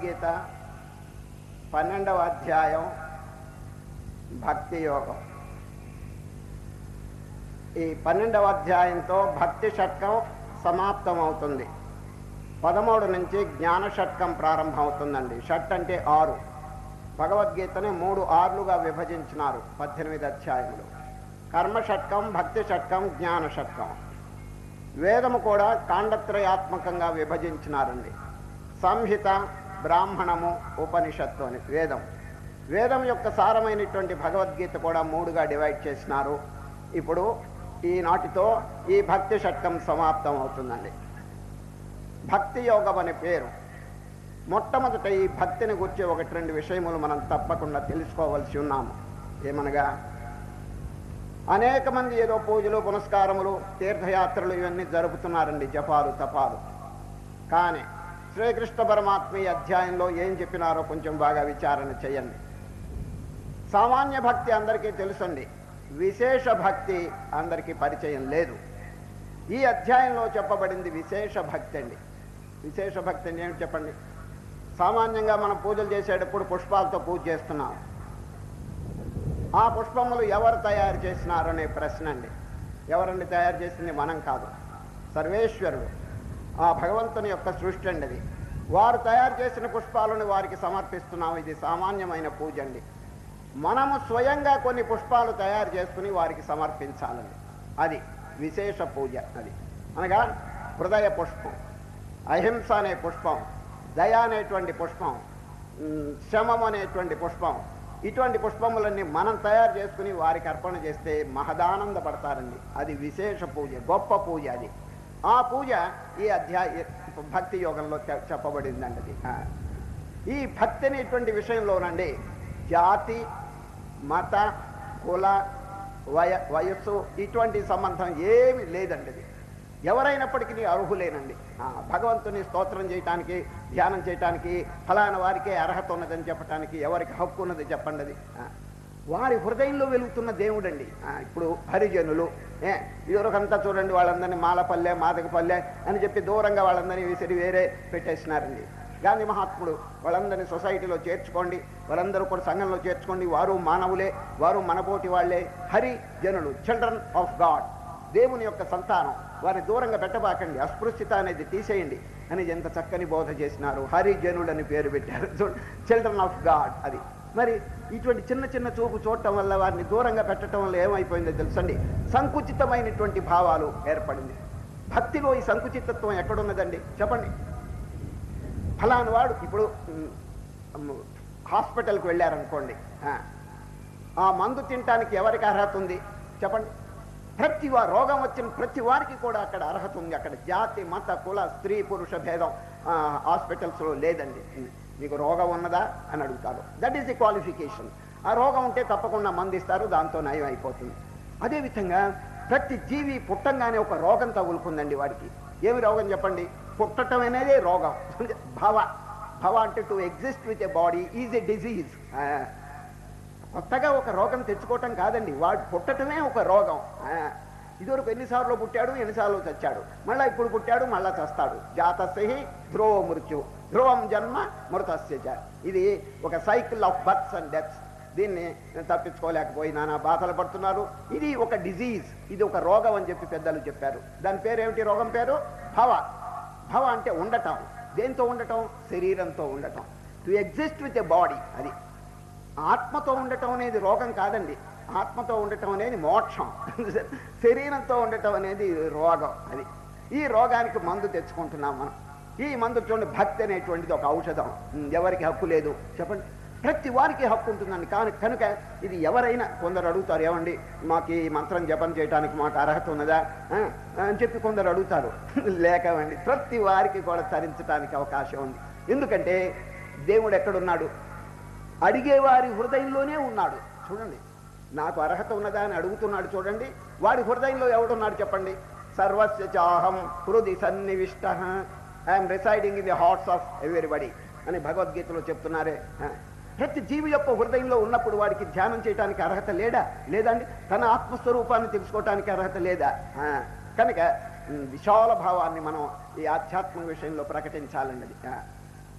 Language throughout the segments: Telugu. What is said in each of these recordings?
భగవద్గీత పన్నెండవ అధ్యాయం భక్తి యోగం ఈ పన్నెండవ అధ్యాయంతో భక్తి షట్కం సమాప్తం అవుతుంది పదమూడు నుంచి జ్ఞాన షట్కం ప్రారంభం అవుతుందండి షట్ అంటే ఆరు భగవద్గీతని మూడు ఆర్లుగా విభజించినారు పద్దెనిమిది అధ్యాయములు కర్మ షట్కం భక్తి షట్కం జ్ఞాన షట్కం వేదము కూడా కాండత్రయాత్మకంగా విభజించినారండి సంహిత బ్రాహ్మణము ఉపనిషత్తు అని వేదం వేదం యొక్క సారమైనటువంటి భగవద్గీత కూడా మూడుగా డివైడ్ చేసినారు ఇప్పుడు ఈనాటితో ఈ భక్తి షట్కం సమాప్తం అవుతుందండి భక్తి యోగం అనే పేరు మొట్టమొదట ఈ భక్తిని గురించి ఒకటి రెండు విషయములు మనం తప్పకుండా తెలుసుకోవలసి ఉన్నాము ఏమనగా అనేక మంది ఏదో పూజలు పునస్కారములు తీర్థయాత్రలు ఇవన్నీ జరుపుతున్నారండి జపాలు తపాలు కానీ శ్రీకృష్ణ పరమాత్మ ఈ అధ్యాయంలో ఏం చెప్పినారో కొంచెం బాగా విచారణ చేయండి సామాన్య భక్తి అందరికీ తెలుసండి విశేష భక్తి అందరికీ పరిచయం లేదు ఈ అధ్యాయంలో చెప్పబడింది విశేష భక్తి అండి విశేష భక్తి అంటే ఏమిటి చెప్పండి సామాన్యంగా మనం పూజలు చేసేటప్పుడు పుష్పాలతో పూజ చేస్తున్నాం ఆ పుష్పములు ఎవరు తయారు చేసినారు అనే ప్రశ్న అండి ఎవరండి తయారు చేసింది మనం కాదు సర్వేశ్వరుడు ఆ భగవంతుని యొక్క సృష్టి అండి అది వారు తయారు చేసిన పుష్పాలను వారికి సమర్పిస్తున్నాం ఇది సామాన్యమైన పూజ అండి మనము స్వయంగా కొన్ని పుష్పాలు తయారు చేసుకుని వారికి సమర్పించాలండి అది విశేష పూజ అది అనగా హృదయ పుష్పం అహింస అనే పుష్పం దయ అనేటువంటి పుష్పం ఉమ్, శమం అనేటువంటి పుష్పం ఇటువంటి పుష్పములన్నీ మనం తయారు చేసుకుని వారికి అర్పణ చేస్తే మహదానందపడతారండి అది విశేష పూజ గొప్ప పూజ అది ఆ పూజ ఈ అధ్యాయ భక్తి యోగంలో చె- చెప్పబడిందండి అది ఆ. ఈ భక్తి అనేటువంటి విషయంలోనండి జాతి మత కుల వయ వయస్సు ఇటువంటి సంబంధం ఏమి లేదండి ఇది ఎవరైనప్పటికీ అర్హులేనండి ఆ, భగవంతుని స్తోత్రం చేయటానికి ధ్యానం చేయటానికి ఫలానా వారికే అర్హత ఉన్నదని చెప్పటానికి ఎవరికి హక్కు ఉన్నది చెప్పండి అది ఆ, వారి హృదయంలో వెలుగుతున్న దేవుడండి ఆ, ఇప్పుడు హరిజనులు ఏ ఇదివరకంతా చూడండి వాళ్ళందరినీ మాలపల్లె మాదకపల్లె అని చెప్పి దూరంగా వాళ్ళందరినీ విసిరి వేరే పెట్టేసినారండి గాంధీ మహాత్ముడు వాళ్ళందరినీ సొసైటీలో చేర్చుకోండి వాళ్ళందరూ కూడా సంఘంలో చేర్చుకోండి వారు మానవులే వారు మనపోటి వాళ్ళే హరి జనులు చిల్డ్రన్ ఆఫ్ గాడ్ దేవుని యొక్క సంతానం వారిని దూరంగా పెట్టబాకండి అస్పృశ్యత అనేది తీసేయండి అని ఎంత చక్కని బోధ చేసినారు హరి జనులని పేరు పెట్టారు చిల్డ్రన్ ఆఫ్ గాడ్ అది మరి ఇటువంటి చిన్న చిన్న చూపు చూడటం వల్ల వారిని దూరంగా పెట్టడం వల్ల ఏమైపోయిందో తెలుసండి సంకుచితమైనటువంటి భావాలు ఏర్పడింది భక్తిలో ఈ సంకుచితత్వం ఎక్కడున్నదండి చెప్పండి ఫలాని వాడు ఇప్పుడు ఉమ్, ఉమ్, హాస్పిటల్కి వెళ్ళారనుకోండి ఆ, ఆ మందు తినటానికి ఎవరికి అర్హత ఉంది చెప్పండి ప్రతి వా రోగం వచ్చిన ప్రతి వారికి కూడా అక్కడ అర్హత ఉంది అక్కడ జాతి మత కుల స్త్రీ పురుష భేదం ఆ, హాస్పిటల్స్లో లేదండి మీకు రోగం ఉన్నదా అని అడుగుతారు దట్ ఈస్ ది క్వాలిఫికేషన్ ఆ రోగం ఉంటే తప్పకుండా మందు ఇస్తారు దాంతో నయం అయిపోతుంది అదేవిధంగా ప్రతి జీవి పుట్టంగానే ఒక రోగం తగులుకుందండి వాడికి ఏమి రోగం చెప్పండి పుట్టటం అనేది రోగం భవ భవ అంటే to exist with a body is a disease కొత్తగా ఒక రోగం తెచ్చుకోవటం కాదండి వాడు పుట్టటమే ఒక రోగం ఆ, ఇదివరకు ఎన్నిసార్లు పుట్టాడు ఎన్నిసార్లు చచ్చాడు మళ్ళా ఇప్పుడు పుట్టాడు మళ్ళా చస్తాడు జాతస్య ధ్రువ మృత్యు ధ్రువం జన్మ మృతస్య చ. ఇది ఒక cycle of births and deaths దీన్ని తప్పించుకోలేకపోయి నానా బాధలు పడుతున్నారు ఇది ఒక డిజీజ్ ఇది ఒక రోగం అని చెప్పి పెద్దలు చెప్పారు దాని పేరు ఏమిటి రోగం పేరు భవ భవ అంటే ఉండటం దేంతో ఉండటం శరీరంతో ఉండటం to exist with a body అది ఆత్మతో ఉండటం అనేది రోగం కాదండి ఆత్మతో ఉండటం అనేది మోక్షం శరీరంతో ఉండటం అనేది రోగం అది ఈ రోగానికి మందు తెచ్చుకుంటున్నాం మనం ఈ మందు చూడండి భక్తి అనేటువంటిది ఒక ఔషధం ఉమ్, ఎవరికి హక్కు లేదు చెప్పండి ప్రతి వారికి హక్కు ఉంటుందండి కానీ కనుక ఇది ఎవరైనా కొందరు అడుగుతారు ఏమండి మాకు ఈ మంత్రం జపం చేయడానికి మాకు అర్హత ఉన్నదా ఆ, అని చెప్పి కొందరు అడుగుతారు లేకవండి ప్రతి వారికి కూడా తరించడానికి అవకాశం ఉంది ఎందుకంటే దేవుడు ఎక్కడున్నాడు అడిగేవారి హృదయంలోనే ఉన్నాడు చూడండి నాకు అర్హత ఉన్నదా అని అడుగుతున్నాడు చూడండి వాడి హృదయంలో ఎవడున్నాడు చెప్పండి సర్వస్య చాహం హృది సన్నివిష్ట I'm residing in the hearts of everybody అని భగవద్గీతలో చెప్తున్నారే ఆ. ప్రతి జీవి యొక్క హృదయంలో ఉన్నప్పుడు వాడికి ధ్యానం చేయడానికి అర్హత లేడా లేదండి తన ఆత్మస్వరూపాన్ని తెలుసుకోవటానికి అర్హత లేదా ఆ. కనుక ఉమ్, విశాల భావాన్ని మనం ఈ ఆధ్యాత్మిక విషయంలో ప్రకటించాలన్నది ఆ.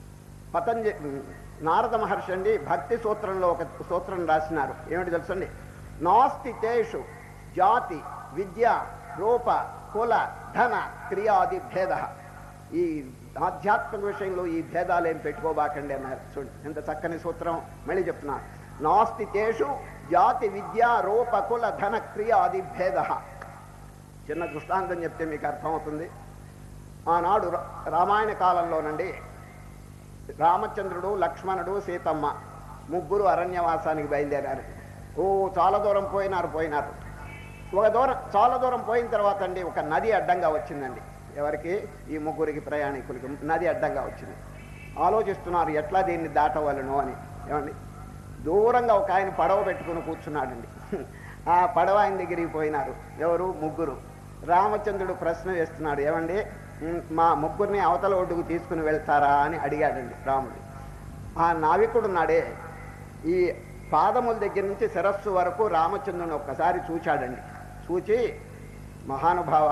పతంజ నారద మహర్షి అండి భక్తి సూత్రంలో ఒక సూత్రం రాసినారు ఏమిటి తెలుసండి నాస్తి తేషు జాతి విద్య రూప కుల ధన క్రియాది భేద ఈ ఆధ్యాత్మిక విషయంలో ఈ భేదాలు ఏం పెట్టుకోబాకండి అన్నారు చూడండి ఎంత చక్కని సూత్రం మళ్ళీ చెప్తున్నా నాస్తి తేషు జాతి విద్య రూప కుల ధన క్రియాది భేద చిన్న దృష్టాంతం చెప్తే మీకు అర్థమవుతుంది ఆనాడు రా- రామాయణ కాలంలోనండి రామచంద్రుడు లక్ష్మణుడు సీతమ్మ ముగ్గురు అరణ్యవాసానికి బయలుదేరారు ఓ చాలా దూరం పోయినారు పోయినారు ఒక దూరం చాలా దూరం పోయిన తర్వాత అండి ఒక నది అడ్డంగా వచ్చిందండి ఎవరికి ఈ ముగ్గురికి ప్రయాణికులకి నది అడ్డంగా వచ్చింది ఆలోచిస్తున్నారు ఎట్లా దీన్ని దాటవలను అని ఏమండి దూరంగా ఒక ఆయన పడవ పెట్టుకుని కూర్చున్నాడండి ఆ పడవ ఆయన దగ్గరికి పోయినారు ఎవరు ముగ్గురు రామచంద్రుడు ప్రశ్న వేస్తున్నాడు ఏమండి "ఉమ్, మా ముగ్గురిని అవతల ఒడ్డుకు తీసుకుని వెళ్తారా అని అడిగాడండి రాముడు ఆ నావికుడు నాడే ఈ పాదముల దగ్గర నుంచి శిరస్సు వరకు రామచంద్రుని ఒక్కసారి చూచాడండి చూచి మహానుభావ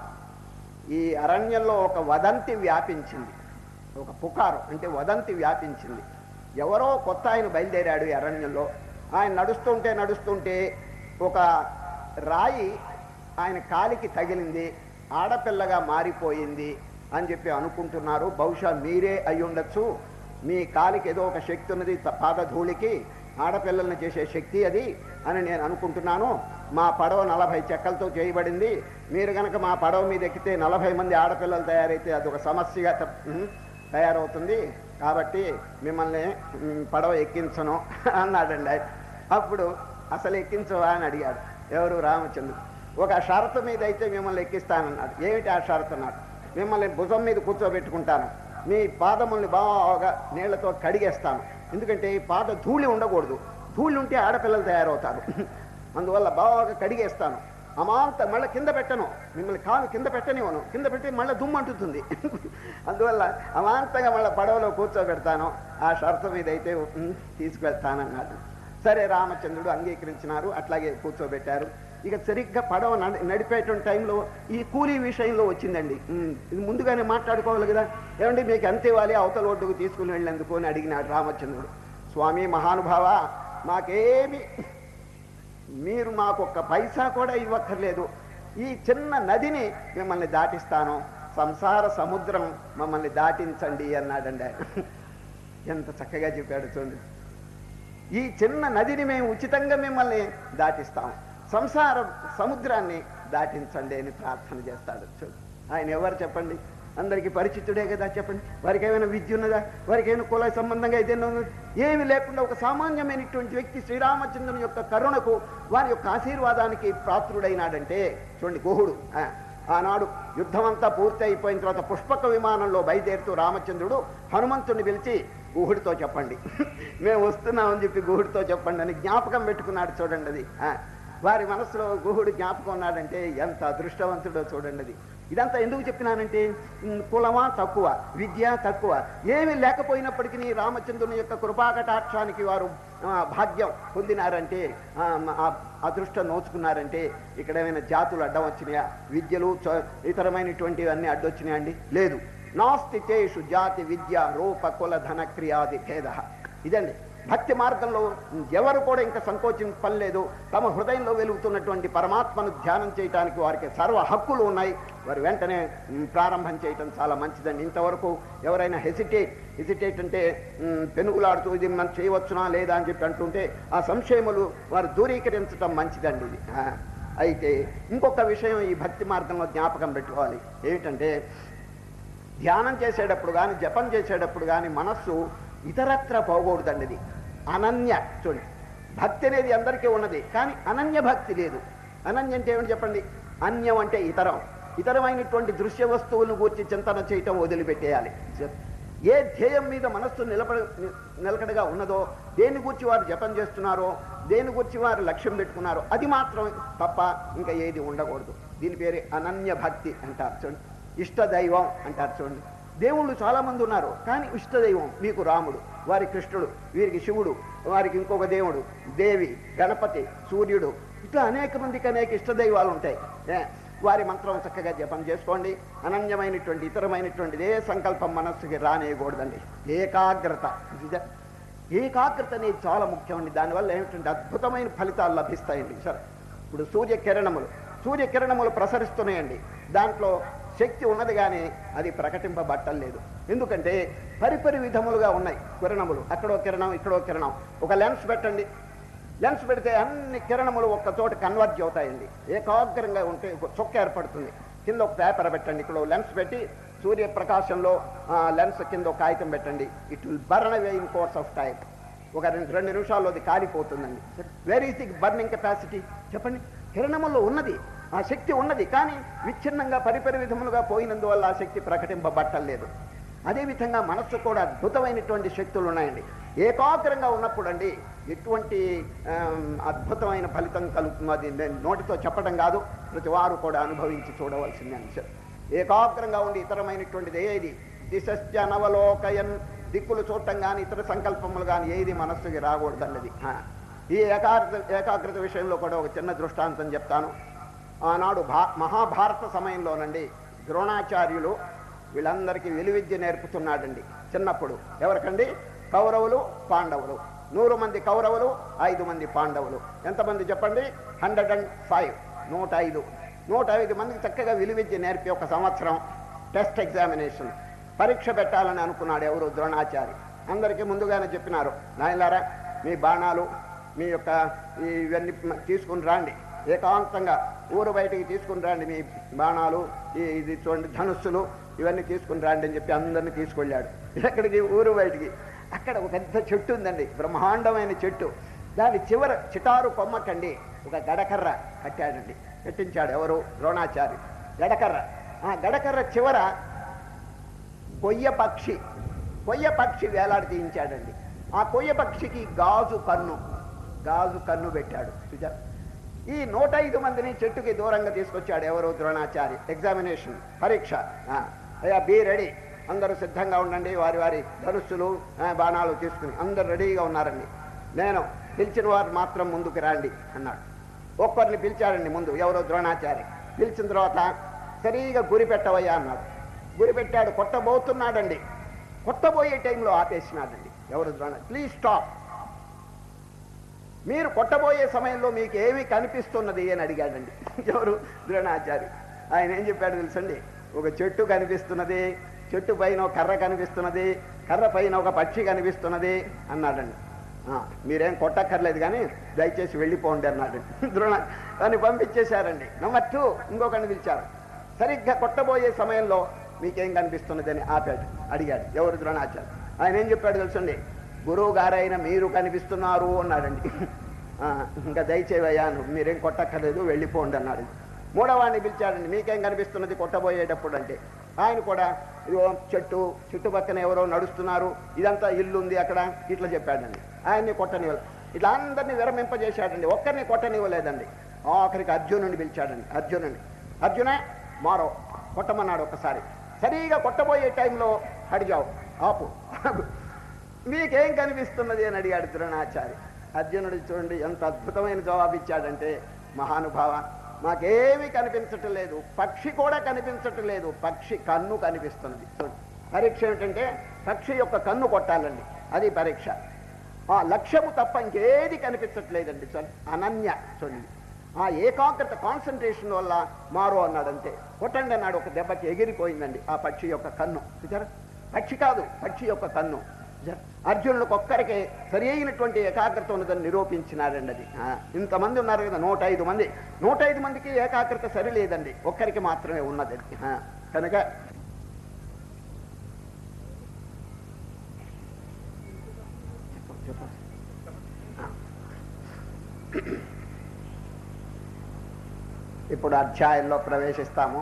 ఈ అరణ్యంలో ఒక వదంతి వ్యాపించింది ఒక పుకారు అంటే వదంతి వ్యాపించింది ఎవరో కొత్త ఆయన బయలుదేరాడు ఈ అరణ్యంలో ఆయన నడుస్తుంటే నడుస్తుంటే ఒక రాయి ఆయన కాలికి తగిలింది ఆడపిల్లగా మారిపోయింది అని చెప్పి అనుకుంటున్నారు బహుశా మీరే అయి ఉండొచ్చు మీ కాలికి ఏదో ఒక శక్తి ఉన్నది త- పాదధూళికి ఆడపిల్లల్ని చేసే శక్తి అది అని నేను అనుకుంటున్నాను మా పడవ నలభై చెక్కలతో చేయబడింది మీరు కనుక మా పడవ మీద ఎక్కితే నలభై మంది ఆడపిల్లలు తయారైతే అదొక సమస్యగా తప్- ఉమ్, తయారవుతుంది కాబట్టి మిమ్మల్ని ఉమ్, పడవ ఎక్కించను అన్నాడండి ఆయన అప్పుడు అసలు ఎక్కించవా అని అడిగాడు ఎవరు రామచంద్రుడు ఒక షరతు మీద అయితే మిమ్మల్ని ఎక్కిస్తానన్నాడు ఏమిటి ఆ షరతు అన్నాడు మిమ్మల్ని భుజం మీద కూర్చోబెట్టుకుంటాను మీ పాదముల్ని బాగా నీళ్లతో కడిగేస్తాను ఎందుకంటే ఈ పాద ధూళి ఉండకూడదు ధూళి ఉంటే ఆడపిల్లలు తయారవుతారు అందువల్ల బాగా కడిగేస్తాను అమాంత మళ్ళీ కింద పెట్టను మిమ్మల్ని కాలు కింద పెట్టనివ్వను కింద పెట్టి మళ్ళీ దుమ్ము అంటుతుంది అందువల్ల అమాంతంగా మళ్ళీ పడవలో కూర్చోబెడతాను ఆ షరతు మీద అయితే ఉమ్, తీసుకువెళ్తానన్నాడు సరే రామచంద్రుడు అంగీకరించినారు అట్లాగే కూర్చోబెట్టారు ఇక సరిగ్గా పడవ నడి- నడిపేటువంటి టైంలో ఈ కూలీ విషయంలో వచ్చిందండి ఉమ్, ఇది ముందుగానే మాట్లాడుకోవాలి కదా ఏమండి మీకు ఎంత ఇవ్వాలి అవతల ఒడ్డుకు తీసుకుని వెళ్ళేందుకు అని అడిగినాడు రామచంద్రుడు స్వామి మహానుభావ మాకేమి మీరు మాకు ఒక్క పైసా కూడా ఇవ్వక్కర్లేదు ఈ చిన్న నదిని మిమ్మల్ని దాటిస్తాను సంసార సముద్రం మమ్మల్ని దాటించండి అన్నాడండి ఆయన ఎంత చక్కగా చెప్పాడు చూడండి ఈ చిన్న నదిని మేము ఉచితంగా మిమ్మల్ని దాటిస్తాం సంసార సముద్రాన్ని దాటించండి అని ప్రార్థన చేస్తాడు చూడు ఆయన ఎవరు చెప్పండి అందరికీ పరిచితుడే కదా చెప్పండి వారికి ఏమైనా విద్య ఉన్నదా వారికి ఏమైనా కుల సంబంధంగా ఏదైనా ఉన్నదా? ఏమి లేకుండా ఒక సామాన్యమైనటువంటి వ్యక్తి శ్రీరామచంద్రుని యొక్క కరుణకు వారి యొక్క ఆశీర్వాదానికి పాత్రుడైనాడంటే చూడండి గుహుడు ఆ, ఆనాడు యుద్ధమంతా పూర్తి అయిపోయిన తర్వాత పుష్పక విమానంలో బయలుదేరుతూ రామచంద్రుడు హనుమంతుడిని పిలిచి గుహుడితో చెప్పండి మేము వస్తున్నామని చెప్పి గుహుడితో చెప్పండి అని జ్ఞాపకం పెట్టుకున్నాడు చూడండి అది ఆ, వారి మనసులో గుహుడు జ్ఞాపకం ఉన్నాడంటే ఎంత అదృష్టవంతుడో చూడండి అది ఇదంతా ఎందుకు చెప్పినానంటే ఉమ్, కులమా తక్కువ విద్య తక్కువ ఏమి లేకపోయినప్పటికీ రామచంద్రుని యొక్క కృపాకటాక్షానికి వారు ఆ, భాగ్యం పొందినారంటే ఆ, ఆ అదృష్టం నోచుకున్నారంటే ఇక్కడ ఏమైనా జాతులు అడ్డం వచ్చినాయా విద్యలు చ- ఇతరమైనటువంటివి అన్నీ అడ్డొచ్చినాయా అండి లేదు నాస్తి తేషు జాతి విద్య రూప కుల ధన క్రియాది భేద ఇదండి భక్తి మార్గంలో ఎవరు కూడా ఇంకా సంకోచింపలేదు తమ హృదయంలో వెలుగుతున్నటువంటి పరమాత్మను ధ్యానం చేయడానికి వారికి సర్వ హక్కులు ఉన్నాయి వారు వెంటనే మ్, ప్రారంభం చేయటం చాలా మంచిదండి ఇంతవరకు ఎవరైనా హెసిటేట్ హెసిటేట్ అంటే మ్, పెనుగులాడుతూ ఇది మనం చేయవచ్చునా లేదా అని చెప్పి అంటుంటే ఆ సంశయములు వారు దూరీకరించడం మంచిదండి ఇది ఆ, అయితే ఇంకొక విషయం ఈ భక్తి మార్గంలో జ్ఞాపకం పెట్టుకోవాలి ఏమిటంటే ధ్యానం చేసేటప్పుడు కానీ జపం చేసేటప్పుడు కానీ మనస్సు ఇతరత్ర పోకూడదండి ఇది అనన్య చూడండి భక్తి అనేది అందరికీ ఉన్నది కానీ అనన్య భక్తి లేదు అనన్య అంటే ఏమిటి చెప్పండి అన్యం అంటే ఇతరం ఇతరమైనటువంటి దృశ్య వస్తువులను గూర్చి చింతన చేయటం వదిలిపెట్టేయాలి ఏ ధ్యేయం మీద మనస్సు నిలబడ నిలకడగా ఉన్నదో దేని గురించి వారు జపం చేస్తున్నారో దేని గురించి వారు లక్ష్యం పెట్టుకున్నారో అది మాత్రం తప్ప ఇంకా ఏది ఉండకూడదు దీని పేరే అనన్య భక్తి అంటారు చూడండి ఇష్ట దైవం అంటారు చూడండి దేవుళ్ళు చాలా మంది ఉన్నారు కానీ ఇష్టదైవం మీకు రాముడు వారి కృష్ణుడు వీరికి శివుడు వారికి ఇంకొక దేవుడు దేవి గణపతి సూర్యుడు ఇట్లా అనేక మందికి అనేక ఇష్టదైవాలు ఉంటాయి ఏ, వారి మంత్రం చక్కగా జపం చేసుకోండి అనన్యమైనటువంటి ఇతరమైనటువంటిది ఏ సంకల్పం మనస్సుకి రానేయకూడదండి ఏకాగ్రత ఇది ఏకాగ్రత అనేది చాలా ముఖ్యమండి దానివల్ల ఏమిటంటే అద్భుతమైన ఫలితాలు లభిస్తాయండి సరే ఇప్పుడు సూర్యకిరణములు సూర్యకిరణములు ప్రసరిస్తున్నాయండి దాంట్లో శక్తి ఉన్నది కానీ అది ప్రకటింపబట్టలేదు ఎందుకంటే పరిపరి విధములుగా ఉన్నాయి కిరణములు అక్కడో కిరణం ఇక్కడో కిరణం ఒక లెన్స్ పెట్టండి లెన్స్ పెడితే అన్ని కిరణములు ఒక్క చోట కన్వర్జ్ అవుతాయండి ఏకాగ్రంగా ఉంటే ఒక చొక్క ఏర్పడుతుంది కింద ఒక పేపర్ పెట్టండి ఇక్కడ లెన్స్ పెట్టి సూర్యప్రకాశంలో లెన్స్ కింద ఒక కాగితం పెట్టండి it will burn away in course of time ఒక రెండు రెండు నిమిషాల్లో అది కాలిపోతుందండి where is the burning capacity చెప్పండి కిరణములో ఉన్నది ఆ శక్తి ఉన్నది కానీ విచ్ఛిన్నంగా పరిపరి విధములుగా పోయినందువల్ల ఆ శక్తి ప్రకటింపబట్టలేదు అదేవిధంగా మనస్సు కూడా అద్భుతమైనటువంటి శక్తులు ఉన్నాయండి ఏకాగ్రంగా ఉన్నప్పుడు అండి ఎటువంటి ఆమ్, అద్భుతమైన ఫలితం కలుగుతుంది అది నేను నోటితో చెప్పడం కాదు ప్రతి వారు కూడా అనుభవించి చూడవలసింది అంశం ఏకాగ్రంగా ఉండి ఇతరమైనటువంటిది ఏది దిశశ్చనవలోకయన్ దిక్కులు చూడటం కానీ ఇతర సంకల్పములు కానీ ఏది మనస్సుకి రాకూడదన్నది ఆ. ఈ ఏకాగ్రత ఏకాగ్రత విషయంలో కూడా ఒక చిన్న దృష్టాంతం చెప్తాను ఆనాడు భా మహాభారత సమయంలోనండి ద్రోణాచార్యులు వీళ్ళందరికీ విలువిద్య నేర్పుతున్నాడండి చిన్నప్పుడు ఎవరికండి కౌరవులు పాండవులు నూరు మంది కౌరవులు ఐదు మంది పాండవులు ఎంతమంది చెప్పండి హండ్రెడ్ అండ్ ఫైవ్ నూట ఐదు నూట ఐదు మందికి చక్కగా విలువిద్య నేర్పి ఒక సంవత్సరం టెస్ట్ ఎగ్జామినేషన్ పరీక్ష పెట్టాలని అనుకున్నాడు ఎవరు ద్రోణాచారి అందరికీ ముందుగానే చెప్పినారు నాయలారా మీ బాణాలు మీ యొక్క ఈ ఇవన్నీ మ- తీసుకుని రాండి ఏకాంతంగా ఊరు బయటికి తీసుకుని రండి మీ బాణాలు ఈ ఇది చూడండి ధనుస్సులు ఇవన్నీ తీసుకుని రండి అని చెప్పి అందరిని తీసుకెళ్ళాడు ఎక్కడికి ఊరు బయటికి అక్కడ ఒక పెద్ద చెట్టు ఉందండి బ్రహ్మాండమైన చెట్టు దాని చివర చిటారు కొమ్మకండి ఒక గడకర్ర కట్టాడండి కట్టించాడు ఎవరు ద్రోణాచారి గడకర్ర ఆ గడకర్ర చివర కొయ్య పక్షి కొయ్య పక్షి వేలాడి తీయించాడండి ఆ కొయ్య పక్షికి గాజు కన్ను గాజు కన్ను పెట్టాడు చూచా ఈ నూట ఐదు మందిని చెట్టుకి దూరంగా తీసుకొచ్చాడు ఎవరు ద్రోణాచారి ఎగ్జామినేషన్ పరీక్ష ఆ, అయ్యా బీ రెడీ అందరూ సిద్ధంగా ఉండండి వారి వారి ధనుస్సులు ఆ, బాణాలు తీసుకుని అందరు రెడీగా ఉన్నారండి నేను పిలిచిన వారు మాత్రం ముందుకు రండి అన్నాడు ఒక్కరిని పిలిచాడండి ముందు ఎవరో ద్రోణాచారి పిలిచిన తర్వాత సరిగా గురి పెట్టవయ్యా అన్నాడు గురి పెట్టాడు కొట్టబోతున్నాడండి కొట్టబోయే టైంలో ఆపేసినాడండి ఎవరు ద్రోణ ప్లీజ్ స్టాప్ మీరు కొట్టబోయే సమయంలో మీకు ఏమి కనిపిస్తున్నది అని అడిగాడండి ఎవరు ద్రోణాచారి ఆయన ఏం చెప్పాడు తెలుసండి ఒక చెట్టు కనిపిస్తున్నది చెట్టు పైన ఒక కర్ర కనిపిస్తున్నది కర్ర పైన ఒక పక్షి కనిపిస్తున్నది అన్నాడండి "ఆ, మీరేం కొట్టక్కర్లేదు కానీ దయచేసి వెళ్ళిపోండి అన్నాడు ద్రోణ దాన్ని పంపించేశారండి నెంబర్ టూ ఇంకొకరిని పిలిచారు సరిగ్గా కొట్టబోయే సమయంలో మీకేం కనిపిస్తున్నది అని ఆపాడు అడిగాడు ఎవరు ద్రోణాచార్య ఆయన ఏం చెప్పాడు తెలుసండి గురువు గారైన మీరు కనిపిస్తున్నారు అన్నాడండి "ఆ, ఇంకా దయచేవయ్యా నువ్వు మీరేం కొట్టక్కర్లేదు వెళ్ళిపోండి అన్నాడు మూడవాడిని పిలిచాడండి మీకేం కనిపిస్తున్నది కొట్టబోయేటప్పుడు అంటే ఆయన కూడా ఇదిగో చెట్టు చుట్టుపక్కన ఎవరో నడుస్తున్నారు ఇదంతా ఇల్లు ఉంది అక్కడ ఇట్లా చెప్పాడండి ఆయన్ని కొట్టనివ్వలేదు ఇట్లా అందరినీ విరమింపజేశాడండి ఒక్కరిని కొట్టనివ్వలేదండి ఆఖరికి అర్జునుడిని పిలిచాడండి అర్జునుడిని అర్జున మారో కొట్టమన్నాడు ఒకసారి సరిగా కొట్టబోయే టైంలో అడిగావు ఆపు మీకేం కనిపిస్తున్నది అని అడిగాడు ద్రోణాచారి అర్జునుడు చూడండి ఎంత అద్భుతమైన జవాబు ఇచ్చాడంటే మహానుభావ మాకేమీ కనిపించటం లేదు పక్షి కూడా కనిపించటం లేదు పక్షి కన్ను కనిపిస్తున్నది చూడండి పరీక్ష ఏమిటంటే పక్షి యొక్క కన్ను కొట్టాలండి అది పరీక్ష ఆ లక్ష్యము తప్ప ఇంకేది కనిపించట్లేదండి చూడండి అనన్య చూడండి ఆ ఏకాగ్రత కాన్సన్ట్రేషన్ వల్ల మారు అన్నాడు అంతే కొట్టండి అన్నాడు ఒక దెబ్బకి ఎగిరిపోయిందండి ఆ పక్షి యొక్క కన్ను చూచారా పక్షి కాదు పక్షి యొక్క కన్ను చూచారా? అర్జునులకు ఒక్కరికే సరి అయినటువంటి ఏకాగ్రత ఉన్నదని నిరూపించినారండి అది ఆ, ఇంతమంది ఉన్నారు కదా నూట ఐదు మంది నూట ఐదు మందికి ఏకాగ్రత సరి లేదండి ఒక్కరికి మాత్రమే ఉన్నది అది. ఆ, కనుక చెప్పు, చెప్పు. ఇప్పుడు అధ్యాయంలో ప్రవేశిస్తాము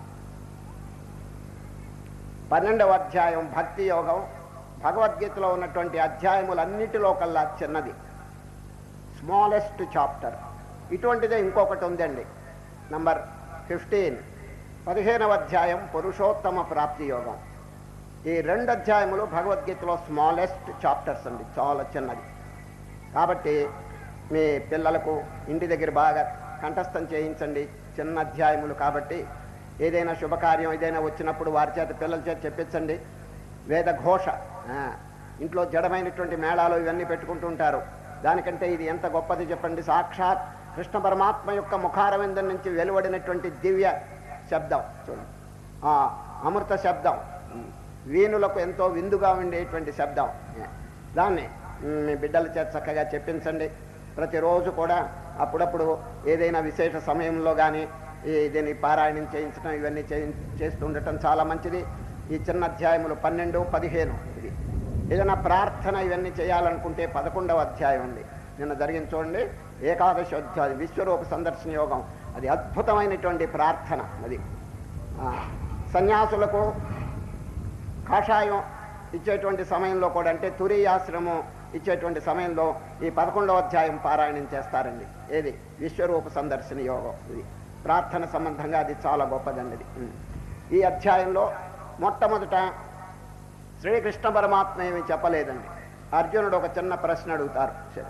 పన్నెండవ అధ్యాయం భక్తి యోగం భగవద్గీతలో ఉన్నటువంటి అధ్యాయములన్నిటిలో కల్లా చిన్నది స్మాలెస్ట్ చాప్టర్ ఇటువంటిదే ఇంకొకటి ఉందండి నంబర్ ఫిఫ్టీన్ పదిహేనవ అధ్యాయం పురుషోత్తమ ప్రాప్తి యోగం ఈ రెండు అధ్యాయములు భగవద్గీతలో స్మాలెస్ట్ చాప్టర్స్ అండి చాలా చిన్నది కాబట్టి మీ పిల్లలకు ఇంటి దగ్గర బాగా కంఠస్థం చేయించండి చిన్న అధ్యాయములు కాబట్టి ఏదైనా శుభకార్యం ఏదైనా వచ్చినప్పుడు వారి చేత పిల్లల చేత చెప్పించండి వేద ఘోష ఆ, ఇంట్లో జడమైనటువంటి మేళాలు ఇవన్నీ పెట్టుకుంటూ ఉంటారు దానికంటే ఇది ఎంత గొప్పది చెప్పండి సాక్షాత్ కృష్ణ పరమాత్మ యొక్క ముఖారవిందం నుంచి వెలువడినటువంటి దివ్య శబ్దం చూడండి ఆ అమృత శబ్దం ఉమ్, వీణులకు ఎంతో విందుగా ఉండేటువంటి శబ్దం ఏ, దాన్ని ఉమ్, మీ బిడ్డల చేత చక్కగా చెప్పించండి ప్రతిరోజు కూడా అప్పుడప్పుడు ఏదైనా విశేష సమయంలో కానీ ఈ దీన్ని పారాయణం చేయించడం ఇవన్నీ చేయి చేస్తూ ఉండటం చాలా మంచిది ఈ చిన్న అధ్యాయములు పన్నెండు పదిహేను ఇది ఏదైనా ప్రార్థన ఇవన్నీ చేయాలనుకుంటే పదకొండవ అధ్యాయం ఉంది నిన్న జరిగిన చూడండి ఏకాదశి అధ్యాయం విశ్వరూప సందర్శన యోగం అది అద్భుతమైనటువంటి ప్రార్థన అది ఆ, సన్యాసులకు కాషాయం ఇచ్చేటువంటి సమయంలో కూడా అంటే తురీయాశ్రమం ఇచ్చేటువంటి సమయంలో ఈ పదకొండవ అధ్యాయం పారాయణం చేస్తారండి ఏది విశ్వరూప సందర్శన యోగం ఇది ప్రార్థన సంబంధంగా అది చాలా గొప్పదండి ఇది ఉం. ఈ అధ్యాయంలో మొట్టమొదట శ్రీకృష్ణ పరమాత్మ ఏమీ చెప్పలేదండి అర్జునుడు ఒక చిన్న ప్రశ్న అడుగుతారు సరే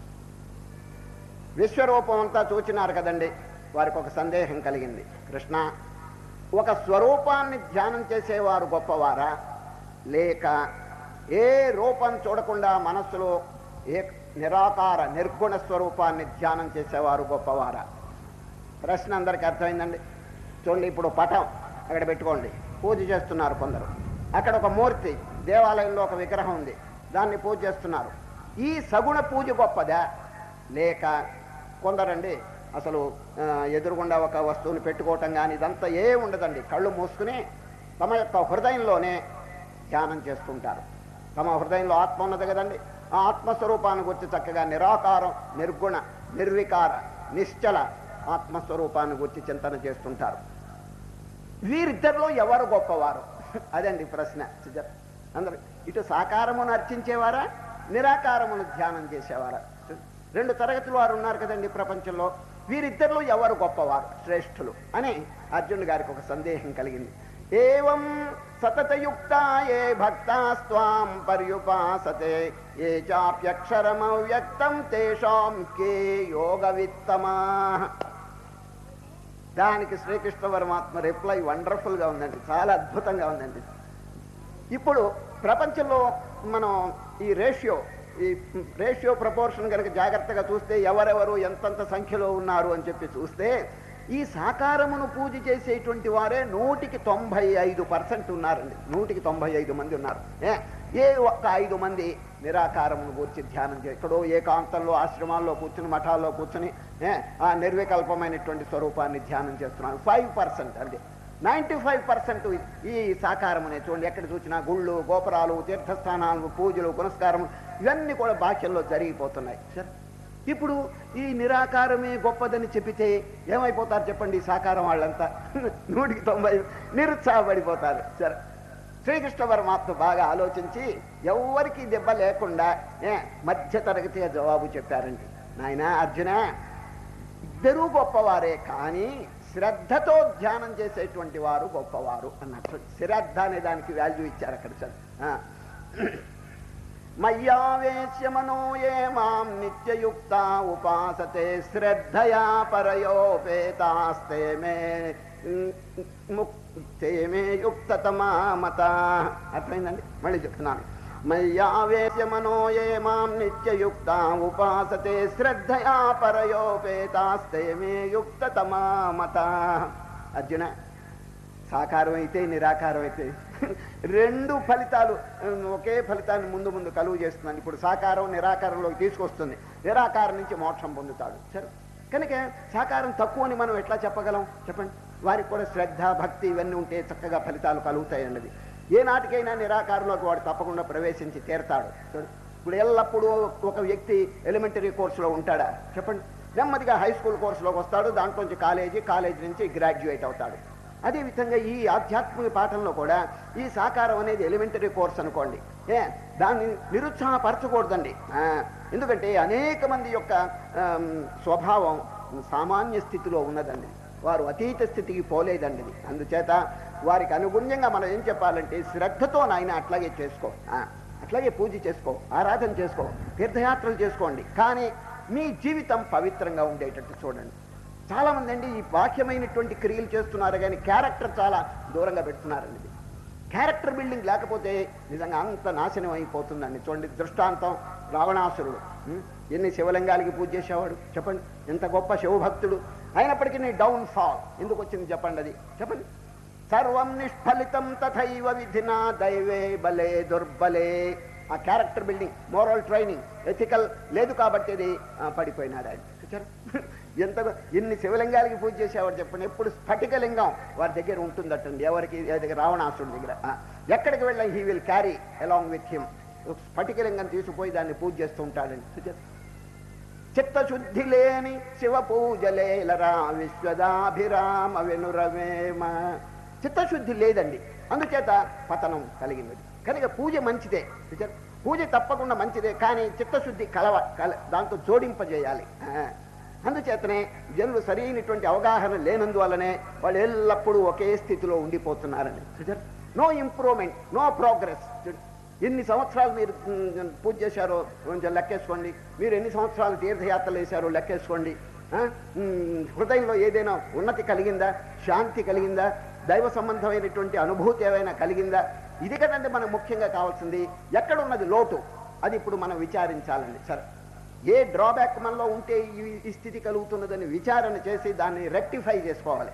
విశ్వరూపం అంతా చూచినారు కదండి వారికి ఒక సందేహం కలిగింది కృష్ణ ఒక స్వరూపాన్ని ధ్యానం చేసేవారు గొప్పవారా లేక ఏ రూపం చూడకుండా మనస్సులో ఏ నిరాకార నిర్గుణ స్వరూపాన్ని ధ్యానం చేసేవారు గొప్పవారా ప్రశ్న అందరికీ అర్థమైందండి చూడండి ఇప్పుడు పటం అక్కడ పెట్టుకోండి పూజ చేస్తున్నారు కొందరు అక్కడ ఒక మూర్తి దేవాలయంలో ఒక విగ్రహం ఉంది దాన్ని పూజ చేస్తున్నారు ఈ సగుణ పూజ గొప్పదా లేక కొందరండి అసలు ఆ, ఎదురుగుండా ఒక వస్తువుని పెట్టుకోవటం కానీ ఇదంతా ఏ ఉండదండి కళ్ళు మూసుకుని తమ యొక్క హృదయంలోనే ధ్యానం చేస్తుంటారు తమ హృదయంలో ఆత్మ ఉన్నది కదండి ఆ ఆత్మస్వరూపాన్ని గురించి చక్కగా నిరాకారం నిర్గుణ నిర్వికార నిశ్చల ఆత్మస్వరూపాన్ని గురించి చింతన చేస్తుంటారు వీరిద్దరిలో ఎవరు గొప్పవారు అదండి ప్రశ్న సుజాత అందరు ఇటు సాకారమును అర్చించేవారా నిరాకారమును ధ్యానం చేసేవారా రెండు తరగతులు వారు ఉన్నారు కదండి ప్రపంచంలో వీరిద్దరిలో ఎవరు గొప్పవారు శ్రేష్ఠులు అని అర్జునుడి గారికి ఒక సందేహం కలిగింది ఏవం సతతయుక్తా ఏ భక్తాస్వాం పర్యుపాసతే ఏ చాప్యక్షరమవ్యక్తం తేషాం కే యోగవిత్తమా దానికి శ్రీకృష్ణ పరమాత్మ రిప్లై వండర్ఫుల్గా ఉందండి చాలా అద్భుతంగా ఉందండి ఇప్పుడు ప్రపంచంలో మనం ఈ రేషియో ఈ రేషియో ప్రపోర్షన్ కనుక జాగ్రత్తగా చూస్తే ఎవరెవరు ఎంతంత సంఖ్యలో ఉన్నారు అని చెప్పి చూస్తే ఈ సాకారమును పూజ చేసేటువంటి వారే నూటికి తొంభై ఐదు పర్సెంట్ ఉన్నారండి నూటికి తొంభై ఐదు మంది ఉన్నారు ఏ ఏ ఒక్క ఐదు మంది నిరాకారమును గురించి ధ్యానం చే ఎక్కడో ఏకాంతంలో ఆశ్రమాల్లో కూర్చుని మఠాల్లో కూర్చుని ఏ, ఆ నిర్వికల్పమైనటువంటి స్వరూపాన్ని ధ్యానం చేస్తున్నారు ఫైవ్ పర్సెంట్ అండి నైంటీ ఫైవ్ పర్సెంట్ ఈ సాకారమునే చూడండి ఎక్కడ చూసినా గుళ్ళు గోపురాలు తీర్థస్థానాలు పూజలు పునస్కారములు ఇవన్నీ కూడా బాహ్యంలో జరిగిపోతున్నాయి సరే ఇప్పుడు ఈ నిరాకారమే గొప్పదని చెప్పితే ఏమైపోతారు చెప్పండి ఈ సాకారం వాళ్ళంతా నూటికి తొంభై నిరుత్సాహపడిపోతారు సరే శ్రీకృష్ణ పరమాత్మ బాగా ఆలోచించి ఎవ్వరికి దెబ్బ లేకుండా ఏ మధ్య తరగతిగా జవాబు చెప్పారండి నాయన అర్జున ఇద్దరూ గొప్పవారే కానీ శ్రద్ధతో ధ్యానం చేసేటువంటి వారు గొప్పవారు అన్నట్టు శ్రద్ధ అనే దానికి వాల్యూ ఇచ్చారు అక్కడ సార్ మయ్యావేశ్య మనో ఏ మాం నిత్యయుక్త ఉపాసతే శ్రద్ధయా పరయోపేతాస్తే మే ముక్తే మే యుక్తతమా మత అర్థమైందండి మళ్ళీ చెప్తున్నాను మయ్యావేశ్య మనో ఏ మాం నిత్యయుక్త ఉపాసతే శ్రద్ధయా పరయోపేతాస్తే మే యుక్తతమా మత అర్జున సాకారం అయితే నిరాకారం అయితే రెండు ఫలితాలు ఉమ్, ఒకే ఫలితాన్ని ముందు ముందు కలుగు చేస్తున్నాను ఇప్పుడు సాకారం నిరాకారంలోకి తీసుకొస్తుంది నిరాకారం నుంచి మోక్షం పొందుతాడు సరే కనుక సాకారం తక్కువ అని మనం ఎట్లా చెప్పగలం చెప్పండి వారికి కూడా శ్రద్ధ భక్తి ఇవన్నీ ఉంటే చక్కగా ఫలితాలు కలుగుతాయి అన్నది ఏ నాటికైనా నిరాకారంలోకి వాడు తప్పకుండా ప్రవేశించి తీరతాడు చూడు, ఇప్పుడు ఎల్లప్పుడూ ఒక వ్యక్తి ఎలిమెంటరీ కోర్సులో ఉంటాడా చెప్పండి నెమ్మదిగా హై స్కూల్ కోర్సులోకి వస్తాడు దాంట్లోంచి కాలేజీ కాలేజీ నుంచి గ్రాడ్యుయేట్ అవుతాడు అదేవిధంగా ఈ ఆధ్యాత్మిక పాఠంలో కూడా ఈ సాకారం అనేది ఎలిమెంటరీ కోర్స్ అనుకోండి ఏ దాన్ని నిరుత్సాహపరచకూడదండి ఆ, ఎందుకంటే అనేక మంది యొక్క ఆమ్, స్వభావం సామాన్య స్థితిలో ఉన్నదండి వారు అతీత స్థితికి పోలేదండి ఇది. అందుచేత వారికి అనుగుణ్యంగా మనం ఏం చెప్పాలంటే శ్రద్ధతో నాయన అట్లాగే చేసుకో ఆ, అట్లాగే పూజ చేసుకో ఆరాధన చేసుకో తీర్థయాత్రలు చేసుకోండి కానీ మీ జీవితం పవిత్రంగా ఉండేటట్టు చూడండి చాలా మంది అండి ఈ బాహ్యమైనటువంటి క్రియలు చేస్తున్నారు కానీ క్యారెక్టర్ చాలా దూరంగా పెడుతున్నారండి ఇది. క్యారెక్టర్ బిల్డింగ్ లేకపోతే నిజంగా అంత నాశనం అయిపోతుందండి చూడండి దృష్టాంతం రావణాసురుడు ఉం? ఎన్ని శివలింగాలకి పూజ చేసేవాడు చెప్పండి ఎంత గొప్ప శివభక్తుడు అయినప్పటికీ నీ డౌన్ ఫాల్ ఎందుకు వచ్చింది చెప్పండి అది చెప్పండి సర్వం నిష్ఫలితం తథైవ విధినా దైవే బలే దుర్బలే ఆ character building moral training ethical లేదు కాబట్టి అది ఆ, పడిపోయినాడు ఆయన చూచారు ఎంత ఎన్ని శివలింగాలకి పూజ చేసేవాడు చెప్పండి ఎప్పుడు స్ఫటికలింగం వారి దగ్గర ఉంటుందటండి ఎవరికి ఏ దగ్గర రావణాసుడి దగ్గర ఆ, ఎక్కడికి వెళ్ళా he will carry along with him స్ఫటికలింగం తీసుకుపోయి దాన్ని పూజ చేస్తూ ఉంటాడండి చూచారు చిత్తశుద్ధి లేని శివ పూజలేలరా విశ్వదాభిరామ వెనురవేమ చిత్తశుద్ధి లేదండి అందుచేత పతనం కలిగింది కనుక పూజ మంచిదే చూచారు? పూజ తప్పకుండా మంచిదే కానీ చిత్తశుద్ధి కలవ కల దాంతో జోడింపజేయాలి ఆ. అందుచేతనే జనులు సరైనటువంటి అవగాహన లేనందువల్లనే వాళ్ళు ఎల్లప్పుడూ ఒకే స్థితిలో ఉండిపోతున్నారండి చూచారు నో ఇంప్రూవ్మెంట్ నో ప్రోగ్రెస్ ఎన్ని సంవత్సరాలు మీరు మ్, పూజ చేశారో కొంచెం లెక్కేసుకోండి మీరు ఎన్ని సంవత్సరాలు తీర్థయాత్రలు వేశారో లెక్కేసుకోండి ఆ? మ్, హృదయంలో ఏదైనా ఉన్నతి కలిగిందా శాంతి కలిగిందా దైవ సంబంధమైనటువంటి అనుభూతి ఏమైనా కలిగిందా ఇది కదండి మనకు ముఖ్యంగా కావాల్సింది ఎక్కడున్నది లోటు అది ఇప్పుడు మనం విచారించాలండి సరే ఏ డ్రాబ్యాక్ మనలో ఉంటే ఈ- ఈ స్థితి కలుగుతున్నదని విచారణ చేసి దాన్ని రెక్టిఫై చేసుకోవాలి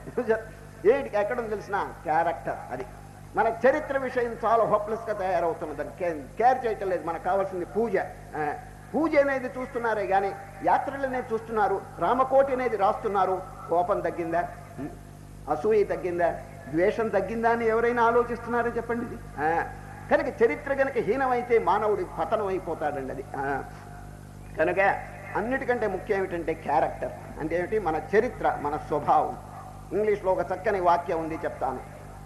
ఏటికి ఎక్కడ తెలిసిన క్యారెక్టర్ అది మన చరిత్ర విషయం చాలా హోప్లెస్ గా తయారవుతున్నదని కేర్ చేయటం లేదు మనకు కావాల్సింది పూజ ఆ, పూజ అనేది చూస్తున్నారే కానీ యాత్రలు అనేది చూస్తున్నారు రామకోటి అనేది రాస్తున్నారు కోపం తగ్గిందా ఉం. అసూయ తగ్గిందా ద్వేషం తగ్గిందా అని ఎవరైనా ఆలోచిస్తున్నారో చెప్పండి ఇది ఆ, కనుక చరిత్ర కనుక హీనమైతే మానవుడి పతనం అయిపోతాడండి అది ఆ, కనుక అన్నిటికంటే ముఖ్యం ఏమిటంటే క్యారెక్టర్ అంటే ఏమిటి మన చరిత్ర మన స్వభావం ఇంగ్లీష్లో ఒక చక్కని వాక్యం ఉంది చెప్తాను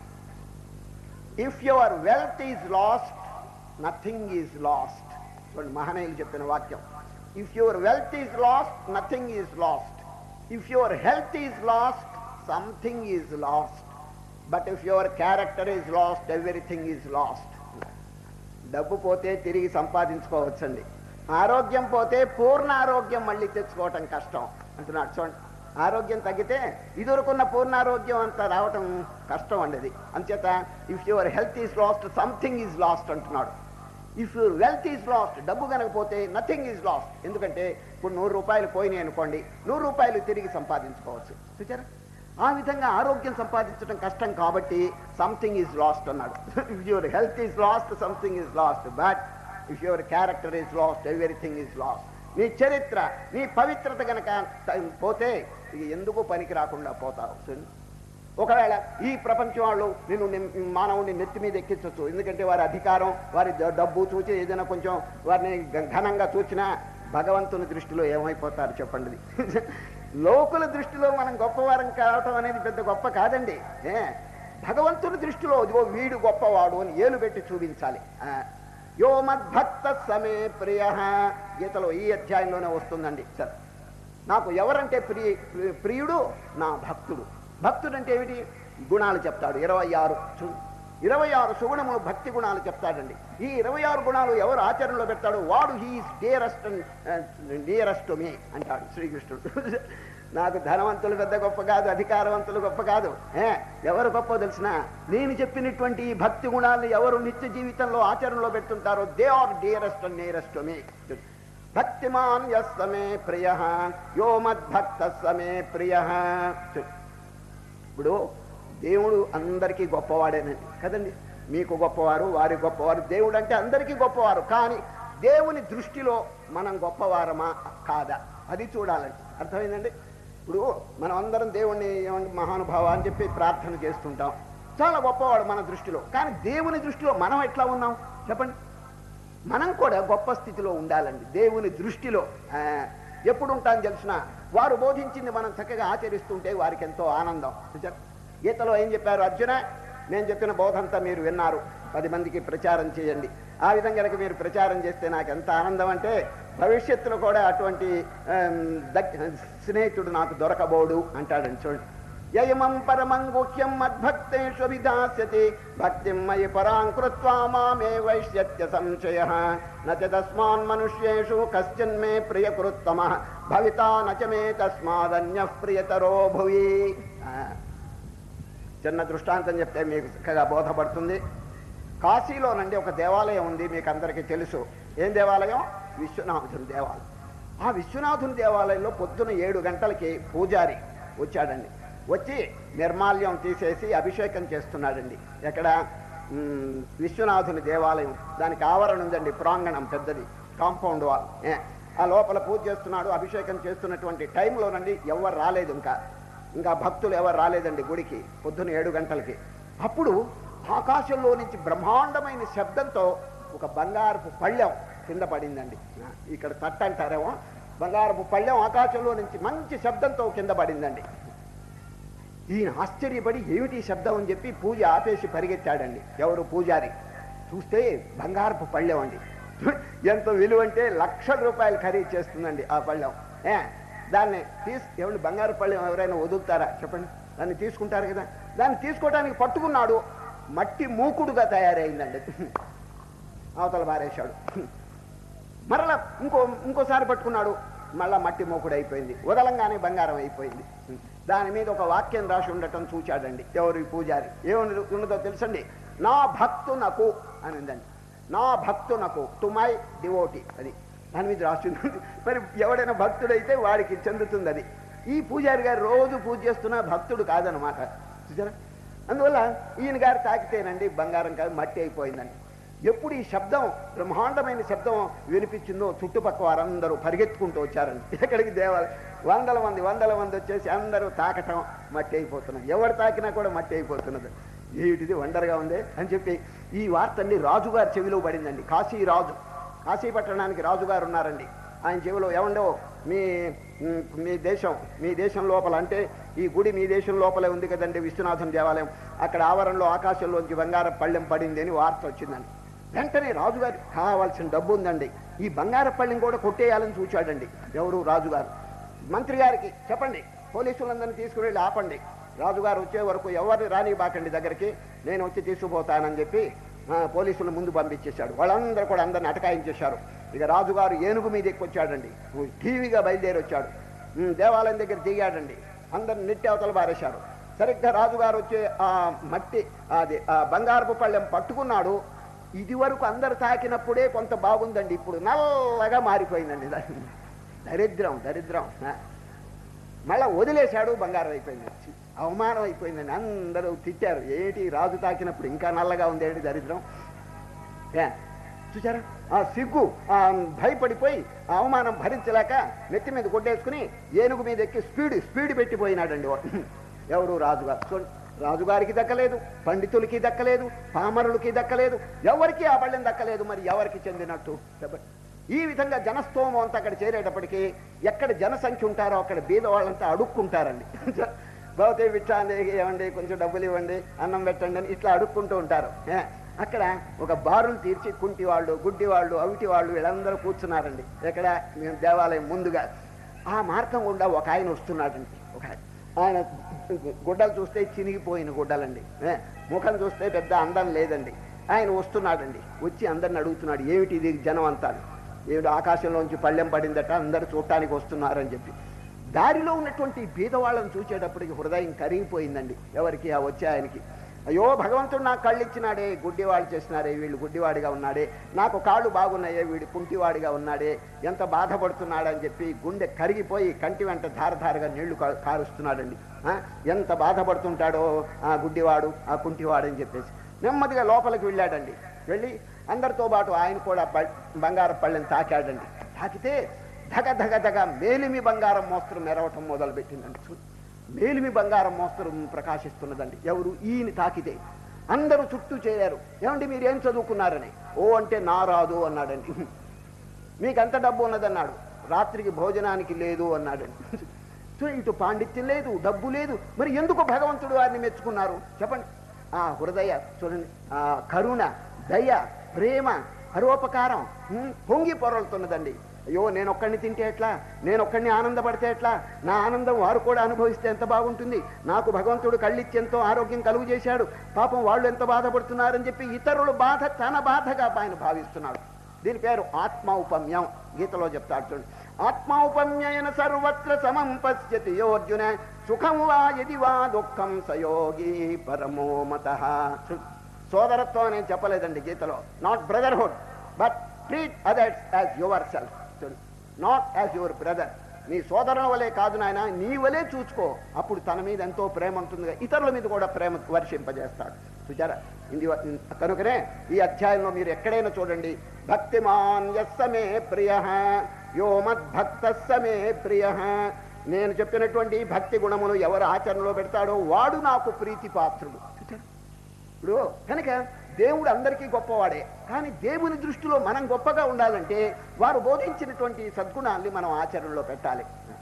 if your wealth is lost nothing is lost చూడండి మహనీయులు చెప్పిన వాక్యం if your wealth is lost nothing is lost if your health is lost something is lost but if your character is lost everything is lost డబ్బు పోతే తిరిగి సంపాదించుకోవచ్చండి ఆరోగ్యం పోతే పూర్ణ ఆరోగ్యం మళ్ళీ తెచ్చుకోవటం కష్టం అంటున్నాడు చూడండి ఆరోగ్యం తగ్గితే ఇదివరకున్న పూర్ణారోగ్యం అంతా రావటం కష్టం అండి అది అంచేత if your health is lost something is lost అంటున్నాడు if your wealth is lost డబ్బు కనుకపోతే నథింగ్ ఈజ్ లాస్ట్ ఎందుకంటే ఇప్పుడు నూరు రూపాయలు పోయినాయి అనుకోండి నూరు రూపాయలు తిరిగి సంపాదించుకోవచ్చు చూచారా ఆ విధంగా ఆరోగ్యం సంపాదించడం కష్టం కాబట్టి సంథింగ్ ఈజ్ లాస్ట్ అన్నాడు if your health is lost something is lost but if your character is lost everything is lost నీ చరిత్ర నీ పవిత్రత గనక త- పోతే ఇక ఎందుకు పనికి రాకుండా పోతావు చూడండి. ఒకవేళ ఈ ప్రపంచం వాళ్ళు నిన్ను నిమ్- మానవుని నెత్తి మీద ఎక్కించవచ్చు ఎందుకంటే వారి అధికారం వారి ద- డబ్బు చూసి ఏదైనా కొంచెం వారిని గ- ఘనంగా చూసినా భగవంతుని దృష్టిలో ఏమైపోతారు చెప్పండి ఇది. లోకుల దృష్టిలో మనం గొప్పవారం కావటం అనేది పెద్ద గొప్ప కాదండి ఏ భగవంతుని దృష్టిలో ఇదిగో వీడు గొప్పవాడు అని ఏలు పెట్టి చూపించాలి ఆ, యో మద్భక్త సమే ప్రియ గీతలో ఈ అధ్యాయంలోనే వస్తుందండి సరే నాకు ఎవరంటే ప్రియ ప్రి- ప్రియుడు నా భక్తుడు భక్తుడు అంటే ఏమిటి గుణాలు చెప్తాడు ఇరవై ఆరు చూ- ఇరవై ఆరు సుగుణములు భక్తి గుణాలు చెప్తాడండి ఈ ఇరవై ఆరు గుణాలు ఎవరు ఆచరణలో పెడతాడు వాడు హీస్ డియరెస్ట్ డియరెస్ట్ మీ అంటాడు శ్రీకృష్ణుడు నాకు ధనవంతులు పెద్ద గొప్ప కాదు అధికారవంతులు గొప్ప కాదు ఏ ఎవరు గొప్ప తెలిసిన నేను చెప్పినటువంటి ఈ భక్తి గుణాలను ఎవరు నిత్య జీవితంలో ఆచరణలో పెడుతుంటారో they are dearest and nearest మీ భక్తిమాన్ యస్సమే ప్రియ యో మద్భక్త సమే ప్రియ ఇప్పుడు దేవుడు అందరికీ గొప్పవాడేనండి కదండి మీకు గొప్పవారు వారి గొప్పవారు దేవుడు అంటే అందరికీ గొప్పవారు కానీ దేవుని దృష్టిలో మనం గొప్పవారమా కాదా అది చూడాలండి అర్థమైందండి ఇప్పుడు మనం అందరం దేవుణ్ణి ఏమంటే మహానుభావ అని చెప్పి ప్రార్థన చేస్తుంటాం చాలా గొప్పవాడు మన దృష్టిలో కానీ దేవుని దృష్టిలో మనం ఎట్లా ఉన్నాం చెప్పండి మనం కూడా గొప్ప స్థితిలో ఉండాలండి దేవుని దృష్టిలో ఆ, ఎప్పుడు ఉంటాం తెలిసిన వారు బోధించింది మనం చక్కగా ఆచరిస్తుంటే వారికి ఎంతో ఆనందం చూచారా? గీతలో ఏం చెప్పారు అర్జున నేను చెప్పిన బోధంతా మీరు విన్నారు పది మందికి ప్రచారం చేయండి ఆ విధంగా కనుక మీరు ప్రచారం చేస్తే నాకు ఎంత ఆనందం అంటే భవిష్యత్తులో కూడా అటువంటి ఆమ్, దగ్- స్నేహితుడు నాకు దొరకబోడు అంటాడండి చూడండి యయమం పరమం గుహ్యం మద్భక్తేషు విధాస్యతి భక్తిం మయి పరాం కృత్వా మామే వైశ్యత్య సంశయ నచ తస్మాన్ మనుష్యేషు కశ్చిన్మే ప్రియకృత్తమ భవితా నచ మే తస్మాదన్య ప్రియతరో భువి ఆ, చిన్న దృష్టాంతం చెప్తే మీకు చక్కగా బోధపడుతుంది కాశీలోనండి ఒక దేవాలయం ఉంది మీకు అందరికీ తెలుసు ఏం దేవాలయం విశ్వనాథుని దేవాలయం ఆ విశ్వనాథుని దేవాలయంలో పొద్దున ఏడు గంటలకి పూజారి వచ్చాడండి వచ్చి నిర్మాల్యం తీసేసి అభిషేకం చేస్తున్నాడండి ఎక్కడ మ్, విశ్వనాథుని దేవాలయం దానికి ఆవరణ ఉందండి ప్రాంగణం పెద్దది కాంపౌండ్ వాల్ ఏ, ఆ లోపల పూజ చేస్తున్నాడు అభిషేకం చేస్తున్నటువంటి టైంలోనండి ఎవరు రాలేదు ఇంకా ఇంకా భక్తులు ఎవరు రాలేదండి గుడికి పొద్దున ఏడు గంటలకి అప్పుడు ఆకాశంలో నుంచి బ్రహ్మాండమైన శబ్దంతో ఒక బంగారపు పళ్ళెం కింద పడిందండి ఇక్కడ తట్ట అంటారేమో బంగారపు పళ్ళెం ఆకాశంలో నుంచి మంచి శబ్దంతో కింద పడిందండి ఈయన ఆశ్చర్యపడి ఏమిటి ఈ శబ్దం అని చెప్పి పూజ ఆపేసి పరిగెత్తాడండి ఎవరు పూజారి చూస్తే బంగారపు పళ్ళెం అండి ఎంత విలువ అంటే లక్షల రూపాయలు ఖరీదు చేస్తుందండి ఆ పళ్ళెం ఏ దాన్ని తీసు ఏమండి బంగారు పళ్ళెం ఎవరైనా వదులుతారా చెప్పండి దాన్ని తీసుకుంటారు కదా దాన్ని తీసుకోవడానికి పట్టుకున్నాడు మట్టి మూకుడుగా తయారైందండి అవతల బారేశాడు మరలా ఇంకో ఇంకోసారి పట్టుకున్నాడు మళ్ళా మట్టి మోకుడు అయిపోయింది వదలంగానే బంగారం అయిపోయింది దాని మీద ఒక వాక్యం రాసి ఉండటం చూచాడండి ఎవరు ఈ పూజారి ఏమని ఉన్నదో తెలుసండి నా భక్తునకు అని ఉందండి నా భక్తునకు టు మై డివోటీ అది దాని మీద రాసి ఉంది మరి ఎవడైనా భక్తుడైతే వాడికి చెందుతుంది అది ఈ పూజారి గారు రోజు పూజ చేస్తున్న భక్తుడు కాదనమాట చూసారా అందువల్ల ఈయన గారు తాకితేనండి బంగారం కాదు మట్టి అయిపోయిందండి ఎప్పుడు ఈ శబ్దం బ్రహ్మాండమైన శబ్దం వినిపించిందో చుట్టుపక్క వారందరూ పరిగెత్తుకుంటూ వచ్చారండి ఎక్కడికి దేవాలయం వందల మంది వందల మంది వచ్చేసి అందరూ తాకటం మట్టి అయిపోతున్నది ఎవరు తాకినా కూడా మట్టి అయిపోతున్నది ఏమిటిది వండర్గా ఉంది అని చెప్పి ఈ వార్త అండి రాజుగారి చెవిలో పడిందండి కాశీ రాజు కాశీ పట్టణానికి రాజుగారు ఉన్నారండి ఆయన చెవిలో ఏమండో మీ మ్, మీ దేశం మీ దేశం లోపల అంటే ఈ గుడి మీ దేశం లోపలే ఉంది కదండి విశ్వనాథం దేవాలయం అక్కడ ఆవరణలో ఆకాశంలోంచి బంగారం పళ్ళెం పడింది అని వార్త వచ్చిందండి వెంటనే రాజుగారు కావాల్సిన డబ్బు ఉందండి ఈ బంగారం పళ్ళెం కూడా కొట్టేయాలని చూచాడండి ఎవరు రాజుగారు మంత్రి గారికి చెప్పండి పోలీసులందరినీ తీసుకువెళ్ళి ఆపండి రాజుగారు వచ్చే వరకు ఎవరిని రాని బాకండి దగ్గరికి నేను వచ్చి తీసుకుపోతానని చెప్పి ఆ, పోలీసులు ముందు పంపించేశాడు వాళ్ళందరూ కూడా అందరిని అటకాయించేశారు ఇక రాజుగారు ఏనుగు మీద ఎక్కొచ్చాడండి టీవీగా బయలుదేరి వచ్చాడు ఉమ్, దేవాలయం దగ్గర దిగాడండి అందరిని నెట్టి అవతల బారేశారు సరిగ్గా రాజుగారు వచ్చే ఆ మట్టి అది ఆ బంగారపు పళ్ళెం పట్టుకున్నాడు ఇది వరకు అందరు తాకినప్పుడే కొంత బాగుందండి ఇప్పుడు నల్లగా మారిపోయిందండి దాని దరిద్రం దరిద్రం ఆ. మళ్ళా వదిలేశాడు బంగారం అయిపోయింది చి, అవమానం అయిపోయిందండి అందరూ తిట్టారు ఏంటి రాజు తాకినప్పుడు ఇంకా నల్లగా ఉంది ఏంటి దరిద్రం ఏ చూసారా ఆ సిగ్గు ఆ భయపడిపోయి ఆ అవమానం భరించలేక నెత్తి మీద కొట్టేసుకుని ఏనుగు మీద ఎక్కి స్పీడ్ స్పీడ్ పెట్టిపోయినాడండి వాడు. ఎవరు రాజుగారు చూడండి రాజుగారికి దక్కలేదు పండితులకి దక్కలేదు పామరులకి దక్కలేదు ఎవరికి ఆ బళ్ళెం దక్కలేదు మరి ఎవరికి చెందినట్టు చెప్పండి ఈ విధంగా జనస్తోమం అంతా అక్కడ చేరేటప్పటికి ఎక్కడ జనసంఖ్య ఉంటారో అక్కడ బీద వాళ్ళంతా అడుక్కుంటారండి భౌతే విచ్చాంది ఏమండి కొంచెం డబ్బులు ఇవ్వండి అన్నం పెట్టండి అని ఇట్లా అడుక్కుంటూ ఉంటారు ఏ, అక్కడ ఒక బారులు తీర్చి కుంటి వాళ్ళు గుడ్డి వాళ్ళు అవిటి వాళ్ళు వీళ్ళందరూ కూర్చున్నారండి ఎక్కడ మేము దేవాలయం ముందుగా ఆ మార్గం గుండా ఒక ఆయన వస్తున్నాడండి ఒక ఆయన ఆయన గుడ్డలు చూస్తే చినిగిపోయిన గుడ్డలండి ఏ, ముఖం చూస్తే పెద్ద అందం లేదండి ఆయన వస్తున్నాడండి వచ్చి అందరిని అడుగుతున్నాడు ఏమిటి ఇది జనం అంతా ఏమిటి ఆకాశంలోంచి పళ్ళెం పడిందట అందరు చూడటానికి వస్తున్నారని చెప్పి దారిలో ఉన్నటువంటి బీదవాళ్ళని చూసేటప్పటికి హృదయం కరిగిపోయిందండి ఎవరికి ఆ వచ్చే ఆయనకి అయ్యో భగవంతుడు నాకు కళ్ళు ఇచ్చినాడే గుడ్డివాడు చేసినారే వీళ్ళు గుడ్డివాడిగా ఉన్నాడే నాకు కాళ్ళు బాగున్నాయే వీడు కుంటివాడిగా ఉన్నాడే ఎంత బాధపడుతున్నాడని చెప్పి గుండె కరిగిపోయి కంటి వెంట ధారధారగా నీళ్లు కా- కారుస్తున్నాడండి ఆ, ఎంత బాధపడుతుంటాడో ఆ గుడ్డివాడు ఆ కుంటివాడు అని చెప్పేసి నెమ్మదిగా లోపలికి వెళ్ళాడండి వెళ్ళి అందరితో పాటు ఆయన కూడా ప- బంగారం పళ్ళని తాకాడండి తాకితే ధగ ధగ ధగ మేలిమి బంగారం మోస్తరు మెరవటం మొదలుపెట్టిందండి చూ మేలిమి బంగారం మోస్తరు ప్రకాశిస్తున్నదండి ఎవరు ఈయన తాకితే అందరూ చుట్టూ చేరారు ఏమండి మీరు ఏం చదువుకున్నారని ఓ అంటే నా రాదు అన్నాడండి మీకు ఎంత డబ్బు ఉన్నదన్నాడు రాత్రికి భోజనానికి లేదు అన్నాడండి సో ఇటు పాండిత్యం లేదు డబ్బు లేదు మరి ఎందుకు భగవంతుడు వారిని మెచ్చుకున్నారు చెప్పండి ఆ హృదయ చూడండి ఆ కరుణ దయ ప్రేమ పరోపకారం ఉమ్, పొంగి పొరలుతున్నదండి అయ్యో నేను ఒక్కడిని తింటే ఎట్లా నేను ఒక్కడిని ఆనందపడితే ఎట్లా నా ఆనందం వారు కూడా అనుభవిస్తే ఎంత బాగుంటుంది నాకు భగవంతుడు కళ్ళిచ్చి ఎంతో ఆరోగ్యం కలుగు చేశాడు పాపం వాళ్ళు ఎంత బాధపడుతున్నారని చెప్పి ఇతరుల బాధ తన బాధగా ఆయన భావిస్తున్నాడు దీని పేరు ఆత్మౌపమ్యం గీతలో చెప్తాడు చూడండి ఆత్మౌపమ్యన సర్వత్ర సమం పశ్యతి యోర్జున సుఖం వా యది వా దుఃఖం సయోగి పరమో మత సోదరత్వం అని చెప్పలేదండి గీతలో not brotherhood but treat others as your self not as your brother నీ సోదరుల వలె కాదు నాయన నీ వలే చూసుకో అప్పుడు తన మీద ఎంతో ప్రేమ ఉంటుంది ఇతరుల మీద కూడా ప్రేమ వర్షింపజేస్తాడు చూచారా ఇంది కనుకనే ఈ అధ్యాయంలో మీరు ఎక్కడైనా చూడండి భక్తిమాన్ యస్సమే ప్రియ యో మద్భక్త సమే ప్రియ నేను చెప్పినటువంటి ఈ భక్తి గుణములు ఎవరు ఆచరణలో పెడతాడో వాడు నాకు ప్రీతి పాత్రుడు చూచారా ఇప్పుడు కనుక దేవుడు అందరికీ గొప్పవాడే కానీ దేవుని దృష్టిలో మనం గొప్పగా ఉండాలంటే వారు బోధించినటువంటి సద్గుణాల్ని మనం ఆచరణలో పెట్టాలి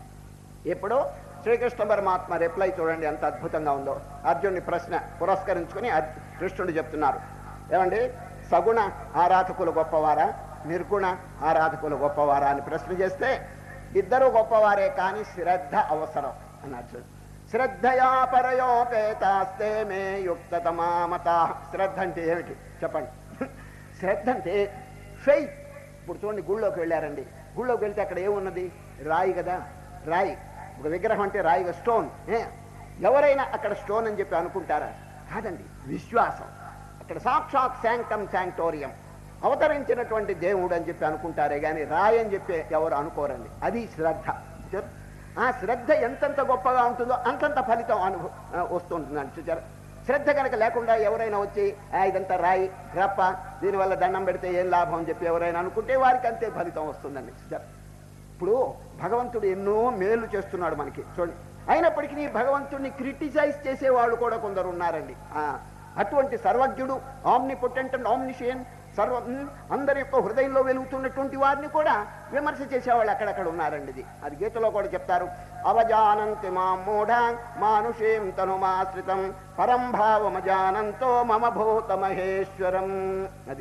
ఇప్పుడు శ్రీకృష్ణ పరమాత్మ రిప్లై చూడండి ఎంత అద్భుతంగా ఉందో అర్జునుడి ప్రశ్న పురస్కరించుకుని అర్జు- కృష్ణుడు చెప్తున్నారు ఏమండి సగుణ ఆరాధకులు గొప్పవారా నిర్గుణ ఆరాధకులు గొప్పవారా అని ప్రశ్న చేస్తే ఇద్దరు గొప్పవారే కానీ శ్రద్ధ అవసరం అని అర్జునుడు శ్రద్ధయా పరయోపేతాస్తే మే యుక్తతమామత శ్రద్ధ అంటే ఏమిటి చెప్పండి శ్రద్ధ అంటే ఫెయిత్ ఇప్పుడు చూడండి గుళ్ళోకి వెళ్ళారండి గుళ్ళోకి వెళ్తే అక్కడ ఏమున్నది రాయి కదా రాయి ఒక విగ్రహం అంటే రాయిగా స్టోన్ ఏ ఎవరైనా అక్కడ స్టోన్ అని చెప్పి అనుకుంటారా కాదండి విశ్వాసం అక్కడ సాక్షాత్ శాంక్టమ్ శాంక్టోరియం అవతరించినటువంటి దేవుడు అని చెప్పి అనుకుంటారే కానీ రాయి అని చెప్పి ఎవరు అనుకోరండి అది శ్రద్ధ చూచారు? ఆ శ్రద్ధ ఎంతెంత గొప్పగా ఉంటుందో అంతంత ఫలితం అనుభవ ఆ, వస్తుంటుందండి చూచారు శ్రద్ధ కనుక లేకుండా ఎవరైనా వచ్చి "ఆ, ఇదంతా రాయి రప్ప దీనివల్ల దండం పెడితే ఏం లాభం అని చెప్పి ఎవరైనా అనుకుంటే వారికి అంతే ఫలితం వస్తుందండి చూచారు ఇప్పుడు భగవంతుడు ఎన్నో మేలు చేస్తున్నాడు మనకి చూడండి అయినప్పటికీ భగవంతుడిని క్రిటిసైజ్ చేసే వాళ్ళు కూడా కొందరు ఉన్నారండి ఆ, అటువంటి సర్వజ్ఞుడు ఆమ్ని పొటెంట్ అండ్ ఆమ్నిషియన్ సర్వ ఉమ్, అందరి యొక్క హృదయంలో వెలుగుతున్నటువంటి వారిని కూడా విమర్శ చేసేవాళ్ళు అక్కడక్కడ ఉన్నారండి ఇది అది గీతలో కూడా చెప్తారు అవజానంతి మా మూఢ మానుషేం తనుమాశ్రితం పరం భావమజానంతో మమ భూత మహేశ్వరం అది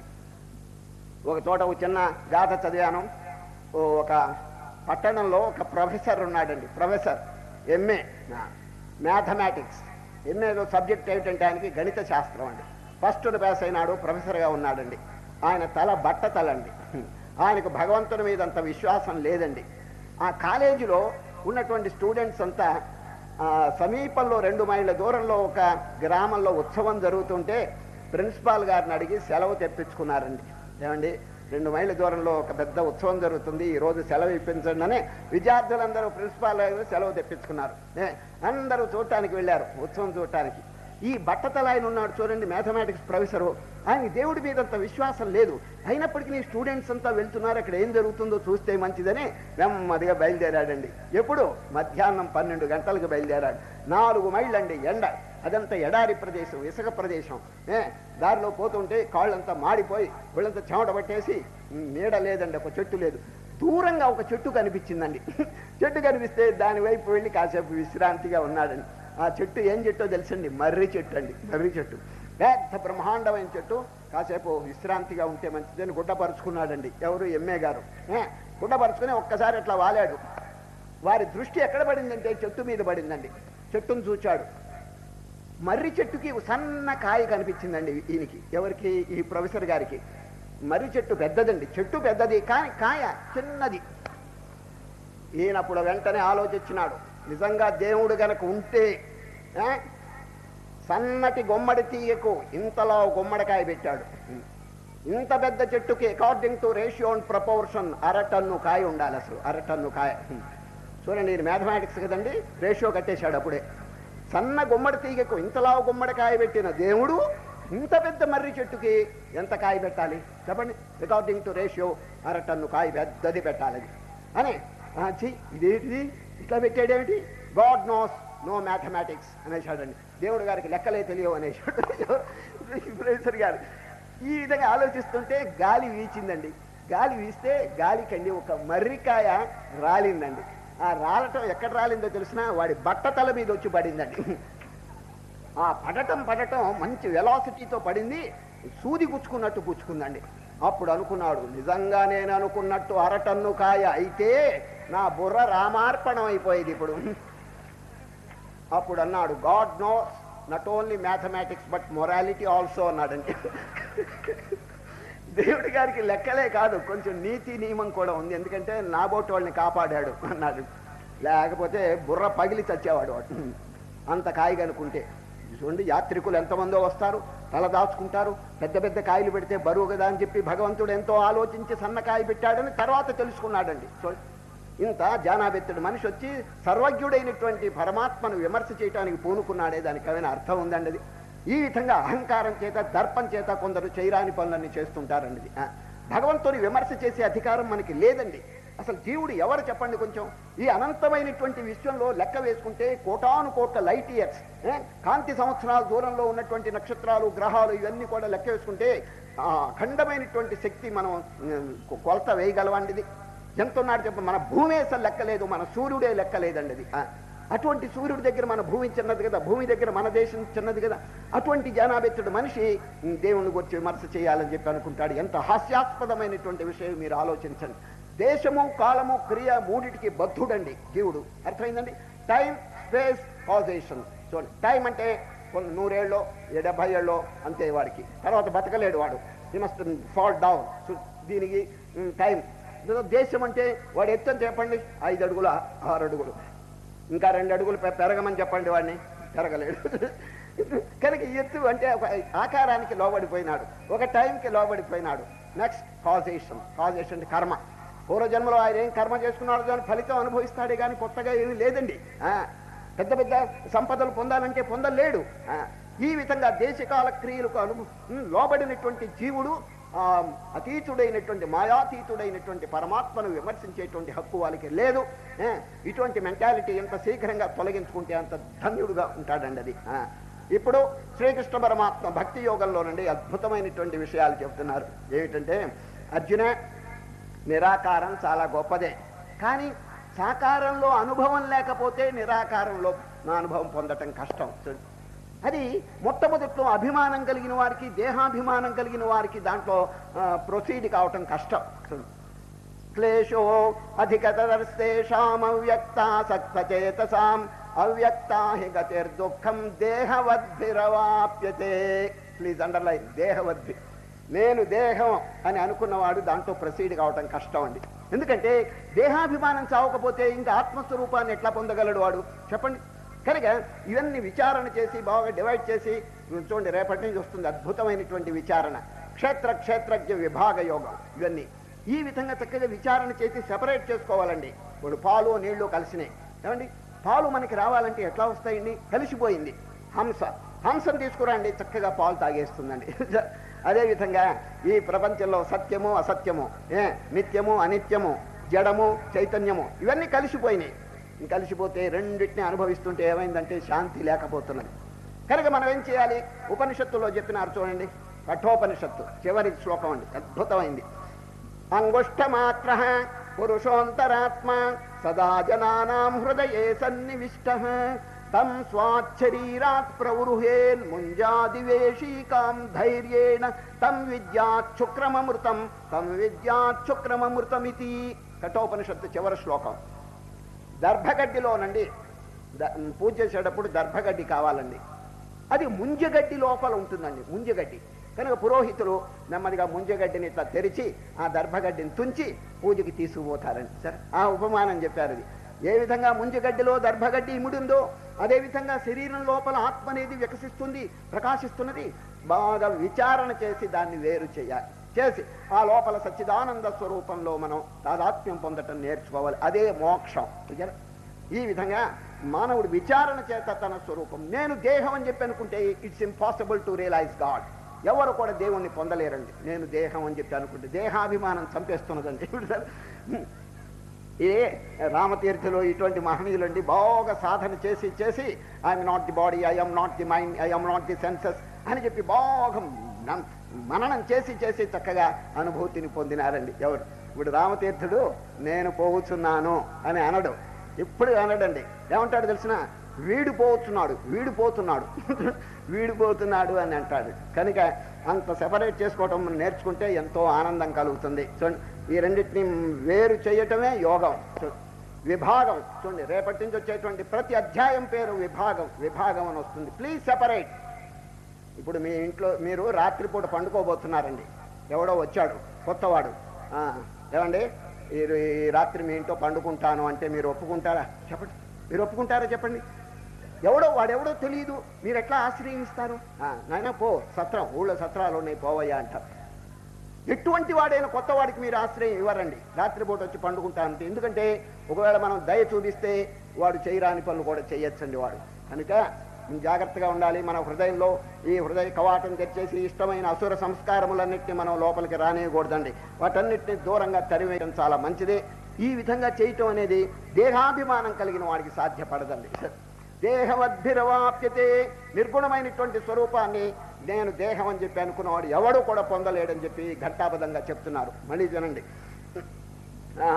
ఒక చోట ఒక చిన్న గాథ చదివాను ఓ ఒక పట్టణంలో ఒక ప్రొఫెసర్ ఉన్నాడండి ప్రొఫెసర్ ఎంఏ మ్యాథమెటిక్స్ ఎంఏలో సబ్జెక్ట్ ఏమిటంటే ఆయనకి గణిత శాస్త్రం అండి ఫస్ట్ పాస్ అయినాడు ప్రొఫెసర్గా ఉన్నాడండి ఆయన తల బట్ట తలండి ఆయనకు భగవంతుని మీద అంత విశ్వాసం లేదండి ఆ కాలేజీలో ఉన్నటువంటి స్టూడెంట్స్ అంతా ఆ, సమీపంలో రెండు మైళ్ళ దూరంలో ఒక గ్రామంలో ఉత్సవం జరుగుతుంటే ప్రిన్సిపాల్ గారిని అడిగి సెలవు తెప్పించుకున్నారండి ఏమండి రెండు మైళ్ళ దూరంలో ఒక పెద్ద ఉత్సవం జరుగుతుంది ఈ రోజు సెలవు ఇప్పించండి అని విద్యార్థులందరూ ప్రిన్సిపాల్ గారు సెలవు తెప్పించుకున్నారు ఏ, అందరూ చూడటానికి వెళ్ళారు ఉత్సవం చూడటానికి ఈ బట్టతల ఆయన ఉన్నాడు చూడండి మ్యాథమెటిక్స్ ప్రొఫెసరు ఆయన దేవుడి మీద అంత విశ్వాసం లేదు అయినప్పటికీ స్టూడెంట్స్ అంతా వెళ్తున్నారు అక్కడ ఏం జరుగుతుందో చూస్తే మంచిదని నెమ్మదిగా బయలుదేరాడండి ఎప్పుడు మధ్యాహ్నం పన్నెండు గంటలకు బయలుదేరాడు నాలుగు మైళ్ళండి ఎండ అదంతా ఎడారి ప్రదేశం ఇసుక ప్రదేశం ఏ దారిలో పోతుంటే కాళ్ళంతా మాడిపోయి ఒళ్ళంతా చెమట పట్టేసి నీడ లేదండి ఒక చెట్టు లేదు దూరంగా ఒక చెట్టు కనిపించిందండి చెట్టు కనిపిస్తే దాని వైపు వెళ్ళి కాసేపు విశ్రాంతిగా ఉన్నాడండి ఆ చెట్టు ఏం చెట్టో తెలుసండి మర్రి చెట్టు అండి మర్రి చెట్టు పెద్ద బ్రహ్మాండమైన చెట్టు కాసేపు విశ్రాంతిగా ఉంటే మంచిదని గుడ్డపరుచుకున్నాడండి ఎవరు ఎమ్మె గారు ఏ, గుడ్డపరుచుకుని ఒక్కసారి అట్లా వాలాడు వారి దృష్టి ఎక్కడ పడిందంటే చెట్టు మీద పడిందండి చెట్టును చూచాడు మర్రి చెట్టుకి ఒక సన్న కాయ కనిపించిందండి ఈయనకి ఎవరికి ఈ ప్రొఫెసర్ గారికి మర్రి చెట్టు పెద్దదండి చెట్టు పెద్దది కానీ కాయ చిన్నది ఈయనప్పుడు వెంటనే ఆలోచించినాడు నిజంగా దేవుడు గనక ఉంటే ఆ, సన్నటి గుమ్మడి తీయకు ఇంతలో గుమ్మడికాయ పెట్టాడు ఇంత పెద్ద చెట్టుకి according to ratio and proportion అరటన్ను కాయ ఉండాలి అసలు అరటన్ను కాయ చూడండి ఇది మ్యాథమెటిక్స్ కదండి రేషియో కట్టేశాడు అప్పుడే సన్న గుమ్మడి తీగకు ఇంతలా గుమ్మడికాయ పెట్టిన దేవుడు ఇంత పెద్ద మర్రి చెట్టుకి ఎంత కాయ పెట్టాలి చెప్పండి అకార్డింగ్ టు రేషియో అరటన్ను కాయ పెద్దది పెట్టాలి అది అని "ఆ, ఛీ ఇదేంటిది ఇట్లా పెట్టాడేమిటి గాడ్ నోస్ నో మ్యాథమెటిక్స్ అనేసాడండి దేవుడు గారికి లెక్కలే తెలియవు అనేసాడు ప్రొఫెసర్ గారు ఈ విధంగా ఆలోచిస్తుంటే గాలి వీచిందండి గాలి వీస్తే గాలికండి ఒక మర్రికాయ రాలిందండి ఆ రాలటం ఎక్కడ రాలిందో తెలిసినా వాడి బట్టతల మీద వచ్చి పడిందండి ఆ పడటం పడటం మంచి వెలాసిటీతో పడింది సూది గుచ్చుకున్నట్టు గుచ్చుకుందండి అప్పుడు అనుకున్నాడు నిజంగా నేను అనుకున్నట్టు అరటన్ను కాయ అయితే నా బుర్ర రామార్పణం అయిపోయేది ఇప్పుడు అప్పుడు అన్నాడు God knows not only mathematics but morality also అన్నాడండి దేవుడి గారికి లెక్కలే కాదు కొంచెం నీతి నియమం కూడా ఉంది ఎందుకంటే నాబోటి వాళ్ళని కాపాడాడు అన్నాడు లేకపోతే బుర్ర పగిలి చచ్చేవాడు వాడు అంత కాయ కనుకుంటే చూడండి యాత్రికులు ఎంతమందో వస్తారు తల దాచుకుంటారు పెద్ద పెద్ద కాయలు పెడితే బరువు కదా అని చెప్పి భగవంతుడు ఎంతో ఆలోచించి సన్నకాయ పెట్టాడని తర్వాత తెలుసుకున్నాడండి చూడండి ఇంత జానాబెత్తుడు మనిషి వచ్చి సర్వజ్ఞుడైనటువంటి పరమాత్మను విమర్శ చేయడానికి పూనుకున్నాడే దానికి ఏమైనా అర్థం ఉందండి అది ఈ విధంగా అహంకారం చేత దర్పం చేత కొందరు చేయరాని పనులన్నీ చేస్తుంటారండి ఇది. ఆ, భగవంతుని విమర్శ చేసే అధికారం మనకి లేదండి అసలు జీవుడు ఎవరు చెప్పండి కొంచెం ఈ అనంతమైనటువంటి విశ్వంలో లెక్క వేసుకుంటే కోటాను కోట్ల లైట్ ఇయర్స్ ఏ, కాంతి సంవత్సరాల దూరంలో ఉన్నటువంటి నక్షత్రాలు గ్రహాలు ఇవన్నీ కూడా లెక్క వేసుకుంటే ఆ అఖండమైనటువంటి శక్తి మనం ఉమ్, కొ- కొలత వేయగలవండి ఇది ఎంత ఉన్నాడు చెప్ప మన భూమి అసలు లెక్కలేదు మన సూర్యుడే లెక్కలేదండి అది ఆ, అటువంటి సూర్యుడి దగ్గర మన భూమి చిన్నది కదా భూమి దగ్గర మన దేశం చిన్నది కదా అటువంటి జనాబెత్తుడు మనిషి ఉమ్, దేవుని గురించి విమర్శ చేయాలని చెప్పి అనుకుంటాడు ఎంత హాస్యాస్పదమైనటువంటి విషయం మీరు ఆలోచించండి దేశము కాలము క్రియ మూడిటికి బద్ధుడండి జీవుడు అర్థమైందండి టైం స్పేస్ కాజేషన్ చూడండి టైం అంటే కొన్ని నూరేళ్ళలో డెబ్బై ఏళ్ళలో అంతే వాడికి తర్వాత బతకలేడు వాడు ఈ మస్ట్ ఫాల్ డౌన్ సో దీనికి టైం దేశం అంటే వాడు ఎత్తు అని చెప్పండి ఐదు అడుగుల ఆరు అడుగులు ఇంకా రెండు అడుగులు పె- పెరగమని చెప్పండి వాడిని పెరగలేడు కనుక ఈ ఎత్తు అంటే ఒక ఆకారానికి లోబడిపోయినాడు ఒక టైంకి లోబడిపోయినాడు నెక్స్ట్ కాజేషన్ కాజేషన్ అంటే కర్మ పూర్వజన్మలో ఆయన ఏం కర్మ చేసుకున్నాడు దాని ఫలితం అనుభవిస్తాడే కానీ కొత్తగా ఏమీ లేదండి ఆ, పెద్ద పెద్ద సంపదలు పొందాలంటే పొందలేడు ఆ, ఈ విధంగా దేశకాల క్రియలకు అను ఉమ్, లోబడినటువంటి జీవుడు ఆ, అతీతుడైనటువంటి మాయాతీతుడైనటువంటి పరమాత్మను విమర్శించేటువంటి హక్కు వాళ్ళకి లేదు ఏ, ఇటువంటి మెంటాలిటీ ఎంత శీఘ్రంగా తొలగించుకుంటే అంత ధన్యుడుగా ఉంటాడండి అది ఆ. ఇప్పుడు శ్రీకృష్ణ పరమాత్మ భక్తి యోగంలో నుండి అద్భుతమైనటువంటి విషయాలు చెప్తున్నారు ఏమిటంటే అర్జున నిరాకారం చాలా గొప్పదే కానీ సాకారంలో అనుభవం లేకపోతే నిరాకారంలో నా అనుభవం పొందటం కష్టం చూడు. అది మొట్టమొదట్లో అభిమానం కలిగిన వారికి దేహాభిమానం కలిగిన వారికి దాంట్లో ప్రొసీడ్ కావటం కష్టం చూడు. క్లేశో అధికతరస్తేషాం అవ్యక్తాసక్తచేతసాం అవ్యక్తా హి గతిర్దుఃఖం దేహవద్భిరవాప్యతే ప్లీజ్ అండర్లైన్ దేహవద్భి నేను దేహం అని అనుకున్నవాడు దాంట్లో ప్రసీడ్ కావటం కష్టం అండి ఎందుకంటే దేహాభిమానం చావకపోతే ఇంకా ఆత్మస్వరూపాన్ని ఎట్లా పొందగలడు వాడు చెప్పండి కనుక ఇవన్నీ విచారణ చేసి బాగా డివైడ్ చేసి చూడండి రేపటి నుంచి వస్తుంది అద్భుతమైనటువంటి విచారణ క్షేత్ర క్షేత్రజ్ఞ విభాగ యోగం ఇవన్నీ ఈ విధంగా చక్కగా విచారణ చేసి సెపరేట్ చేసుకోవాలండి ఇప్పుడు పాలు నీళ్లు కలిసినాయి ఏమండి పాలు మనకి రావాలంటే ఎట్లా వస్తాయండి కలిసిపోయింది హంస హంసను తీసుకురండి చక్కగా పాలు తాగేస్తుందండి అదేవిధంగా ఈ ప్రపంచంలో సత్యము అసత్యము ఏ నిత్యము అనిత్యము జడము చైతన్యము ఇవన్నీ కలిసిపోయినాయి కలిసిపోతే రెండింటిని అనుభవిస్తుంటే ఏమైందంటే శాంతి లేకపోతున్నది కనుక మనం ఏం చేయాలి ఉపనిషత్తులో చెప్పినారు చూడండి కఠోపనిషత్తు చివరి శ్లోకం అండి అద్భుతమైంది అంగుష్టమాత్ర పురుషోంతరాత్మ సదా జనానాం హృదయే సన్నివిష్ట తం స్వాచ్చరీరాత్ ప్రవృహేన్ ముంజాదివేశీకాం ధైర్యేణ తం విద్యాచ్చుక్రమమృతం తం విద్యాచ్చుక్రమమృతమితి కఠోపనిషత్తు చివరి శ్లోకం దర్భగడ్డిలోనండి ద- పూజ చేసేటప్పుడు దర్భగడ్డి కావాలండి అది ముంజగడ్డి లోపల ఉంటుందండి ముంజగడ్డి కనుక పురోహితులు నెమ్మదిగా ముంజగడ్డిని ఇట్లా తెరిచి ఆ దర్భగడ్డిని తుంచి పూజకి తీసుకుపోతారండి సరే ఆ ఉపమానం చెప్పారు ఇది ఏ విధంగా ముంజగడ్డిలో దర్భగడ్డి ఇముడిందో అదే విధంగా శరీరం లోపల ఆత్మ అనేది వికసిస్తుంది ప్రకాశిస్తున్నది బాగా విచారణ చేసి దాన్ని వేరు చేయాలి చేసి ఆ లోపల సచ్చిదానంద స్వరూపంలో మనం తాదాత్మ్యం పొందటం నేర్చుకోవాలి అదే మోక్షం ఓకేనా? ఈ విధంగా మానవుడు విచారణ చేత తన స్వరూపం నేను దేహం అని చెప్పి అనుకుంటే it's impossible to realise God ఎవరు కూడా దేవుణ్ణి పొందలేరండి నేను దేహం అని చెప్పి అనుకుంటే దేహాభిమానం చంపేస్తున్నదండి ఇదే రామతీర్థులు ఇటువంటి మహనీయులండి బాగా సాధన చేసి చేసి I'm not the body I'm not the mind I'm not the senses అని చెప్పి బాగా నం- మననం చేసి చేసి చక్కగా అనుభూతిని పొందినారండి ఎవరు ఇప్పుడు రామతీర్థుడు నేను పోగుచున్నాను అని అనడు ఇప్పుడు అనడండి ఏమంటాడు తెలిసిన వీడిపోతున్నాడు వీడిపోతున్నాడు వీడిపోతున్నాడు అని అంటాడు కనుక అంత సెపరేట్ చేసుకోవటం మనం నేర్చుకుంటే ఎంతో ఆనందం కలుగుతుంది చూడండి ఈ రెండింటిని వేరు చేయటమే యోగం చూ- విభాగం చూడండి రేపటి నుంచి వచ్చేటువంటి ప్రతి అధ్యాయం పేరు విభాగం విభాగం అని వస్తుంది ప్లీజ్ సెపరేట్ ఇప్పుడు మీ ఇంట్లో మీరు రాత్రిపూట పండుకోబోతున్నారండి ఎవడో వచ్చాడు కొత్తవాడు ఆ, ఏమండి ఈ ఈ రాత్రి మీ ఇంట్లో పండుకుంటాను అంటే మీరు ఒప్పుకుంటారా చెప్పండి మీరు ఒప్పుకుంటారా చెప్పండి ఎవడో వాడెవడో తెలియదు మీరు ఎట్లా ఆశ్రయిస్తారు ఆ, నాయనా పో సత్రం ఊళ్ళో సత్రాలు ఉన్నాయి పోవయ్యా అంటారు ఎటువంటి వాడైనా కొత్త వాడికి మీరు ఆశ్రయం ఇవ్వరండి రాత్రిపూట వచ్చి పండుకుంటానంటే ఎందుకంటే ఒకవేళ మనం దయ చూపిస్తే వాడు చేయరాని పనులు కూడా చేయొచ్చండి వాడు కనుక మనం జాగ్రత్తగా ఉండాలి మన హృదయంలో ఈ హృదయ కవాటం తెచ్చేసి ఇష్టమైన అసుర సంస్కారములన్నింటినీ మనం లోపలికి రానియకూడదండి వాటన్నిటిని దూరంగా తరివేయడం చాలా మంచిది ఈ విధంగా చేయటం అనేది దేహాభిమానం కలిగిన వాడికి సాధ్యపడదండి దేహవద్భిరవాప్యతే నిర్గుణమైనటువంటి స్వరూపాన్ని నేను దేహం అని చెప్పి అనుకున్నవాడు ఎవడు కూడా పొందలేడని చెప్పి ఘంటాబద్ధంగా చెప్తున్నారు మళ్ళీ వినండి ఆ,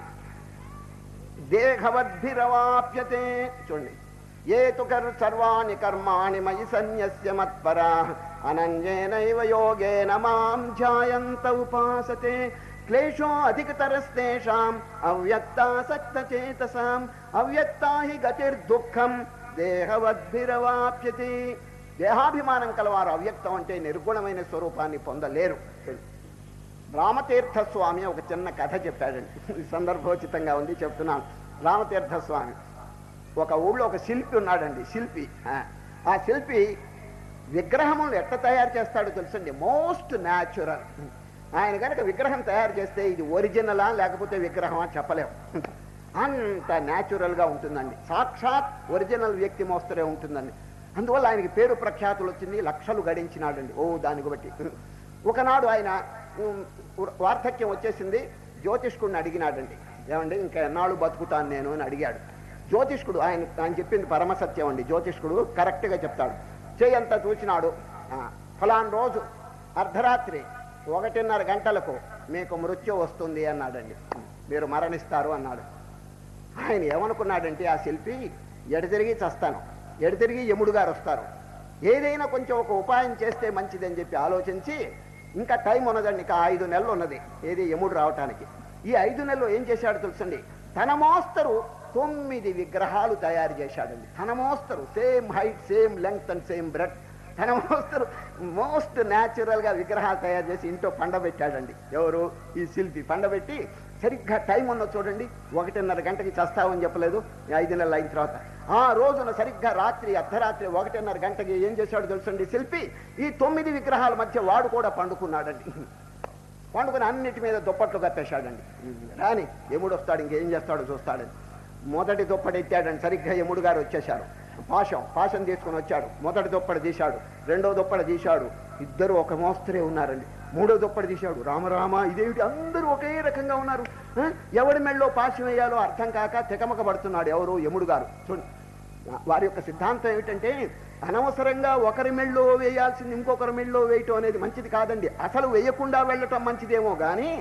దేహవద్భిరవాప్యతే చూడండి ఏ తు కర్ సర్వాణి కర్మాణి మయి సన్యస్య మత్పరా అనన్యేనైవ యోగేన మాం ధ్యాయంత ఉపాసతే క్లేశో అధికతరస్తేషాం అవ్యక్తాసక్తచేతసాం అవ్యక్తా హి గతిర్దుఃఖం దేహవద్భిరవాప్యతే దేహాభిమానం కలవారు అవ్యక్తం అంటే నిర్గుణమైన స్వరూపాన్ని పొందలేరు రామతీర్థ స్వామి ఒక చిన్న కథ చెప్పాడండి ఈ సందర్భోచితంగా ఉంది చెప్తున్నాను రామతీర్థ స్వామి ఒక ఊళ్ళో ఒక శిల్పి ఉన్నాడండి శిల్పి ఆ, ఆ శిల్పి విగ్రహములు ఎట్ట తయారు చేస్తాడో తెలుసండి మోస్ట్ న్యాచురల్ ఆయన కనుక విగ్రహం తయారు చేస్తే ఇది ఒరిజినలా లేకపోతే విగ్రహమా చెప్పలేము అంత న్యాచురల్గా ఉంటుందండి సాక్షాత్ ఒరిజినల్ వ్యక్తి మోస్తరే ఉంటుందండి అందువల్ల ఆయనకి పేరు ప్రఖ్యాతులు వచ్చింది లక్షలు గడించినాడండి ఓ దానికి బట్టి ఒకనాడు ఆయన ఉమ్, వార్ధక్యం వచ్చేసింది జ్యోతిష్కుడిని అడిగినాడండి ఏమండి ఇంకా ఎన్నాళ్ళు బతుకుతాను నేను అని అడిగాడు జ్యోతిష్కుడు ఆయన ఆయన చెప్పింది పరమసత్యం అండి జ్యోతిష్కుడు కరెక్ట్గా చెప్తాడు చేయంతా చూసినాడు ఆ, ఫలాన్ రోజు అర్ధరాత్రి ఒకటిన్నర గంటలకు మీకు మృత్యు వస్తుంది అన్నాడండి మీరు మరణిస్తారు అన్నాడు ఆయన ఏమనుకున్నాడంటే ఆ శిల్పి ఎడతిరిగి చస్తాను ఎడతిరిగి యముడు గారు వస్తారు ఏదైనా కొంచెం ఒక ఉపాయం చేస్తే మంచిదని చెప్పి ఆలోచించి ఇంకా టైం ఉన్నదండి ఇంకా ఐదు నెలలు ఉన్నది ఏది యముడు రావటానికి ఈ ఐదు నెలలు ఏం చేశాడు తెలుసండి తన మోస్తరు తొమ్మిది విగ్రహాలు తయారు చేశాడండి తన మోస్తరు same height same length and same breadth తన మోస్తరు మోస్ట్ న్యాచురల్గా విగ్రహాలు తయారు చేసి ఇంట్లో పండబెట్టాడండి ఎవరు ఈ శిల్పి పండబెట్టి సరిగ్గా టైం ఉన్న చూడండి ఒకటిన్నర గంటకి చస్తావని చెప్పలేదు ఈ ఐదు నెలలు అయిన తర్వాత ఆ రోజున సరిగ్గా రాత్రి అర్ధరాత్రి ఒకటిన్నర గంటకి ఏం చేశాడు తెలుసండి శిల్పి ఈ తొమ్మిది విగ్రహాల మధ్య వాడు కూడా పండుకున్నాడండి పండుకుని అన్నిటి మీద దుప్పట్లు కప్పేశాడండి రాని యముడు వస్తాడు ఇంకేం చేస్తాడో చూస్తాడని మొదటి దుప్పటి ఎత్తాడండి సరిగ్గా యముడు గారు వచ్చేశారు పాశం పాశం తీసుకొని వచ్చాడు మొదటి దుప్పటి తీశాడు రెండో దుప్పటి తీశాడు ఇద్దరు ఒక మోస్తరే ఉన్నారండి మూడో దుప్పటి తీశాడు రామరామ ఇదేమిటి అందరూ ఒకే రకంగా ఉన్నారు ఆ? ఎవడి మెళ్ళలో పాశం వేయాలో అర్థం కాక తికమక పడుతున్నాడు ఎవరు యముడు గారు చూడండి వారి యొక్క సిద్ధాంతం ఏమిటంటే అనవసరంగా ఒకరి మెళ్ళో వేయాల్సింది ఇంకొకరి మెళ్ళో వేయటం అనేది మంచిది కాదండి అసలు వేయకుండా వెళ్ళటం మంచిదేమో కానీ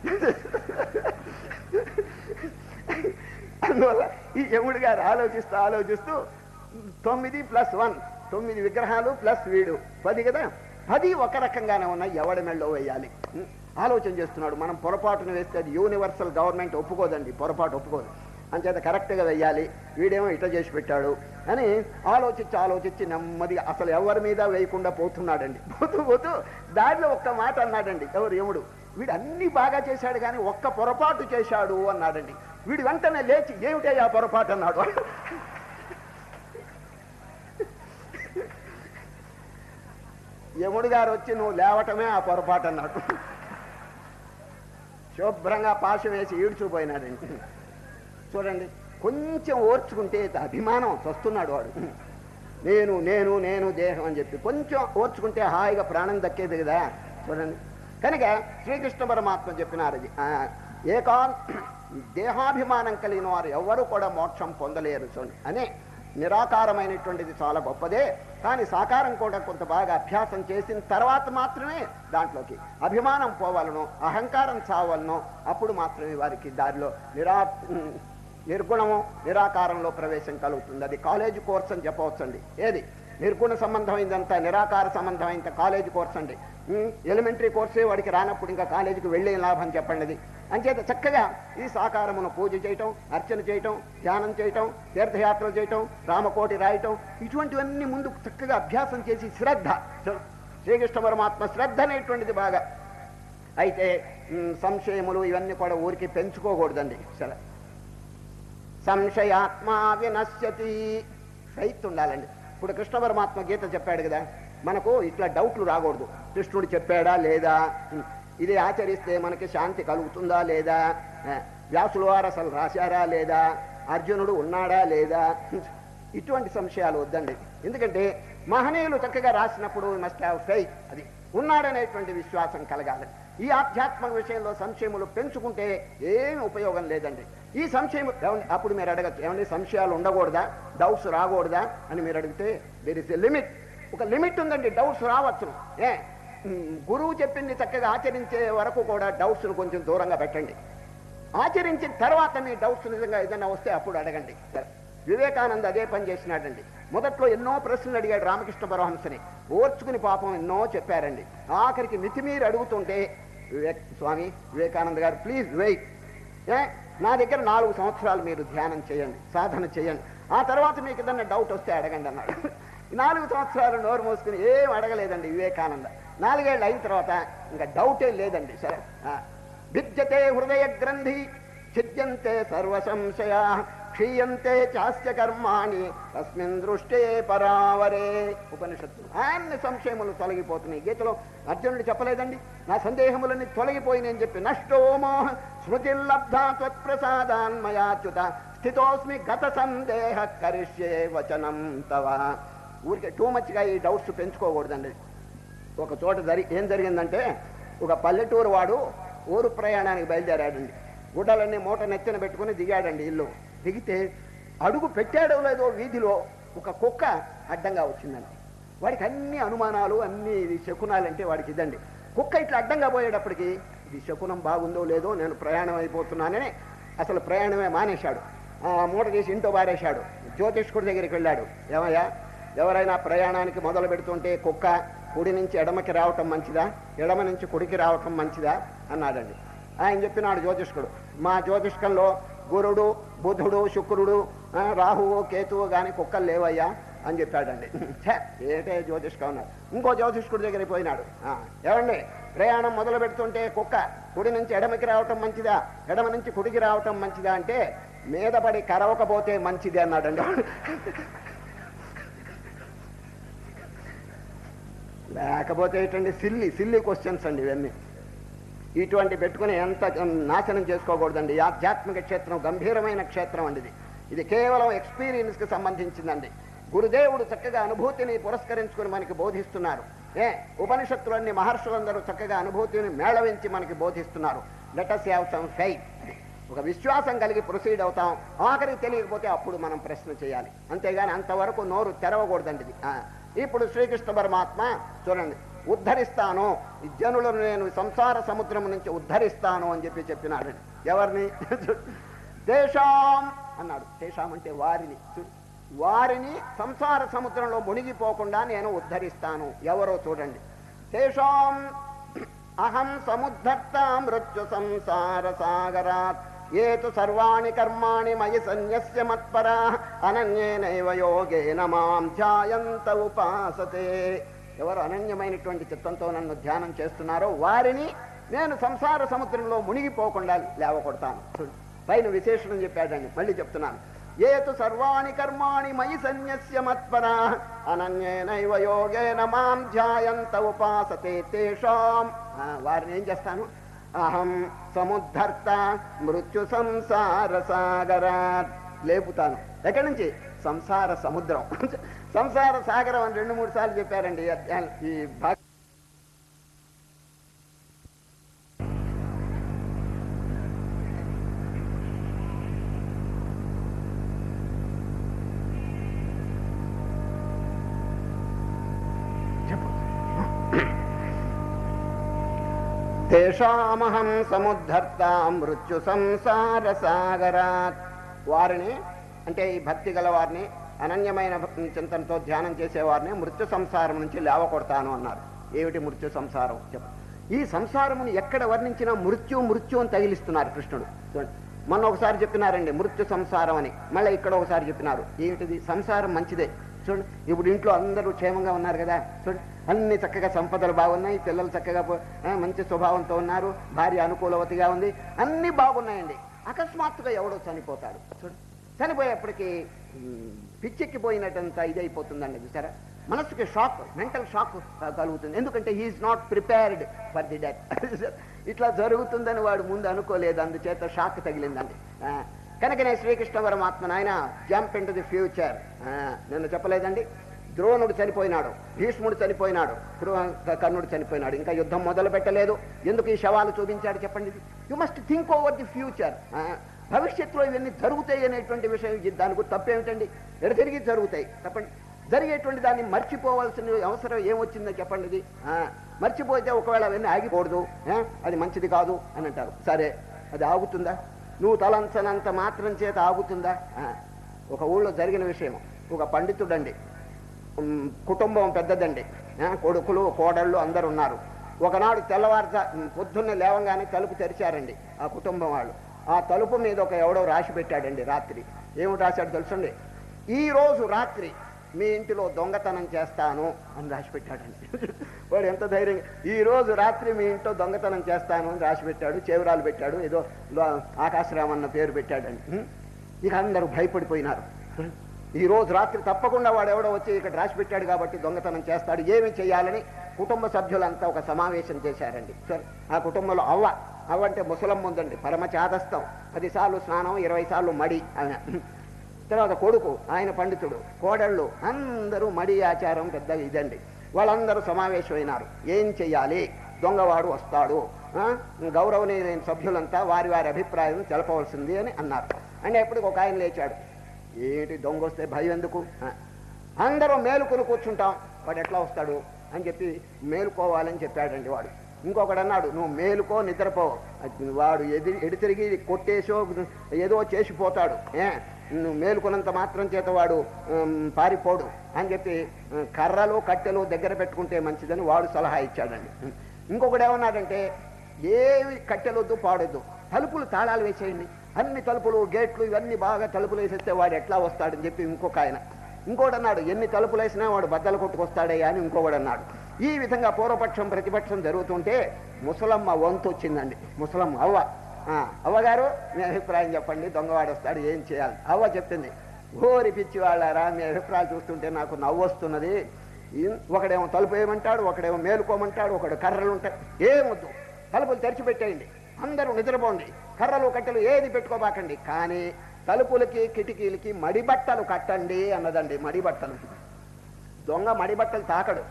అందువల్ల ఈ యముడు గారు ఆలోచిస్తూ ఆలోచిస్తూ తొమ్మిది ప్లస్ వన్ తొమ్మిది విగ్రహాలు ప్లస్ వీడు పది కదా పది ఒక రకంగానే ఉన్నాయి ఎవడి మెళ్ళో వేయాలి ఉం? ఆలోచన చేస్తున్నాడు మనం పొరపాటును వేస్తే అది యూనివర్సల్ గవర్నమెంట్ ఒప్పుకోదండి పొరపాటు ఒప్పుకోదు అంచేత కరెక్ట్గా వెయ్యాలి వీడేమో ఇట్లా చేసి పెట్టాడు అని ఆలోచించి ఆలోచించి నెమ్మదిగా అసలు ఎవరి మీద వేయకుండా పోతున్నాడండి పోతూ పోతూ దారిలో ఒక్క మాట అన్నాడండి ఎవరు యముడు వీడు అన్ని బాగా చేశాడు కానీ ఒక్క పొరపాటు చేశాడు అన్నాడండి వీడు వెంటనే లేచి ఏమిటయ్యా పొరపాటు అన్నాడు యముడు గారు వచ్చి నువ్వు లేవటమే ఆ పొరపాటు అన్నాడు శుభ్రంగా పాశం వేసి ఈడ్చుకుపోయినాడండి చూడండి కొంచెం ఓర్చుకుంటే అభిమానం వస్తున్నాడు వాడు నేను నేను నేను దేహం అని చెప్పి కొంచెం ఓర్చుకుంటే హాయిగా ప్రాణం దక్కేది కదా చూడండి కనుక శ్రీకృష్ణ పరమాత్మ చెప్పినారు అది ఆ, ఏకాన్ దేహాభిమానం కలిగిన వారు ఎవరు కూడా మోక్షం పొందలేరు చూడండి అనే నిరాకారమైనటువంటిది చాలా గొప్పదే కానీ సాకారం కూడా కొంత బాగా అభ్యాసం చేసిన తర్వాత మాత్రమే దాంట్లోకి అభిమానం పోవాలను అహంకారం చావాలను అప్పుడు మాత్రమే వారికి దారిలో నిరా నిర్గుణము నిరాకారంలో ప్రవేశం కలుగుతుంది అది కాలేజ్ కోర్స్ అని చెప్పవచ్చండి ఏది నిర్గుణ సంబంధమైందంతా నిరాకార సంబంధమైనంత కాలేజ్ కోర్స్ అండి ఎలిమెంటరీ కోర్సే వాడికి రానప్పుడు ఇంకా కాలేజీకి వెళ్ళే లాభం చెప్పండి అది అంచేత చక్కగా ఈ సాకారమును పూజ చేయటం అర్చన చేయటం ధ్యానం చేయటం తీర్థయాత్రలు చేయటం రామకోటి రాయటం ఇటువంటివన్నీ ముందు చక్కగా అభ్యాసం చేసి శ్రద్ధ శ్రీకృష్ణ పరమాత్మ శ్రద్ధ అనేటువంటిది బాగా అయితే మ్, సంశయములు ఇవన్నీ కూడా ఊరికి పెంచుకోకూడదండి సరే సంశయాత్మా వినశ్యతి ఫైత్ ఉండాలండి ఇప్పుడు కృష్ణ పరమాత్మ గీత చెప్పాడు కదా మనకు ఇట్లా డౌట్లు రాకూడదు కృష్ణుడు చెప్పాడా లేదా ఉం, ఇది ఆచరిస్తే మనకి శాంతి కలుగుతుందా లేదా ఆ, వ్యాసుల వారు అసలు రాశారా లేదా అర్జునుడు ఉన్నాడా లేదా ఇటువంటి సంశయాలు వద్దండి ఎందుకంటే మహనీయులు చక్కగా రాసినప్పుడు మస్ట్ హ్యావ్ ఫెయిత్ అది ఉన్నాడనేటువంటి విశ్వాసం కలగాలి ఈ ఆధ్యాత్మిక విషయంలో సంశయములు పెంచుకుంటే ఏమి ఉపయోగం లేదండి ఈ సంశయం ఏమండి అప్పుడు మీరు అడగచ్చు ఏమండి సంశయాలు ఉండకూడదా డౌట్స్ రాకూడదా అని మీరు అడిగితే దేర్ ఇస్ ఎ లిమిట్ ఒక లిమిట్ ఉందండి డౌట్స్ రావచ్చును ఏ ఉమ్, గురువు చెప్పింది చక్కగా ఆచరించే వరకు కూడా డౌట్స్ను కొంచెం దూరంగా పెట్టండి ఆచరించిన తర్వాత మీ డౌట్స్ నిజంగా ఏదైనా వస్తే అప్పుడు అడగండి సరే. వివేకానంద అదే పని చేసినాడండి మొదట్లో ఎన్నో ప్రశ్నలు అడిగాడు రామకృష్ణ పరమహంసని ఓర్చుకుని పాపం ఎన్నో చెప్పారండి ఆఖరికి మితిమీరి అడుగుతుంటే వివేక్ స్వామి వివేకానంద గారు ప్లీజ్ వెయిట్ ఏ నా దగ్గర నాలుగు సంవత్సరాలు మీరు ధ్యానం చేయండి సాధన చేయండి ఆ తర్వాత మీకు ఏదన్నా డౌట్ వస్తే అడగండి అన్నాడు ఈ నాలుగు సంవత్సరాలు నోరు మూసుకుని ఏం అడగలేదండి వివేకానంద నాలుగేళ్ళు అయిన తర్వాత ఇంకా డౌటే లేదండి సరే ఆ. భిద్యతే హృదయ గ్రంథి ఛిద్యంతే సర్వ సంశయా క్షీయంతే చాస్య కర్మాణి తస్మిన్ దృష్టే పరావరే ఉపనిషత్తు అన్ని సంశయములు తొలగిపోతున్నాయి గీతలో అర్జునుడు చెప్పలేదండి నా సందేహములన్నీ తొలగిపోయినాయని చెప్పి నష్టో మోహ స్మృతిర్లబ్ధా త్వత్ప్రసాదాన్మయాచ్యుత స్థితోస్మి గత సందేహ కరిష్యే వచనం తవ ఊరికే టూ మచ్గా ఈ డౌట్స్ పెంచుకోకూడదండి ఒక చోట జరి ఏం జరిగిందంటే ఒక పల్లెటూరు వాడు ఊరు ప్రయాణానికి బయలుదేరాడండి గుడ్డలన్నీ మూట నెత్తిన పెట్టుకుని దిగాడండి ఇల్లు దిగితే అడుగు పెట్టాడో లేదో వీధిలో ఒక కుక్క అడ్డంగా వచ్చిందండి వాడికి అన్ని అనుమానాలు అన్ని ఇది శకునాలంటే వాడికి ఇదండి కుక్క ఇట్లా అడ్డంగా పోయేటప్పటికి ఇది శకునం బాగుందో లేదో నేను ప్రయాణం అయిపోతున్నానని అసలు ప్రయాణమే మానేశాడు ఆ మూట తీసి ఇంట్లో పారేశాడు జ్యోతిష్కుడి దగ్గరికి వెళ్ళాడు ఏమయ్యా ఎవరైనా ప్రయాణానికి మొదలు పెడుతుంటే కుక్క కుడి నుంచి ఎడమకి రావటం మంచిదా ఎడమ నుంచి కుడికి రావటం మంచిదా అన్నాడండి ఆయన చెప్పినాడు జ్యోతిష్కుడు మా జ్యోతిష్కంలో గురుడు బుధుడు శుక్రుడు ఆ, రాహువు కేతువు కానీ కుక్కలు లేవయ్యా అని చెప్పాడండి ఛే, ఏటే జ్యోతిష్కం అన్నాడు ఇంకో జ్యోతిష్కుడి దగ్గరికి పోయినాడు ఆ, ఏమండి ప్రయాణం మొదలు పెడుతుంటే కుక్క కుడి నుంచి ఎడమకి రావటం మంచిదా ఎడమ నుంచి కుడికి రావటం మంచిదా అంటే మీద పడి కరవకపోతే మంచిది అన్నాడండి లేకపోతే ఏంటండి సిల్లి సిల్లి క్వశ్చన్స్ అండి ఇవన్నీ ఇటువంటి పెట్టుకుని ఎంత నాశనం చేసుకోకూడదండి ఈ ఆధ్యాత్మిక క్షేత్రం గంభీరమైన క్షేత్రం అండి ఇది ఇది కేవలం ఎక్స్పీరియన్స్కి సంబంధించిందండి గురుదేవుడు చక్కగా అనుభూతిని పురస్కరించుకుని మనకి బోధిస్తున్నారు ఏ ఉపనిషత్తులన్నీ మహర్షులందరూ చక్కగా అనుభూతిని మేళవించి మనకి బోధిస్తున్నారు లెటస్ హ్యావ్ సమ్ ఫైట్ ఒక విశ్వాసం కలిగి ప్రొసీడ్ అవుతాం ఆఖరికి తెలియకపోతే అప్పుడు మనం ప్రశ్న చేయాలి అంతేగాని అంతవరకు నోరు తెరవకూడదండి ఇది ఆ, ఇప్పుడు శ్రీకృష్ణ పరమాత్మ చూడండి ఉద్ధరిస్తాను ఈ జనులను నేను సంసార సముద్రం నుంచి ఉద్ధరిస్తాను అని చెప్పి చెప్పినాడు ఎవరిని దేశాం అన్నాడు దేశాం అంటే వారిని చూ- వారిని సంసార సముద్రంలో మునిగిపోకుండా నేను ఉద్ధరిస్తాను ఎవరో చూడండి తేషాం అహం సముద్ధర్త మృత్యు సంసార సాగరాత్ ఏతు సర్వాణి కర్మాణి మయి సన్యస్య మత్పరా అనన్యేనైవ యోగేన మాం ధ్యాయంత ఉపాసతే ఎవరు అనన్యమైనటువంటి చిత్తంతో నన్ను ధ్యానం చేస్తున్నారో వారిని నేను సంసార సముద్రంలో మునిగిపోకుండా లేవకొడతాను చూడు, పైన విశేషణం చెప్పాడండి మళ్ళీ చెప్తున్నాను ఏతు సర్వాణి కర్మాణి మయి సన్యస్య మత్పరా అనన్యేనైవ యోగేన మాం ధ్యాయంత ఉపాసతే తేషాం ఆ, వారిని ఏం చేస్తాను అహం సముద్ధర్త మృత్యు సంసార సాగరాత్ లేపుతాను ఎక్కడి నుంచి సంసార సముద్రం సంసార సాగరం అని రెండు మూడు సార్లు చెప్పారండి ఈ అధ్యాయం- ఈ భాగ చెప్పు తేషామహం సముద్ధర్త మృత్యు సంసార సాగరాత్ వారిని అంటే ఈ భక్తి గల వారిని అనన్యమైన భక్తి చింతనతో ధ్యానం చేసేవారిని మృత్యు సంసారం నుంచి లేవకొడతాను అన్నారు ఏమిటి మృత్యు సంసారం చెప్ప ఈ సంసారమును ఎక్కడ వర్ణించినా మృత్యు మృత్యు అని తగిలిస్తున్నారు కృష్ణుడు చూడండి మొన్న ఒకసారి చెప్పినారండి మృత్యు సంసారం అని మళ్ళీ ఇక్కడ ఒకసారి చెప్పినారు ఏమిటిది సంసారం మంచిదే చూడండి ఇప్పుడు ఇంట్లో అందరూ క్షేమంగా ఉన్నారు కదా చూడండి అన్ని చక్కగా సంపదలు బాగున్నాయి పిల్లలు చక్కగా పో- ఆ, మంచి స్వభావంతో ఉన్నారు భార్య అనుకూలవతిగా ఉంది అన్ని బాగున్నాయండి అకస్మాత్తుగా ఎవడో చనిపోతాడు చూడండి చనిపోయేప్పటికీ ఉమ్, పిచ్చెక్కిపోయినట్టంత ఇదైపోతుందండి చూసారా మనసుకి షాక్ మెంటల్ షాక్ కలుగుతుంది ఎందుకంటే he is not prepared for the death ఇట్లా జరుగుతుందని వాడు ముందు అనుకోలేదు అందుచేత షాక్ తగిలిందండి ఆ, కనుకనే శ్రీకృష్ణ పరమాత్మ నాయన jump into the future నిన్న చెప్పలేదండి ద్రోణుడు చనిపోయినాడు భీష్ముడు చనిపోయినాడు కృ- కర్ణుడు చనిపోయినాడు ఇంకా యుద్ధం మొదలు పెట్టలేదు ఎందుకు ఈ శవాలు చూపించాడు చెప్పండి you must think over the future భవిష్యత్తులో ఇవన్నీ జరుగుతాయి అనేటువంటి విషయం ఇది దానికి తప్పేమిటండి ఎడ తిరిగి జరుగుతాయి తప్పండి జరిగేటువంటి దాన్ని మర్చిపోవాల్సిన అవసరం ఏమొచ్చిందో చెప్పండి ఇది ఆ, మర్చిపోతే ఒకవేళ అవన్నీ ఆగిపోకూడదు ఆ, అది మంచిది కాదు అని అంటారు సరే అది ఆగుతుందా నువ్వు తలంచనంత మాత్రం చేత ఆగుతుందా ఆ, ఒక ఊళ్ళో జరిగిన విషయం ఒక పండితుడండి ఉమ్, కుటుంబం పెద్దదండి ఆ, కొడుకులు కోడళ్ళు అందరు ఉన్నారు ఒకనాడు తెల్లవారుజా ఉమ్, పొద్దున్నే లేవంగానే తలుపు తెరిచారండి ఆ కుటుంబం వాళ్ళు ఆ తలుపు మీద ఒక ఎవడో రాసి పెట్టాడండి రాత్రి ఏమిటి రాశాడు తెలుసండి ఈ రోజు రాత్రి మీ ఇంటిలో దొంగతనం చేస్తాను అని రాసి పెట్టాడండి వాడు ఎంత ధైర్యంగా ఈ రోజు రాత్రి మీ ఇంట్లో దొంగతనం చేస్తాను అని రాసి పెట్టాడు చేవరాలు పెట్టాడు ఏదో లో- ఆకాశరామ్ అన్న పేరు పెట్టాడండి ఉం? ఇక అందరూ భయపడిపోయినారు ఈ రోజు రాత్రి తప్పకుండా వాడు ఎవడో వచ్చి ఇక్కడ రాసి పెట్టాడు కాబట్టి దొంగతనం చేస్తాడు ఏమి చేయాలని కుటుంబ సభ్యులంతా ఒక సమావేశం చేశారండి సరే ఆ కుటుంబంలో అవ్వ అవ్వ అంటే ముసలమ్మ ఉందండి పరమ చాదస్తం పది సార్లు స్నానం ఇరవై సార్లు మడి ఆమె. తర్వాత కొడుకు ఆయన పండితుడు కోడళ్ళు అందరూ మడి ఆచారం పెద్ద ఇదండి వాళ్ళందరూ సమావేశమైనారు ఏం చెయ్యాలి దొంగవాడు వస్తాడు ఆ? గౌరవనీయులైన సభ్యులంతా వారి వారి అభిప్రాయం తెలపవలసింది అని అన్నారు అంటే ఎప్పటికి ఒక ఆయన లేచాడు ఏంటి దొంగ వస్తే భయం ఎందుకు ఆ, అందరూ మేలుకొని కూర్చుంటాం వాడు ఎట్లా వస్తాడు అని చెప్పి మేలుకోవాలని చెప్పాడండి వాడు ఇంకొకడు అన్నాడు నువ్వు మేలుకో నిద్రపో అది వాడు ఎది ఎడి తిరిగి కొట్టేసో ఏదో చేసిపోతాడు ఏ నువ్వు మేలుకున్నంత మాత్రం చేత వాడు ఉమ్, పారిపోడు అని చెప్పి ఉమ్, కర్రలు కట్టెలు దగ్గర పెట్టుకుంటే మంచిదని వాడు సలహా ఇచ్చాడండి ఇంకొకడు ఏమన్నాడంటే ఏవి కట్టెలొద్దు పాడొద్దు తలుపులు తాళాలు వేసేయండి అన్ని తలుపులు గేట్లు ఇవన్నీ బాగా తలుపులు వేసేస్తే వాడు ఎట్లా వస్తాడని చెప్పి ఇంకొక ఆయన ఇంకోటి అన్నాడు ఎన్ని తలుపులు వేసినా వాడు బద్దలు కొట్టుకొస్తాడయ్యా అని ఇంకోటి అన్నాడు ఈ విధంగా పూర్వపక్షం ప్రతిపక్షం జరుగుతుంటే ముసలమ్మ వంతు వచ్చిందండి ముసలమ్మ అవ్వ ఆ, అవ్వగారు మీ అభిప్రాయం చెప్పండి దొంగవాడు వస్తాడు ఏం చేయాలి అవ్వ చెప్పింది ఓరి పిచ్చి వాళ్ళారా మీ అభిప్రాయాలు చూస్తుంటే నాకు నవ్వు వస్తున్నది ఈ- ఒకడేమో తలుపు వేయమంటాడు ఒకడేమో మేలుకోమంటాడు ఒకడు కర్రలు ఉంటాయి ఏమొద్దు తలుపులు తెరిచిపెట్టేయండి అందరూ నిద్రపోండి కర్రలు కట్టెలు ఏది పెట్టుకోబాకండి కానీ తలుపులకి కిటికీలకి మడిబట్టలు కట్టండి అన్నదండి మడిబట్టలు దొంగ మడిబట్టలు తాకడు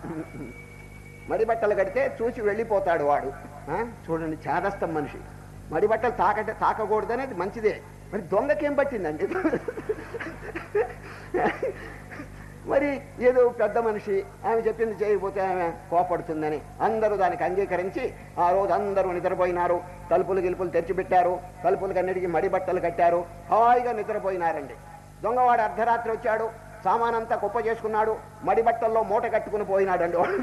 మడిబట్టలు కడితే చూసి వెళ్ళిపోతాడు వాడు ఆ? చూడండి చాదస్తం మనిషి మడిబట్టలు తాకట తాకకూడదనేది మంచిదే మరి దొంగకేం పట్టిందండి మరి ఏదో పెద్ద మనిషి ఆమె చెప్పింది చేయకపోతే ఆమె కోపడుతుందని అందరూ దానికి అంగీకరించి ఆ రోజు అందరూ నిద్రపోయినారు తలుపులు గిలుపులు తెరిచిపెట్టారు తలుపులకు అన్నిటికీ మడి బట్టలు కట్టారు హాయిగా నిద్రపోయినారండి దొంగవాడు అర్ధరాత్రి వచ్చాడు సామానంతా కుప్ప చేసుకున్నాడు మడి బట్టల్లో మూట కట్టుకుని పోయినాడండి వాడు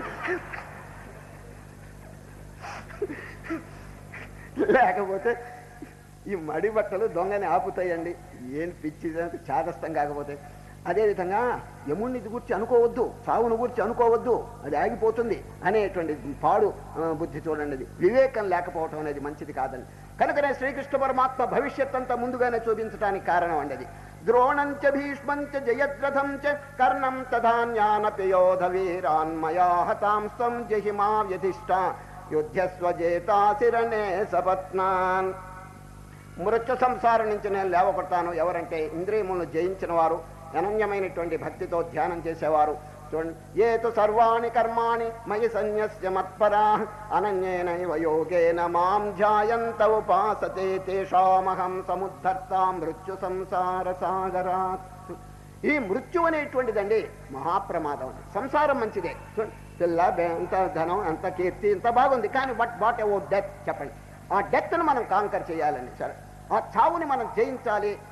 లేకపోతే ఈ మడి బట్టలు దొంగని ఆపుతాయండి ఏం పిచ్చి చాదస్తం కాకపోతే అదేవిధంగా యముణ్ణి గురించి అనుకోవద్దు చావును గురించి అనుకోవద్దు అది ఆగిపోతుంది అనేటువంటి పాడు ఆ, బుద్ధి చూడండి అది వివేకం లేకపోవటం అనేది మంచిది కాదండి కనుకనే శ్రీకృష్ణ పరమాత్మ భవిష్యత్ అంతా ముందుగానే చూపించడానికి కారణం అండి అది ద్రోణంచ భీష్మంచ జయద్రథం చ కర్ణం తధాన్యానపయోధ వీరాన్మయా హతాం స్వం జహిమా వ్యధిష్ట యుద్ధస్వజేతాశిరణే సపత్నాన్ మృత్యు సంసారం నుంచి నేను లేవపడతాను ఎవరంటే ఇంద్రియములను జయించిన వారు అనన్యమైనటువంటి భక్తితో ధ్యానం చేసేవారు చూడండి ఏతు సర్వాణి కర్మాణి మయి సన్యస్య మత్పరా అనన్యేనైవ యోగేన మాం ధ్యాయంత ఉపాసతే తేషామహం సముద్ధర్తా మృత్యు సంసార సాగరాత్ ఈ మృత్యు అనేటువంటిదండి మహాప్రమాదం అండి సంసారం మంచిదే చూడండి, పిల్ల బే- ఇంత ధనం అంత కీర్తి ఇంత బాగుంది కానీ బట్ వాట్ ఎవో డెత్ చెప్పండి ఆ డెత్ను మనం కాంకర్ చేయాలండి సరే ఆ చావుని మనం జయించాలి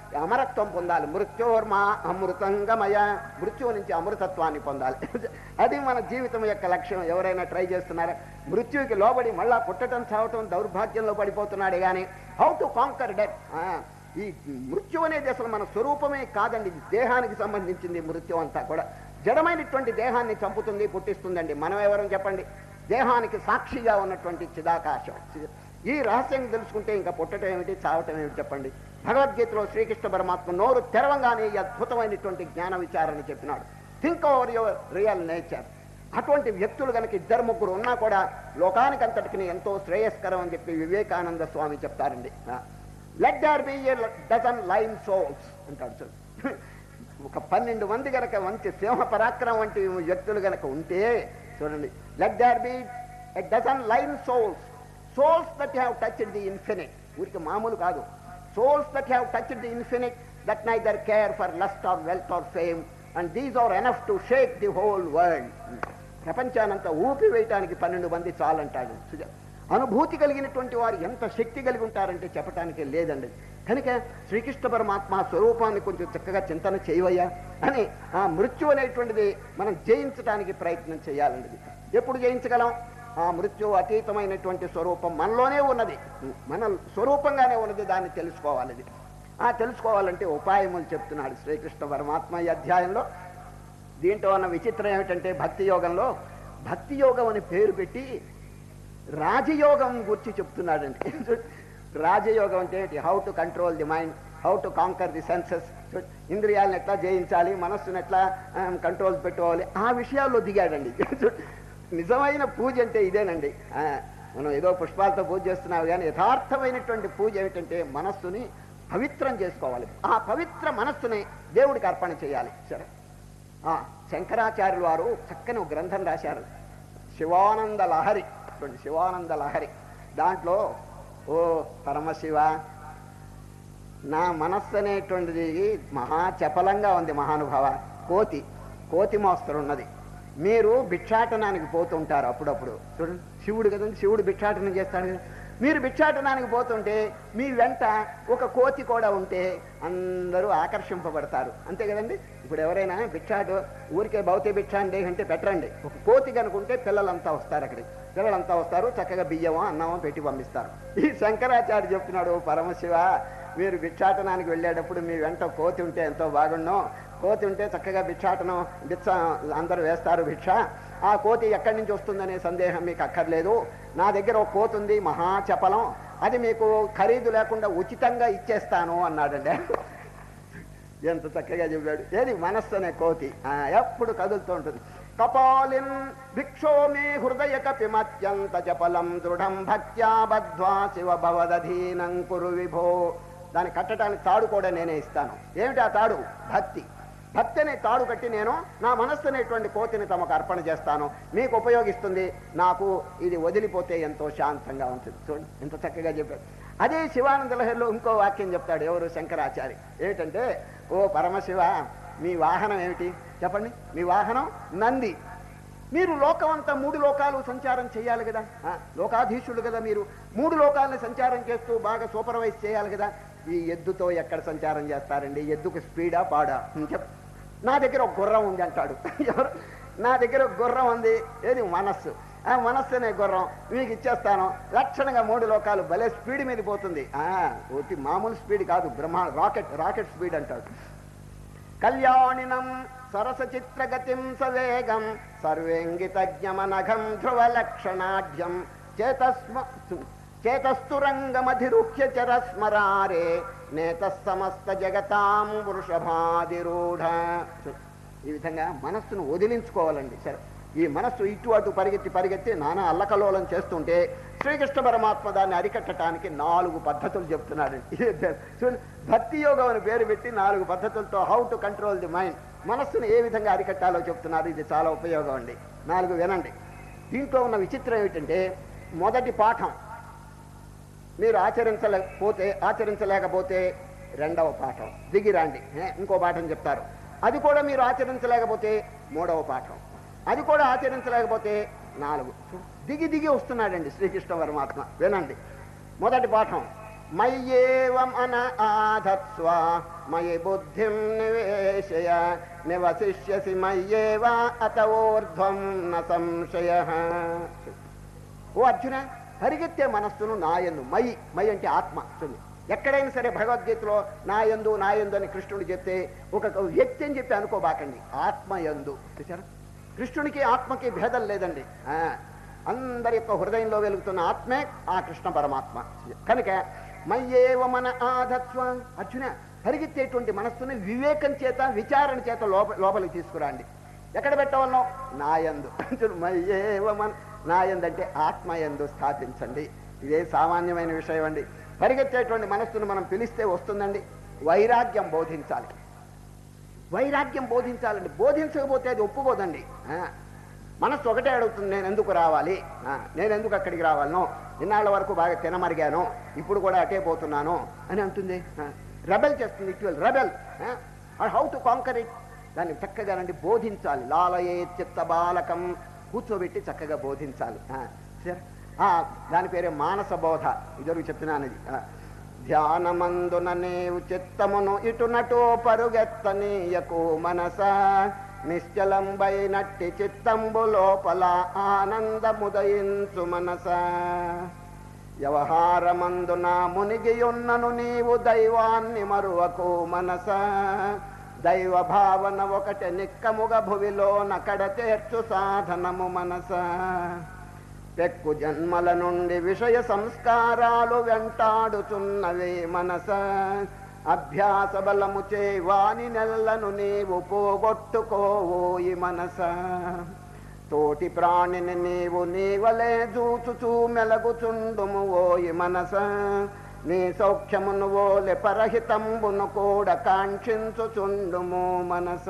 అమరత్వం పొందాలి మృత్యోర్మా అమృతంగమయ మృత్యువు నుంచి అమృతత్వాన్ని పొందాలి అది మన జీవితం యొక్క లక్ష్యం ఎవరైనా ట్రై చేస్తున్నారా మృత్యువుకి లోబడి మళ్ళా పుట్టడం చావటం దౌర్భాగ్యంలో పడిపోతున్నాడే కానీ హౌ టు కాంకర్ డెత్ ఈ మృత్యు అనేది అసలు మన స్వరూపమే కాదండి ఇది దేహానికి సంబంధించింది మృత్యు అంతా కూడా జడమైనటువంటి దేహాన్ని చంపుతుంది పుట్టిస్తుందండి మనం ఎవరం చెప్పండి దేహానికి సాక్షిగా ఉన్నటువంటి చిదాకాశం ఈ రహస్యం తెలుసుకుంటే ఇంకా పుట్టడం ఏమిటి చావటం ఏమిటి చెప్పండి భగవద్గీతలో శ్రీకృష్ణ పరమాత్మ నోరు తెరవంగానే ఈ అద్భుతమైనటువంటి జ్ఞాన విచారణ చెప్పినాడు think over your real nature అటువంటి వ్యక్తులు కనుక ఇద్దరు ముగ్గురు ఉన్నా కూడా లోకానికి అంతటికి ఎంతో శ్రేయస్కరం అని చెప్పి వివేకానంద స్వామి చెప్తారండి let there be a dozen lion souls అంటాడు చూడు. ఒక పన్నెండు మంది గనక మంచి సింహ పరాక్రమం వంటి వ్యక్తులు గనక ఉంటే చూడండి let there be a dozen lion souls souls that have touched the infinite ఊరికి మామూలు కాదు souls that have touched the infinite that neither care for lust or wealth or fame and these are enough to shake the whole world ప్రపంచానంతా ఊపి వేయటానికి పన్నెండు మంది చాలంటాడు సుజా అనుభూతి కలిగినటువంటి వారు ఎంత శక్తి కలిగి ఉంటారంటే చెప్పటానికి లేదండి కనుక శ్రీకృష్ణ పరమాత్మ స్వరూపాన్ని కొంచెం చక్కగా చింతన చేయవయ్యా అని ఆ మృత్యు అనేటువంటిది మనం జయించడానికి ప్రయత్నం చేయాలండి ఎప్పుడు జయించగలం ఆ మృత్యు అతీతమైనటువంటి స్వరూపం మనలోనే ఉన్నది మన స్వరూపంగానే ఉన్నది దాన్ని తెలుసుకోవాలి ఇది. ఆ తెలుసుకోవాలంటే ఉపాయములు చెప్తున్నాడు శ్రీకృష్ణ పరమాత్మ ఈ అధ్యాయంలో దీంట్లో ఉన్న విచిత్రం ఏమిటంటే భక్తి యోగంలో భక్తి యోగం అని పేరు పెట్టి రాజయోగం గురించి చెప్తున్నాడండి రాజయోగం అంటే how to control the mind how to conquer the senses ఇంద్రియాలను ఎట్లా జయించాలి మనస్సును ఎట్లా కంట్రోల్ పెట్టుకోవాలి ఆ విషయాల్లో దిగాడండి నిజమైన పూజ అంటే ఇదేనండి ఆ, మనం ఏదో పుష్పాలతో పూజ చేస్తున్నావు కానీ యథార్థమైనటువంటి పూజ ఏమిటంటే మనస్సుని పవిత్రం చేసుకోవాలి ఆ పవిత్ర మనస్సుని దేవుడికి అర్పణ చేయాలి సరే ఆ, శంకరాచార్యులు వారు చక్కని ఒక గ్రంథం రాశారు శివానంద లహరి చూడండి శివానంద లహరి దాంట్లో ఓ పరమశివ నా మనస్సు అనేటువంటిది మహా చపలంగా ఉంది మహానుభావ కోతి కోతి మోస్తరు ఉన్నది మీరు భిక్షాటనానికి పోతుంటారు అప్పుడప్పుడు చూడండి శివుడు కదండి శివుడు భిక్షాటనం చేస్తాడు కదా మీరు భిక్షాటనానికి పోతుంటే మీ వెంట ఒక కోతి కూడా ఉంటే అందరూ ఆకర్షింపబడతారు అంతే కదండి ఇప్పుడు ఎవరైనా భిక్షాటు ఊరికే భౌతిక భిక్ష అంటే అంటే పెట్టరండి ఒక కోతి కనుకుంటే పిల్లలంతా వస్తారు అక్కడికి పిల్లలంతా వస్తారు చక్కగా బియ్యమో అన్నమో పెట్టి పంపిస్తారు ఈ శంకరాచార్య చెప్తున్నాడు పరమశివ మీరు భిక్షాటనానికి వెళ్ళేటప్పుడు మీ వెంట కోతి ఉంటే ఎంతో బాగుండో కోతి ఉంటే చక్కగా భిక్షాటనం భిక్ష అందరూ వేస్తారు భిక్ష ఆ కోతి ఎక్కడి నుంచి వస్తుందనే సందేహం మీకు అక్కర్లేదు నా దగ్గర ఒక కోతి ఉంది మహా చపలం అది మీకు ఖరీదు లేకుండా ఉచితంగా ఇచ్చేస్తాను అన్నాడండి ఎంత చక్కగా చెప్పాడు ఏది మనస్సు అనే కోతి ఆ, ఎప్పుడు కదులుతూ ఉంటుంది కపాలిన్ భిక్షో మే హృదయ కపిమత్యంత చపలం దృఢం భక్త్యా బద్ధ్వా శివ భవదధీనం కురు విభో దాన్ని కట్టడానికి తాడు కూడా నేనే ఇస్తాను ఏమిటి ఆ తాడు భక్తి భక్తి అనే తాడు కట్టి నేను నా మనస్సు అనేటువంటి కోతిని తమకు అర్పణ చేస్తాను మీకు ఉపయోగిస్తుంది నాకు ఇది వదిలిపోతే ఎంతో శాంతంగా ఉంటుంది చూడండి ఎంత చక్కగా చెప్పాడు అదే శివానంద లహరిలో ఇంకో వాక్యం చెప్తాడు ఎవరు శంకరాచారి ఏమిటంటే ఓ పరమశివ మీ వాహనం ఏమిటి చెప్పండి మీ వాహనం నంది మీరు లోకం అంతా మూడు లోకాలు సంచారం చేయాలి కదా ఆ, లోకాధీశులు కదా మీరు మూడు లోకాలను సంచారం చేస్తూ బాగా సూపర్వైజ్ చేయాలి కదా ఈ ఎద్దుతో ఎక్కడ సంచారం చేస్తారండి ఎద్దుకు స్పీడా పాడా చెప్ నా దగ్గర ఒక గుర్రం ఉంది అంటాడు ఎవరు నా దగ్గర ఒక గుర్రం ఉంది ఏది మనస్సు ఆ మనస్సు అనే గుర్రం మీకు ఇచ్చేస్తాను లక్షణంగా మూడు లోకాలు భలే స్పీడ్ మీద పోతుంది ఆ, ఒట్టి మామూలు స్పీడ్ కాదు బ్రహ్మ రాకెట్ రాకెట్ స్పీడ్ అంటాడు కళ్యాణినం సరస చిత్రగతిం సవేగం సర్వేంగితజ్ఞమనఘం ధ్రువలక్షణాఢ్యం చేతస్మ చేతస్థురంగమధిరుహ్య చరస్మరారే నేత సమస్త జగతాం వృషభాదిరూఢ ఈ విధంగా మనస్సును వదిలించుకోవాలండి సరే ఈ మనస్సు ఇటు అటు పరిగెత్తి పరిగెత్తి నానా అల్లకలోలం చేస్తుంటే శ్రీకృష్ణ పరమాత్మ దాన్ని అరికట్టడానికి నాలుగు పద్ధతులు చెప్తున్నాడండి చూడండి భక్తి యోగం అని పేరు పెట్టి నాలుగు పద్ధతులతో how to control the mind మనస్సును ఏ విధంగా అరికట్టాలో చెప్తున్నారు ఇది చాలా ఉపయోగం అండి నాలుగు వినండి దీంట్లో ఉన్న విచిత్రం ఏమిటంటే మొదటి పాఠం మీరు ఆచరించలేకపోతే ఆచరించలేకపోతే రెండవ పాఠం దిగి రండి ఏ, ఇంకో పాఠం చెప్తారు అది కూడా మీరు ఆచరించలేకపోతే మూడవ పాఠం అది కూడా ఆచరించలేకపోతే నాలుగు దిగి దిగి వస్తున్నాడండి శ్రీకృష్ణ పరమాత్మ వినండి మొదటి పాఠం మయ్యేవం అన ఆధత్స్వ మయి బుద్ధిం నివేశయ నివసిష్యసి మయ్యేవ అత ఊర్ధ్వం న సంశయ ఓ అర్జున పరిగెత్తే మనస్సును నాయందు మయి మయి అంటే ఆత్మ చూడండి ఎక్కడైనా సరే భగవద్గీతలో నాయందు నాయందు అని కృష్ణుడు చెప్తే ఒక వ్యక్తి అని చెప్పి అనుకోబాకండి ఆత్మయందు చూసారా కృష్ణునికి ఆత్మకి భేదం లేదండి ఆ, అందరి యొక్క హృదయంలో వెలుగుతున్న ఆత్మే ఆ కృష్ణ పరమాత్మ కనుక మయ్యేవ మన ఆధత్వ అర్జున పరిగెత్తేటువంటి మనస్సుని వివేకం చేత విచారణ చేత లోప లోపలికి తీసుకురండి ఎక్కడ పెట్టవలను నాయందు మయ్యేవ మన నాయందంటే ఆత్మయందు స్థాపించండి ఇదే సామాన్యమైన విషయం అండి పరిగెత్తేటువంటి మనస్సును మనం పిలిస్తే వస్తుందండి వైరాగ్యం బోధించాలి వైరాగ్యం బోధించాలండి బోధించకపోతే అది ఒప్పుకోదండి ఆ, మనస్సు ఒకటే అడుగుతుంది నేను ఎందుకు రావాలి ఆ, నేను ఎందుకు అక్కడికి రావాలను ఇన్నాళ్ళ వరకు బాగా తినమరిగాను ఇప్పుడు కూడా అటే పోతున్నాను అని అంటుంది రెబెల్ చేస్తుంది it will rebel how to conquer it దాన్ని చక్కగానండి బోధించాలి లాలయే చిత్త బాలకం కూర్చోబెట్టి చక్కగా బోధించాలి ఆ, సరే ఆ, దాని పేరే మానస బోధ ఇద్దరు చెప్తున్నాను ఇది ఆ. ధ్యానమందున నీవు చిత్తమును ఇటునటో పరుగెత్తనీయకు మనస నిశ్చలంబైనట్టి చిత్తంబు లోపల ఆనందముదయించు మనస వ్యవహారమందున మునిగియున్నను నీవు దైవాన్ని మరువకు మనస దైవ భావన ఒకటి నిక్కముగ భువిలో నకడ చేర్చు సాధనము మనస పెక్కు జన్మల నుండి విషయ సంస్కారాలు వెంటాడుచున్నవే మనస అభ్యాస బలము చే వాని నెల్లను నీవు పోగొట్టుకోవోయి మనస తోటి ప్రాణిని నీవు నీవలే జూచుచూ మెలగుచుండుము ఓయి మనస నీ సౌఖ్యమును ఓలె పరహితంబును కూడా కాంక్షించుచుండుము మనస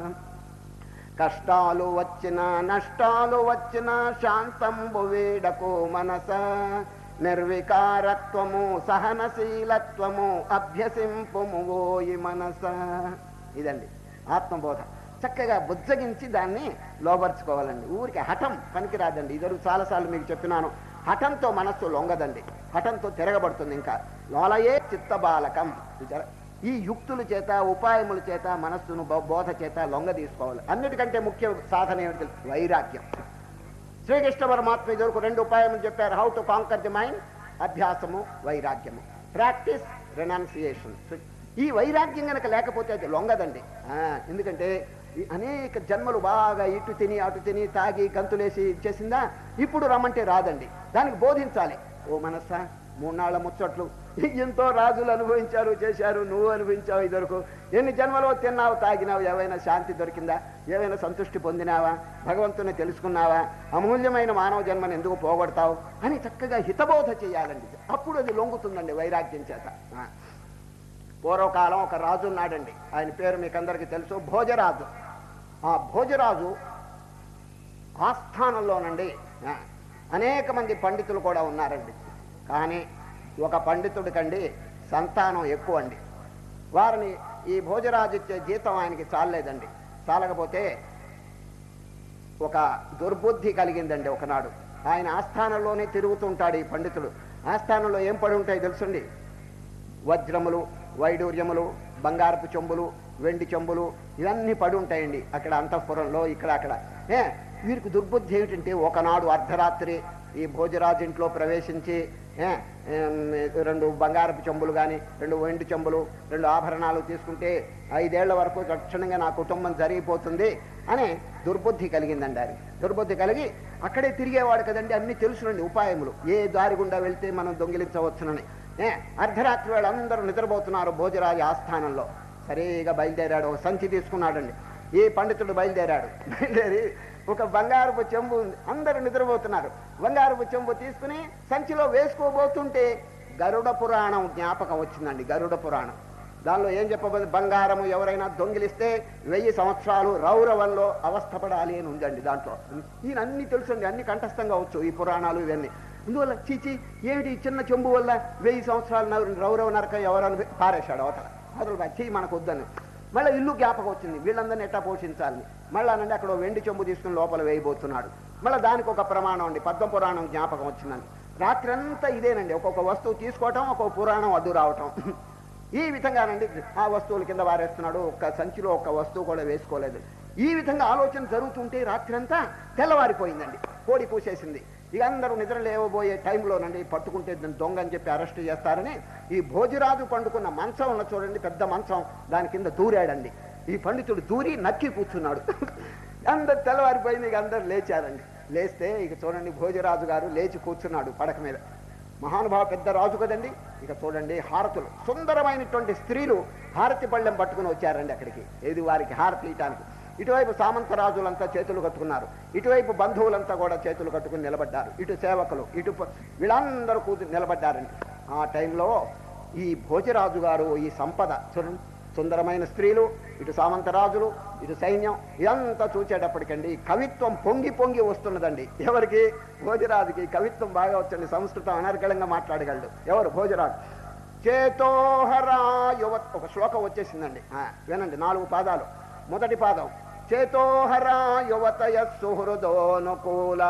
కష్టాలు వచ్చిన నష్టాలు వచ్చిన శాంతంబు వీడకు మనస నిర్వికారత్వము సహనశీలత్వము అభ్యసింపుము ఓయి మనస ఇదండి ఆత్మబోధ చక్కగా బుజ్జగించి దాన్ని లోపరుచుకోవాలండి ఊరికి హఠం పనికిరాదండి ఇద్దరు చాలాసార్లు మీకు చెప్పినాను హఠంతో మనస్సు లొంగదండి హఠంతో తిరగబడుతుంది ఇంకా లోలయే చిత్తబాలకం చూచారా ఈ యుక్తుల చేత ఉపాయముల చేత మనస్సును బో- బోధ చేత లొంగ తీసుకోవాలి అన్నిటికంటే ముఖ్య సాధన ఏమిటి తెలుసు? వైరాగ్యం శ్రీకృష్ణ పరమాత్మ ఇదివరకు రెండు ఉపాయములు చెప్పారు how to conquer the mind అభ్యాసము వైరాగ్యము ప్రాక్టీస్ రెనాన్సియేషన్ ఈ వైరాగ్యం కనుక లేకపోతే అది లొంగదండి ఆ, ఎందుకంటే ఈ అనేక జన్మలు బాగా ఇటు తిని అటు తిని తాగి గంతులేసి ఇచ్చేసిందా ఇప్పుడు రమ్మంటే రాదండి దానికి బోధించాలి ఓ మనస్సా మూన్నాళ్ళ ముచ్చట్లు ఎంతో రాజులు అనుభవించారు చేశారు నువ్వు అనుభవించావు ఇదివరకు ఎన్ని జన్మలో తిన్నావు తాగినావు ఏవైనా శాంతి దొరికిందా ఏవైనా సంతృష్టి పొందినావా భగవంతుని తెలుసుకున్నావా అమూల్యమైన మానవ జన్మను ఎందుకు పోగొడతావు అని చక్కగా హితబోధ చేయాలండి అప్పుడు అది లొంగుతుందండి వైరాగ్యం చేత ఆ. పూర్వకాలం ఒక రాజు ఉన్నాడండి ఆయన పేరు మీకు అందరికీ తెలుసు భోజరాజు ఆ భోజరాజు ఆస్థానంలోనండి ఆ, అనేక మంది పండితులు కూడా ఉన్నారండి కానీ ఒక పండితుడికండి సంతానం ఎక్కువ అండి వారిని ఈ భోజరాజు ఇచ్చే జీతం ఆయనకి చాలలేదండి చాలకపోతే ఒక దుర్బుద్ధి కలిగిందండి ఒకనాడు ఆయన ఆస్థానంలోనే తిరుగుతుంటాడు ఈ పండితుడు ఆస్థానంలో ఏం పడి ఉంటాయి తెలుసండి వజ్రములు వైడూర్యములు బంగారపు చెంబులు వెండి చెంబులు ఇవన్నీ పడి ఉంటాయండి అక్కడ అంతఃపురంలో ఇక్కడ అక్కడ ఏ వీరికి దుర్బుద్ధి ఏమిటంటే ఒకనాడు అర్ధరాత్రి ఈ భోజరాజు ఇంట్లో ప్రవేశించి ఏ, ఏం, రెండు బంగారపు చెంబులు కానీ రెండు వెండి చెంబులు రెండు ఆభరణాలు తీసుకుంటే ఐదేళ్ల వరకు తక్షణంగా నా కుటుంబం జరిగిపోతుంది అని దుర్బుద్ధి కలిగిందండి అది దుర్బుద్ధి కలిగి అక్కడే తిరిగేవాడు కదండి అన్ని తెలుసునండి ఉపాయములు ఏ దారి గుండా వెళ్తే మనం దొంగిలించవచ్చునని ఏ అర్ధరాత్రి వేళ అందరూ నిద్రపోతున్నారు భోజరాజు ఆస్థానంలో సరిగా బయలుదేరాడు ఒక సంచి తీసుకున్నాడండి ఈ పండితుడు బయలుదేరాడు బయలుదేరి ఒక బంగారపు చెంబు ఉంది అందరూ నిద్రపోతున్నారు బంగారపు చెంబు తీసుకుని సంచిలో వేసుకోబోతుంటే గరుడ పురాణం జ్ఞాపకం వచ్చిందండి గరుడ పురాణం దానిలో ఏం చెప్పబోతుంది బంగారము ఎవరైనా దొంగిలిస్తే వెయ్యి సంవత్సరాలు రౌరవంలో అవస్థపడాలి అని ఉందండి దాంట్లో ఈయన అన్ని తెలుసండి అన్ని కంఠస్థంగా వచ్చు ఈ పురాణాలు ఇవన్నీ అందువల్ల చీచి ఏమిటి ఈ చిన్న చెంబు వల్ల వెయ్యి సంవత్సరాలు నరు- రౌరవ నరకం ఎవరని పారేశాడు అవతల అసలు చెయ్యి మనకు వద్దని మళ్ళీ ఇల్లు జ్ఞాపకం వచ్చింది వీళ్ళందరినీ ఎట్టా పోషించాలని మళ్ళీ అనండి అక్కడ ఓ వెండి చెంబు తీసుకుని లోపల వేయబోతున్నాడు మళ్ళీ దానికి ఒక ప్రమాణం అండి పద్మ పురాణం జ్ఞాపకం వచ్చిందండి రాత్రి అంతా ఇదేనండి ఒక్కొక్క వస్తువు తీసుకోవటం ఒక్కొక్క పురాణం అడ్డు రావటం ఈ విధంగానండి ఆ వస్తువుల కింద వారేస్తున్నాడు ఒక్క సంచిలో ఒక్క వస్తువు కూడా వేసుకోలేదు ఈ విధంగా ఆలోచన జరుగుతుంటే రాత్రంతా తెల్లవారిపోయిందండి కోడి కూసేసింది ఇక అందరూ నిద్ర లేవబోయే టైంలోనండి పట్టుకుంటే దీన్ని దొంగ అని చెప్పి అరెస్ట్ చేస్తారని ఈ భోజరాజు పండుకున్న మంచం ఉన్న చూడండి పెద్ద మంచం దాని కింద దూరాడండి ఈ పండితుడు దూరి నక్కి కూర్చున్నాడు అందరు తెల్లవారిపోయింది ఇక అందరు లేచారండి లేస్తే ఇక చూడండి భోజరాజు గారు లేచి కూర్చున్నాడు పడక మీద మహానుభావ పెద్ద రాజు కదండి ఇక చూడండి హారతులు సుందరమైనటువంటి స్త్రీలు హారతి పళ్ళెం పట్టుకుని వచ్చారండి అక్కడికి ఏది వారికి హారతి ఇయటానికి ఇటువైపు సామంత రాజులంతా చేతులు కట్టుకున్నారు ఇటువైపు బంధువులంతా కూడా చేతులు కట్టుకుని నిలబడ్డారు ఇటు సేవకులు ఇటు ప- వీళ్ళందరూ కూతురు నిలబడ్డారండి ఆ టైంలో ఈ భోజరాజు గారు ఈ సంపద చూడండి సుందరమైన స్త్రీలు ఇటు సామంతరాజులు ఇటు సైన్యం ఇదంతా చూచేటప్పటికండి కవిత్వం పొంగి పొంగి వస్తున్నదండి ఎవరికి భోజరాజుకి కవిత్వం బాగా వచ్చండి సంస్కృతం అనర్గళంగా మాట్లాడగలడు ఎవరు భోజరాజు చేతోహరా యువ ఒక శ్లోకం వచ్చేసిందండి ఆ, వినండి నాలుగు పాదాలు మొదటి పాదం చేతోహరా యువతయ సుహృదోనుకూల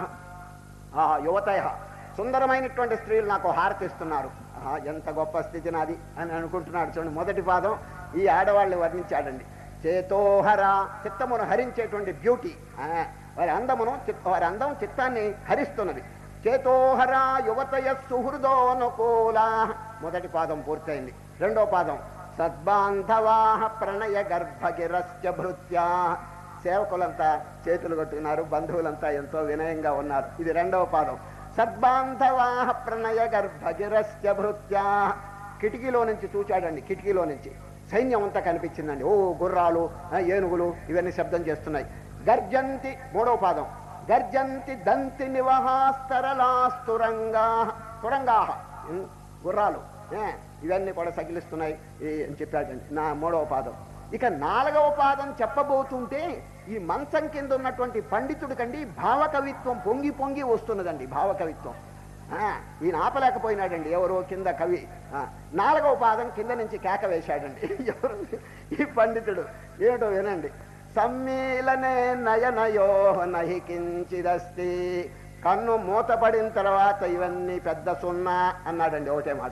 ఆ యువతయ సుందరమైనటువంటి స్త్రీలు నాకు హారతిస్తున్నారు ఆహా, ఎంత గొప్ప స్థితి నాది అని అనుకుంటున్నాడు చూడండి మొదటి పాదం ఈ ఆడవాళ్ళని వర్ణించాడండి చేతోహర చిత్తమును హరించేటువంటి బ్యూటీ ఆ, వారి అందమును చిత్- వారి అందం చిత్తాన్ని హరిస్తున్నది చేతోహర యువతయ సుహృదోనుకూల మొదటి పాదం పూర్తయింది రెండో పాదం సద్బాంధవా ప్రణయ గర్భగిరస్య భృత్యా సేవకులంతా చేతులు కొట్టుకున్నారు బంధువులంతా ఎంతో వినయంగా ఉన్నారు ఇది రెండవ పాదం సద్బాంధవా ప్రణయ గర్భగిరస్య భృత్యా కిటికీలో నుంచి చూచాడండి కిటికీలో నుంచి సైన్యం అంతా కనిపించిందండి ఓ గుర్రాలు ఆ, ఏనుగులు ఇవన్నీ శబ్దం చేస్తున్నాయి గర్జంతి మూడవ పాదం గర్జంతి దంతి నివహాస్తరలాస్తురంగా తురంగా గుర్రాలు ఏ, ఇవన్నీ కూడా సగిలిస్తున్నాయి ఈ అని చెప్పాడండి నా మూడవ పాదం ఇక నాలుగవ పాదం చెప్పబోతుంటే ఈ మంచం కింద ఉన్నటువంటి పండితుడి కండి భావకవిత్వం పొంగి పొంగి వస్తున్నదండి భావకవిత్వం ఆ, ఈయన ఆపలేకపోయినాడండి ఎవరో కింద కవి ఆ, నాలుగవ పాదం కింద నుంచి కేక వేశాడండి ఎవరు ఈ పండితుడు ఏమిటో వినండి సమ్మీలనే నయనయో నహి కించిదస్తి కన్ను మూతపడిన తర్వాత ఇవన్నీ పెద్ద సున్నా అన్నాడండి ఒకటే మాట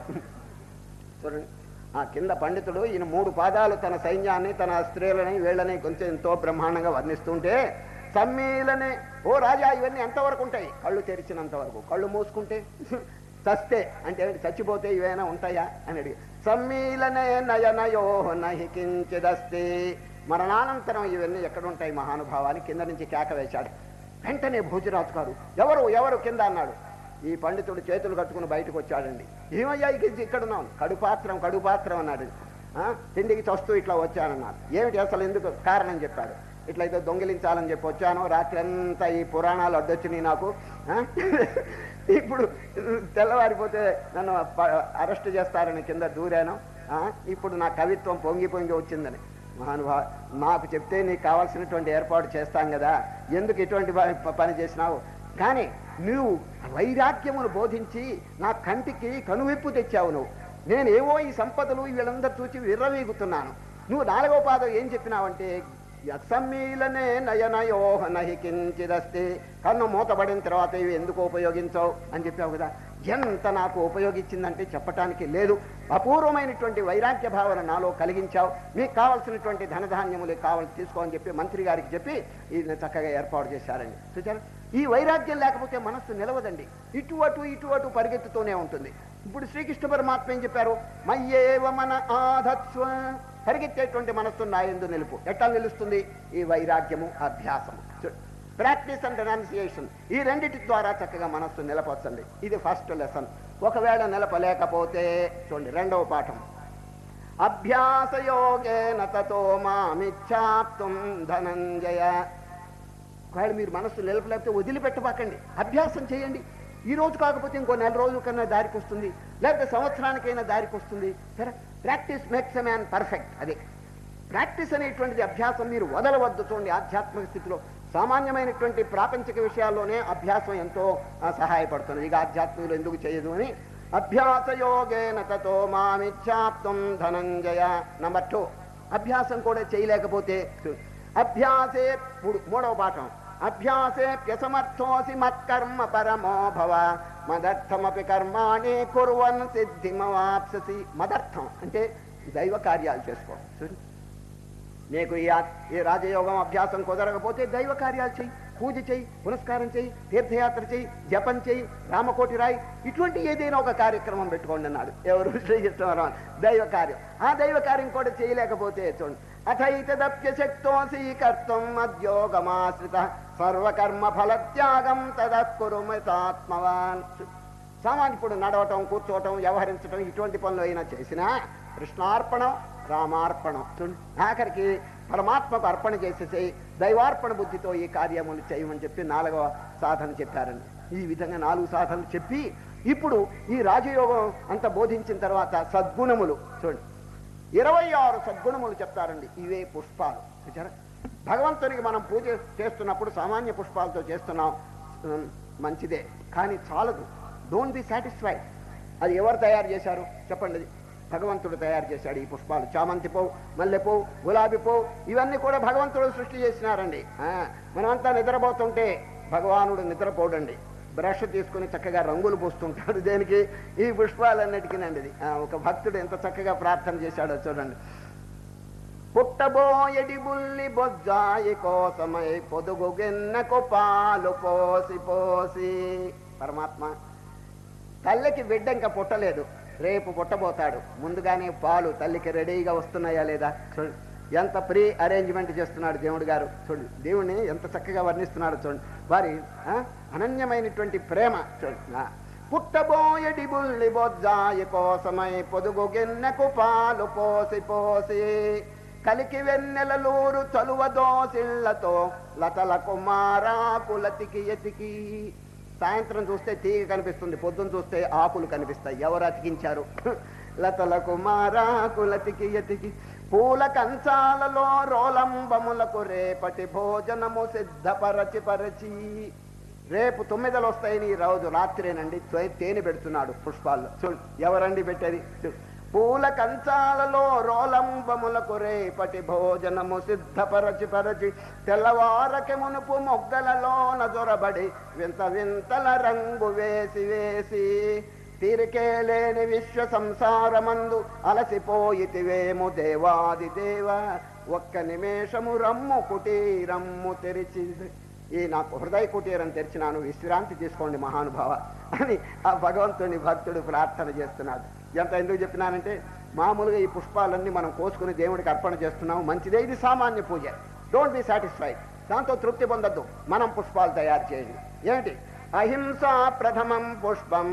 చూడండి ఆ కింద పండితుడు ఈయన మూడు పాదాలు తన సైన్యాన్ని తన స్త్రీలని వీళ్ళని కొంచెం ఎంతో బ్రహ్మాండంగా వర్ణిస్తుంటే సమ్మీలనే ఓ రాజా ఇవన్నీ ఎంతవరకు ఉంటాయి కళ్ళు తెరిచినంత వరకు కళ్ళు మూసుకుంటే చస్తే అంటే ఏంటి? చచ్చిపోతే ఇవైనా ఉంటాయా అని అడిగి సమ్మీలనే నయనయో నహి కించిదస్తి మరణానంతరం ఇవన్నీ ఎక్కడ ఉంటాయి మహానుభావాన్ని కింద నుంచి కేక వేశాడు వెంటనే భోజరాజు గారు ఎవరు ఎవరు కింద అన్నాడు ఈ పండితుడు చేతులు కట్టుకుని బయటకు వచ్చాడండి ఏమయ్యా ఇక ఇక్కడ ఉన్నాను కడుపాత్రం కడుపాత్రం అన్నాడు ఆ, తిండికి చస్తూ ఇట్లా వచ్చానన్నారు ఏమిటి అసలు ఎందుకు కారణం చెప్పాడు ఇట్లా ఏదో దొంగిలించాలని చెప్పి వచ్చాను రాత్రి అంతా ఈ పురాణాలు అడ్డొచ్చినాయి నాకు ఆ? ఇప్పుడు తెల్లవారిపోతే నన్ను ప- అరెస్ట్ చేస్తారని కింద దూరాను ఆ? ఇప్పుడు నా కవిత్వం పొంగి పొంగి వచ్చిందని మహానుభా నాకు చెప్తే నీకు కావాల్సినటువంటి ఏర్పాటు చేస్తాం కదా ఎందుకు ఇటువంటి ప- ప- పని చేసినావు కానీ నువ్వు వైరాగ్యమును బోధించి నా కంటికి కనువిప్పు తెచ్చావు నువ్వు నేను ఏవో ఈ సంపదలు వీళ్ళందరూ చూచి విర్రవీగుతున్నాను నువ్వు నాలుగో పాదం ఏం చెప్పినావంటే యత్సమ్మీలనే నయనయో నహి కించిదస్తి కన్ను మూతబడిన తర్వాత ఇవి ఎందుకు ఉపయోగించవు అని చెప్పావు కదా ఎంత నాకు ఉపయోగించిందంటే చెప్పటానికి లేదు అపూర్వమైనటువంటి వైరాగ్య భావన నాలో కలిగించావు మీకు కావాల్సినటువంటి ధనధాన్యములు కావాలి తీసుకో అని చెప్పి మంత్రి గారికి చెప్పి ఇది చక్కగా ఏర్పాటు చేశారండి చూచారా ఈ వైరాగ్యం లేకపోతే మనస్సు నిలవదండి ఇటు అటు ఇటు అటు పరిగెత్తుతూనే ఉంటుంది ఇప్పుడు శ్రీకృష్ణ పరమాత్మ ఏం చెప్పారు మయ్యేవ మన ఆధత్స్వ పరిగెత్తేటువంటి మనస్సు నా ఎందు నిలుపు ఎట్లా నిలుస్తుంది ఈ వైరాగ్యము అభ్యాసము ప్రాక్టీస్ అండ్ రెనాన్సియేషన్ ఈ రెండిటి ద్వారా చక్కగా మనస్సు నిలపొచ్చండి ఇది ఫస్ట్ లెసన్ ఒకవేళ నిలపలేకపోతే చూడండి రెండవ పాఠం అభ్యాసయోగేన తతో మామిచ్చాప్తుం ధనంజయ ఒకవేళ మీరు మనస్సు నిలపలేకపోతే వదిలిపెట్టబాకండి అభ్యాసం చేయండి ఈ రోజు కాకపోతే ఇంకో నెల రోజుల కన్నా దారికి వస్తుంది లేకపోతే సంవత్సరానికైనా దారికి వస్తుంది సరే practice makes a man perfect అదే ప్రాక్టీస్ అనేటువంటిది అభ్యాసం మీరు వదలవద్దు చూడండి ఆధ్యాత్మిక స్థితిలో సామాన్యమైనటువంటి ప్రాపంచిక విషయాల్లోనే అభ్యాసం ఎంతో ఆ, సహాయపడుతుంది ఇక ఆధ్యాత్మికులు ఎందుకు చేయదు అని అభ్యాసయోగేన తతో మామిచ్చాప్తం ధనంజయ నంబర్ టూ అభ్యాసం కూడా చేయలేకపోతే అభ్యాసే మూడు మూడవ పాఠం అభ్యాసే ప్యసమర్థోసి మత్కర్మ పరమో భవ మదర్థమపి కర్మాణి కుర్వన్ సిద్ధిమవాప్ససి మదర్థం అంటే దైవ కార్యాలు చేసుకో చూడు నీకు ఈ ఆ- ఈ రాజయోగం అభ్యాసం కుదరకపోతే దైవ కార్యాలు చెయ్యి పూజ చెయ్యి పునస్కారం చెయ్యి తీర్థయాత్ర చెయ్యి జపం చెయ్యి రామకోటి రాయి ఇటువంటి ఏదైనా ఒక కార్యక్రమం పెట్టుకోండి అన్నాడు ఎవరు శ్రీకృష్ణవరం దైవ కార్యం ఆ దైవ కార్యం కూడా చేయలేకపోతే చూడండి అథైతదప్య శక్తోసి కర్తం అద్యోగమాశ్రిత సర్వకర్మ ఫలత్యాగం తదక్కురుమితాత్మవాన్ సామాన్య ఇప్పుడు నడవటం కూర్చోవటం వ్యవహరించటం ఇటువంటి పనులు అయినా చేసినా కృష్ణార్పణం రామార్పణం చూడండి. ఆఖరికి పరమాత్మకు అర్పణ చేసేసి దైవార్పణ బుద్ధితో ఈ కార్యములు చేయమని చెప్పి నాలుగవ సాధన చెప్పారండి ఈ విధంగా నాలుగు సాధనలు చెప్పి ఇప్పుడు ఈ రాజయోగం అంత బోధించిన తర్వాత సద్గుణములు చూడండి ఇరవై ఆరు సద్గుణములు చెప్తారండి ఇవే పుష్పాలు చూచారా భగవంతునికి మనం పూజ చేస్తున్నప్పుడు సామాన్య పుష్పాలతో చేస్తున్నాం ఉమ్, మంచిదే కానీ చాలదు డోంట్ బి సాటిస్ఫైడ్ అది ఎవరు తయారు చేశారు చెప్పండి అది భగవంతుడు తయారు చేశాడు ఈ పుష్పాలు చామంతి పువ్వు మల్లెపువ్వు గులాబీ పువ్వు ఇవన్నీ కూడా భగవంతుడు సృష్టి చేసినారండి ఆ, మనమంతా నిద్రపోతుంటే భగవానుడు నిద్రపోడండి బ్రష్ తీసుకుని చక్కగా రంగులు పూస్తుంటాడు దేనికి ఈ పుష్పాలన్నిటికీనండి ఇది ఆ, ఒక భక్తుడు ఎంత చక్కగా ప్రార్థన చేశాడో చూడండి పుట్టబోయడి బుల్లి బొజ్జాయి కోసమై పొదుగు గిన్నెకు పాలు పోసి పోసి పరమాత్మ తల్లికి బిడ్డ ఇంకా పుట్టలేదు రేపు పుట్టబోతాడు ముందుగానే పాలు తల్లికి రెడీగా వస్తున్నాయా లేదా చూడండి ఎంత ప్రీ అరేంజ్మెంట్ చేస్తున్నాడు దేవుడు గారు చూడండి దేవుడిని ఎంత చక్కగా వర్ణిస్తున్నాడు చూడండి వారి ఆ, అనన్యమైనటువంటి ప్రేమ చూడండి ఆ. పుట్టబోయడి బుల్లి బొజ్జాయి కోసమై పొదుగు గిన్నెకు పాలు పోసి పోసి కలికి వెన్నెలలూరు చలువ దోసిళ్లతో లతల కుమారాకులతికి ఎతికి సాయంత్రం చూస్తే తీగ కనిపిస్తుంది పొద్దున చూస్తే ఆకులు కనిపిస్తాయి ఎవరు అతికించారు లతల కుమారాకులతికి ఎతికి పూల కంచాలలో రోలంబములకు రేపటి భోజనము సిద్ధపరచి పరచి రేపు తొమ్మిదలు వస్తాయని ఈ రోజు రాత్రేనండి తే- తేనె పెడుతున్నాడు పుష్పాల్లో చూడు ఎవరండి పెట్టేది చూడు పూల కంచాలలో రోలంబములకు రేపటి భోజనము సిద్ధపరచి పరచి తెల్లవారకి మునుపు మొగ్గలలోన జొరబడి వింత వింతల రంగు వేసి వేసి తీరికే లేని విశ్వ సంసారమందు అలసిపోయితివేము దేవాది దేవ ఒక్క నిమేషము రమ్ము కుటీరమ్ము తెరిచి ఈ నాకు హృదయ కుటీరం తెరిచినాను విశ్రాంతి తీసుకోండి మహానుభావ అని ఆ భగవంతుని భక్తుడు ప్రార్థన చేస్తున్నాడు ఎంత ఎందుకు చెప్పినానంటే మామూలుగా ఈ పుష్పాలన్నీ మనం కోసుకుని దేవుడికి అర్పణ చేస్తున్నాము మంచిదే ఇది సామాన్య పూజ డోంట్ బి సాటిస్ఫైడ్ దాంతో తృప్తి పొందొద్దు మనం పుష్పాలు తయారు చేయండి ఏమిటి అహింస ప్రథమం పుష్పం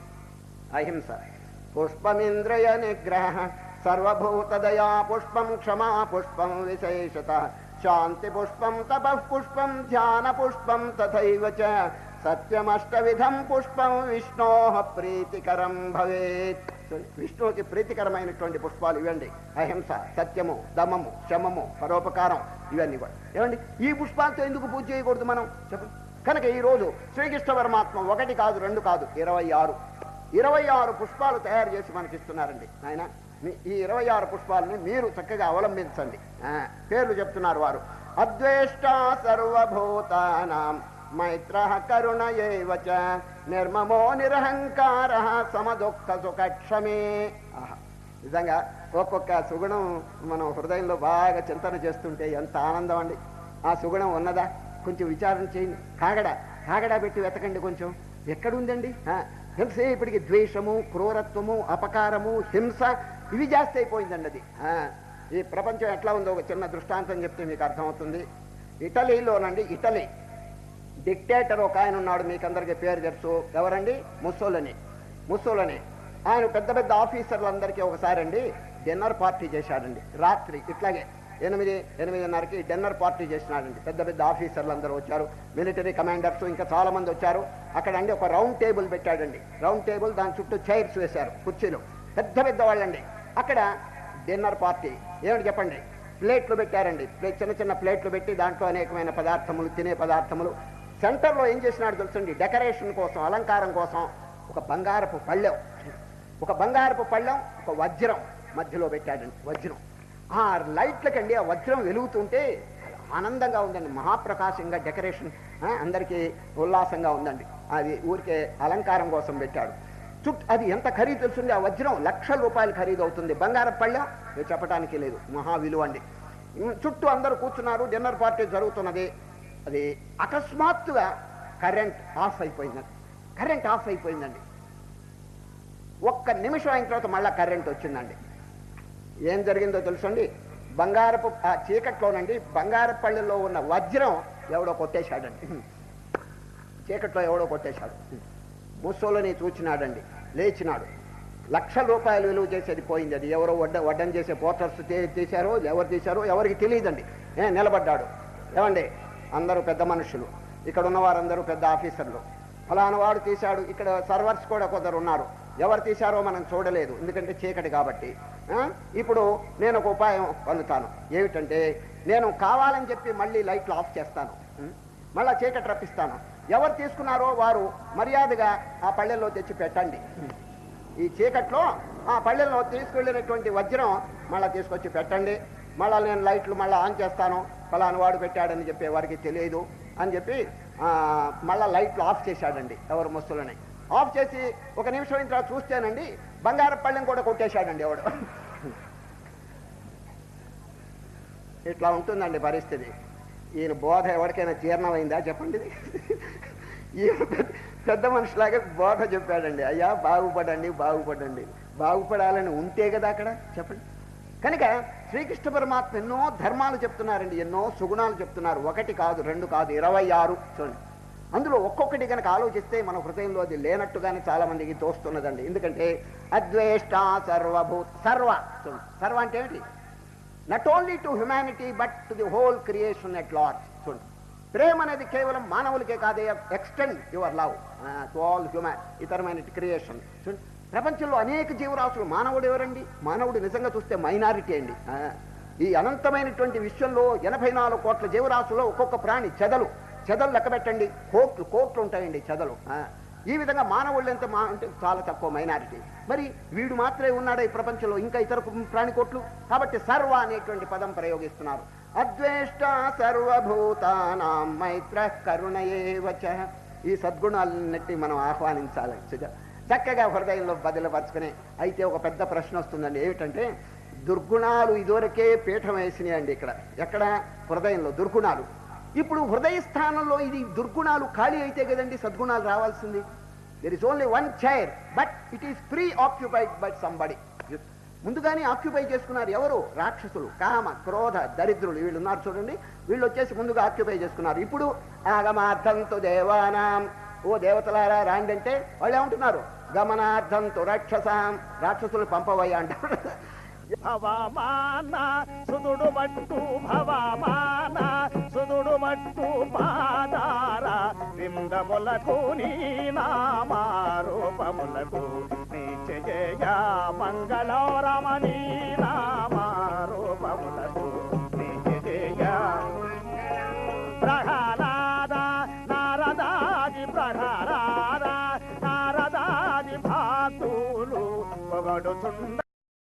అహింస పుష్పమింద్రియ నిగ్రహ సర్వభూతదయా పుష్పం క్షమా పుష్పం విశేషత శాంతి పుష్పం తప పుష్పం ధ్యాన పుష్పం తథైవ చ సత్యమష్టవిధం పుష్పం విష్ణో ప్రీతికరం భవేత్ విష్ణువుకి ప్రీతికరమైనటువంటి పుష్పాలు ఇవ్వండి అహింస సత్యము దమము శమము పరోపకారం ఇవన్నీ కూడా ఏమండి ఈ పుష్పాలతో ఎందుకు పూజ చేయకూడదు మనం చెప్పండి కనుక ఈ రోజు శ్రీకృష్ణ పరమాత్మ ఒకటి కాదు రెండు కాదు ఇరవై ఆరు ఇరవై ఆరు పుష్పాలు తయారు చేసి మనకి ఇస్తున్నారండి ఆయన మీ- ఈ ఇరవై ఆరు పుష్పాలని మీరు చక్కగా అవలంబించండి ఆ, పేర్లు చెప్తున్నారు వారు అద్వేష్ట సర్వభూతానాం మైత్ర కరుణ ఏవచ నిర్మమో నిరహంకార సమదుఃఖ సుఖక్షమే ఆహా నిజంగా ఒక్కొక్క సుగుణం మనం హృదయంలో బాగా చింతన చేస్తుంటే ఎంత ఆనందం అండి ఆ సుగుణం ఉన్నదా కొంచెం విచారణ చేయండి కాగడ కాగడ పెట్టి వెతకండి కొంచెం ఎక్కడుందండి ఆ, ఎంతసేపటికి ద్వేషము క్రూరత్వము అపకారము హింస ఇవి జాస్తి అయిపోయిందండి అది ఆ, ఈ ప్రపంచం ఎట్లా ఉందో ఒక చిన్న దృష్టాంతం చెప్తే మీకు అర్థమవుతుంది ఇటలీలోనండి ఇటలీ డిక్టేటర్ ఒక ఆయన ఉన్నాడు మీకు అందరికీ పేరు తెలుసు ఎవరండి ముస్సోలని ముస్సోలని ఆయన పెద్ద పెద్ద ఆఫీసర్లందరికీ ఒకసారి అండి డిన్నర్ పార్టీ చేశాడండి రాత్రి ఇట్లాగే ఎనిమిది ఎనిమిదిన్నరకి డిన్నర్ పార్టీ చేసినాడండి పెద్ద పెద్ద ఆఫీసర్లు అందరూ వచ్చారు మిలిటరీ కమాండర్స్ ఇంకా చాలా మంది వచ్చారు అక్కడ అండి ఒక రౌండ్ టేబుల్ పెట్టాడండి రౌండ్ టేబుల్ దాని చుట్టూ చైర్స్ వేశారు కుర్చీలు పెద్ద పెద్ద వాళ్ళండి అక్కడ డిన్నర్ పార్టీ ఏమిటి చెప్పండి ప్లేట్లు పెట్టారండి ప్లేట్ చిన్న చిన్న ప్లేట్లు పెట్టి దాంట్లో అనేకమైన పదార్థములు తినే పదార్థములు సెంటర్లో ఏం చేసినాడు తెలుసండి డెకరేషన్ కోసం అలంకారం కోసం ఒక బంగారపు పళ్ళెం ఒక బంగారపు పళ్ళెం ఒక వజ్రం మధ్యలో పెట్టాడండి వజ్రం ఆ లైట్లకండి ఆ వజ్రం వెలుగుతుంటే ఆనందంగా ఉందండి మహాప్రకాశంగా డెకరేషన్ ఆ, అందరికీ ఉల్లాసంగా ఉందండి అది ఊరికే అలంకారం కోసం పెట్టాడు చుట్టూ అది ఎంత ఖరీదు తెలుసుంది ఆ వజ్రం లక్షల రూపాయలు ఖరీదు అవుతుంది బంగారం పళ్ళెం ఇది చెప్పడానికి లేదు మహా విలువ అండి ఉమ్, చుట్టూ అందరూ కూర్చున్నారు డిన్నర్ పార్టీ జరుగుతున్నది అది అకస్మాత్తుగా కరెంట్ ఆఫ్ అయిపోయిందండి కరెంట్ ఆఫ్ అయిపోయిందండి ఒక్క నిమిషం అయిన తర్వాత మళ్ళా కరెంట్ వచ్చిందండి ఏం జరిగిందో తెలుసండి బంగారపు ఆ చీకట్లోనండి బంగారపల్లిలో ఉన్న వజ్రం ఎవడో కొట్టేశాడండి చీకట్లో ఎవడో కొట్టేశాడు ముస్సోలని చూచినాడండి లేచినాడు లక్షల రూపాయలు విలువ చేసేది పోయింది అది ఎవరో వడ్డ వడ్డం చేసే పోస్టర్స్ తీశారో ఎవరు తీశారో ఎవరికి తెలియదండి ఏ నిలబడ్డాడు ఏమండి అందరూ పెద్ద మనుషులు ఇక్కడ ఉన్న వారందరూ పెద్ద ఆఫీసర్లు ఫలానా వాడు తీశాడు ఇక్కడ సర్వర్స్ కూడా కొందరు ఉన్నారు ఎవరు తీశారో మనం చూడలేదు ఎందుకంటే చీకటి కాబట్టి ఆ? ఇప్పుడు నేను ఒక ఉపాయం పొందుతాను ఏమిటంటే నేను కావాలని చెప్పి మళ్ళీ లైట్లు ఆఫ్ చేస్తాను ఉం? మళ్ళా చీకటి రప్పిస్తాను ఎవరు తీసుకున్నారో వారు మర్యాదగా ఆ పళ్ళెల్లో తెచ్చి పెట్టండి ఈ చీకట్లో ఆ పళ్ళెల్లో తీసుకెళ్ళినటువంటి వజ్రం మళ్ళా తీసుకొచ్చి పెట్టండి మళ్ళా నేను లైట్లు మళ్ళీ ఆన్ చేస్తాను ఫలానా వాడు పెట్టాడని చెప్పి వారికి తెలియదు అని చెప్పి ఆ, మళ్ళా లైట్లు ఆఫ్ చేశాడండి ఎవరు ముస్తులని ఆఫ్ చేసి ఒక నిమిషం ఇంత చూస్తేనండి బంగారం పళ్ళెం కూడా కొట్టేశాడండి ఎవడు ఇట్లా ఉంటుందండి పరిస్థితి ఈయన బోధ ఎవరికైనా జీర్ణమైందా చెప్పండి ఇది. ఈయన పెద్ద- పెద్ద మనిషిలాగా బోధ చెప్పాడండి అయ్యా బాగుపడండి బాగుపడండి బాగుపడాలని ఉంటే కదా అక్కడ చెప్పండి కనుక శ్రీకృష్ణ పరమాత్మ ఎన్నో ధర్మాలు చెప్తున్నారండి ఎన్నో సుగుణాలు చెప్తున్నారు ఒకటి కాదు రెండు కాదు ఇరవై ఆరు చూడండి అందులో ఒక్కొక్కటి కనుక ఆలోచిస్తే మన హృదయంలో అది లేనట్టుగానే చాలా మందికి తోస్తున్నదండి ఎందుకంటే అద్వేష్ట సర్వభూత సర్వ చూడండి సర్వ అంటే ఏంటి not only to humanity but to the whole creation at large చూడండి ప్రేమ అనేది కేవలం మానవులకే కాదే extend your love to all human ఇతరమైన క్రియేషన్ చూడండి ప్రపంచంలో అనేక జీవరాశులు మానవుడు ఎవరండి మానవుడు నిజంగా చూస్తే మైనారిటీ అండి ఆ, ఈ అనంతమైనటువంటి విశ్వంలో ఎనభై నాలుగు కోట్ల జీవరాశుల్లో ఒక్కొక్క ప్రాణి చెదలు చెదలు లెక్క పెట్టండి కోట్లు కోట్లు ఉంటాయండి చెదలు ఆ, ఈ విధంగా మానవుళ్ళు ఎంత మా అంటే చాలా తక్కువ మైనారిటీ మరి వీడు మాత్రమే ఉన్నాడా ఈ ప్రపంచంలో ఇంకా ఇతర ప్రాణికోట్లు కాబట్టి సర్వ అనేటువంటి పదం ప్రయోగిస్తున్నారు అద్వేష్ట సర్వభూతానాం మైత్ర కరుణయేవచ ఈ సద్గుణాలన్నిటి మనం ఆహ్వానించాలి చ- చక్కగా హృదయంలో బదిలపరుచుకుని అయితే ఒక పెద్ద ప్రశ్న వస్తుందండి ఏమిటంటే దుర్గుణాలు ఇదివరకే పీఠం వేసినాయండి ఇక్కడ ఎక్కడ హృదయంలో దుర్గుణాలు ఇప్పుడు హృదయ స్థానంలో ఇది దుర్గుణాలు ఖాళీ అయితే కదండి సద్గుణాలు రావాల్సింది there is only one chair but it is preoccupied by somebody ముందుగానే ఆక్యుపై చేసుకున్నారు ఎవరు రాక్షసులు కామ క్రోధ దరిద్రులు వీళ్ళు ఉన్నారు చూడండి వీళ్ళు వచ్చేసి ముందుగా ఆక్యుపై చేసుకున్నారు ఇప్పుడు ఆగమార్థంతు దేవానాం ఓ దేవతలారా రాండి అంటే వాళ్ళు ఏమంటున్నారు గమనార్థంతు రాక్షసాం రాక్షసులు పంపవయ్యా అంటారు భవమాన సుదుడు మట్టు భవమాన సుదుడు మట్టు పాదార విందములకు నీ నామారూపములకు నిత్యజయ మంగళరమణీ నామారూపములకు నిత్యజయ ప్రహ్లాద నారదాది ప్రహ్లాద నారదాది భాతులు పొగడుచుండ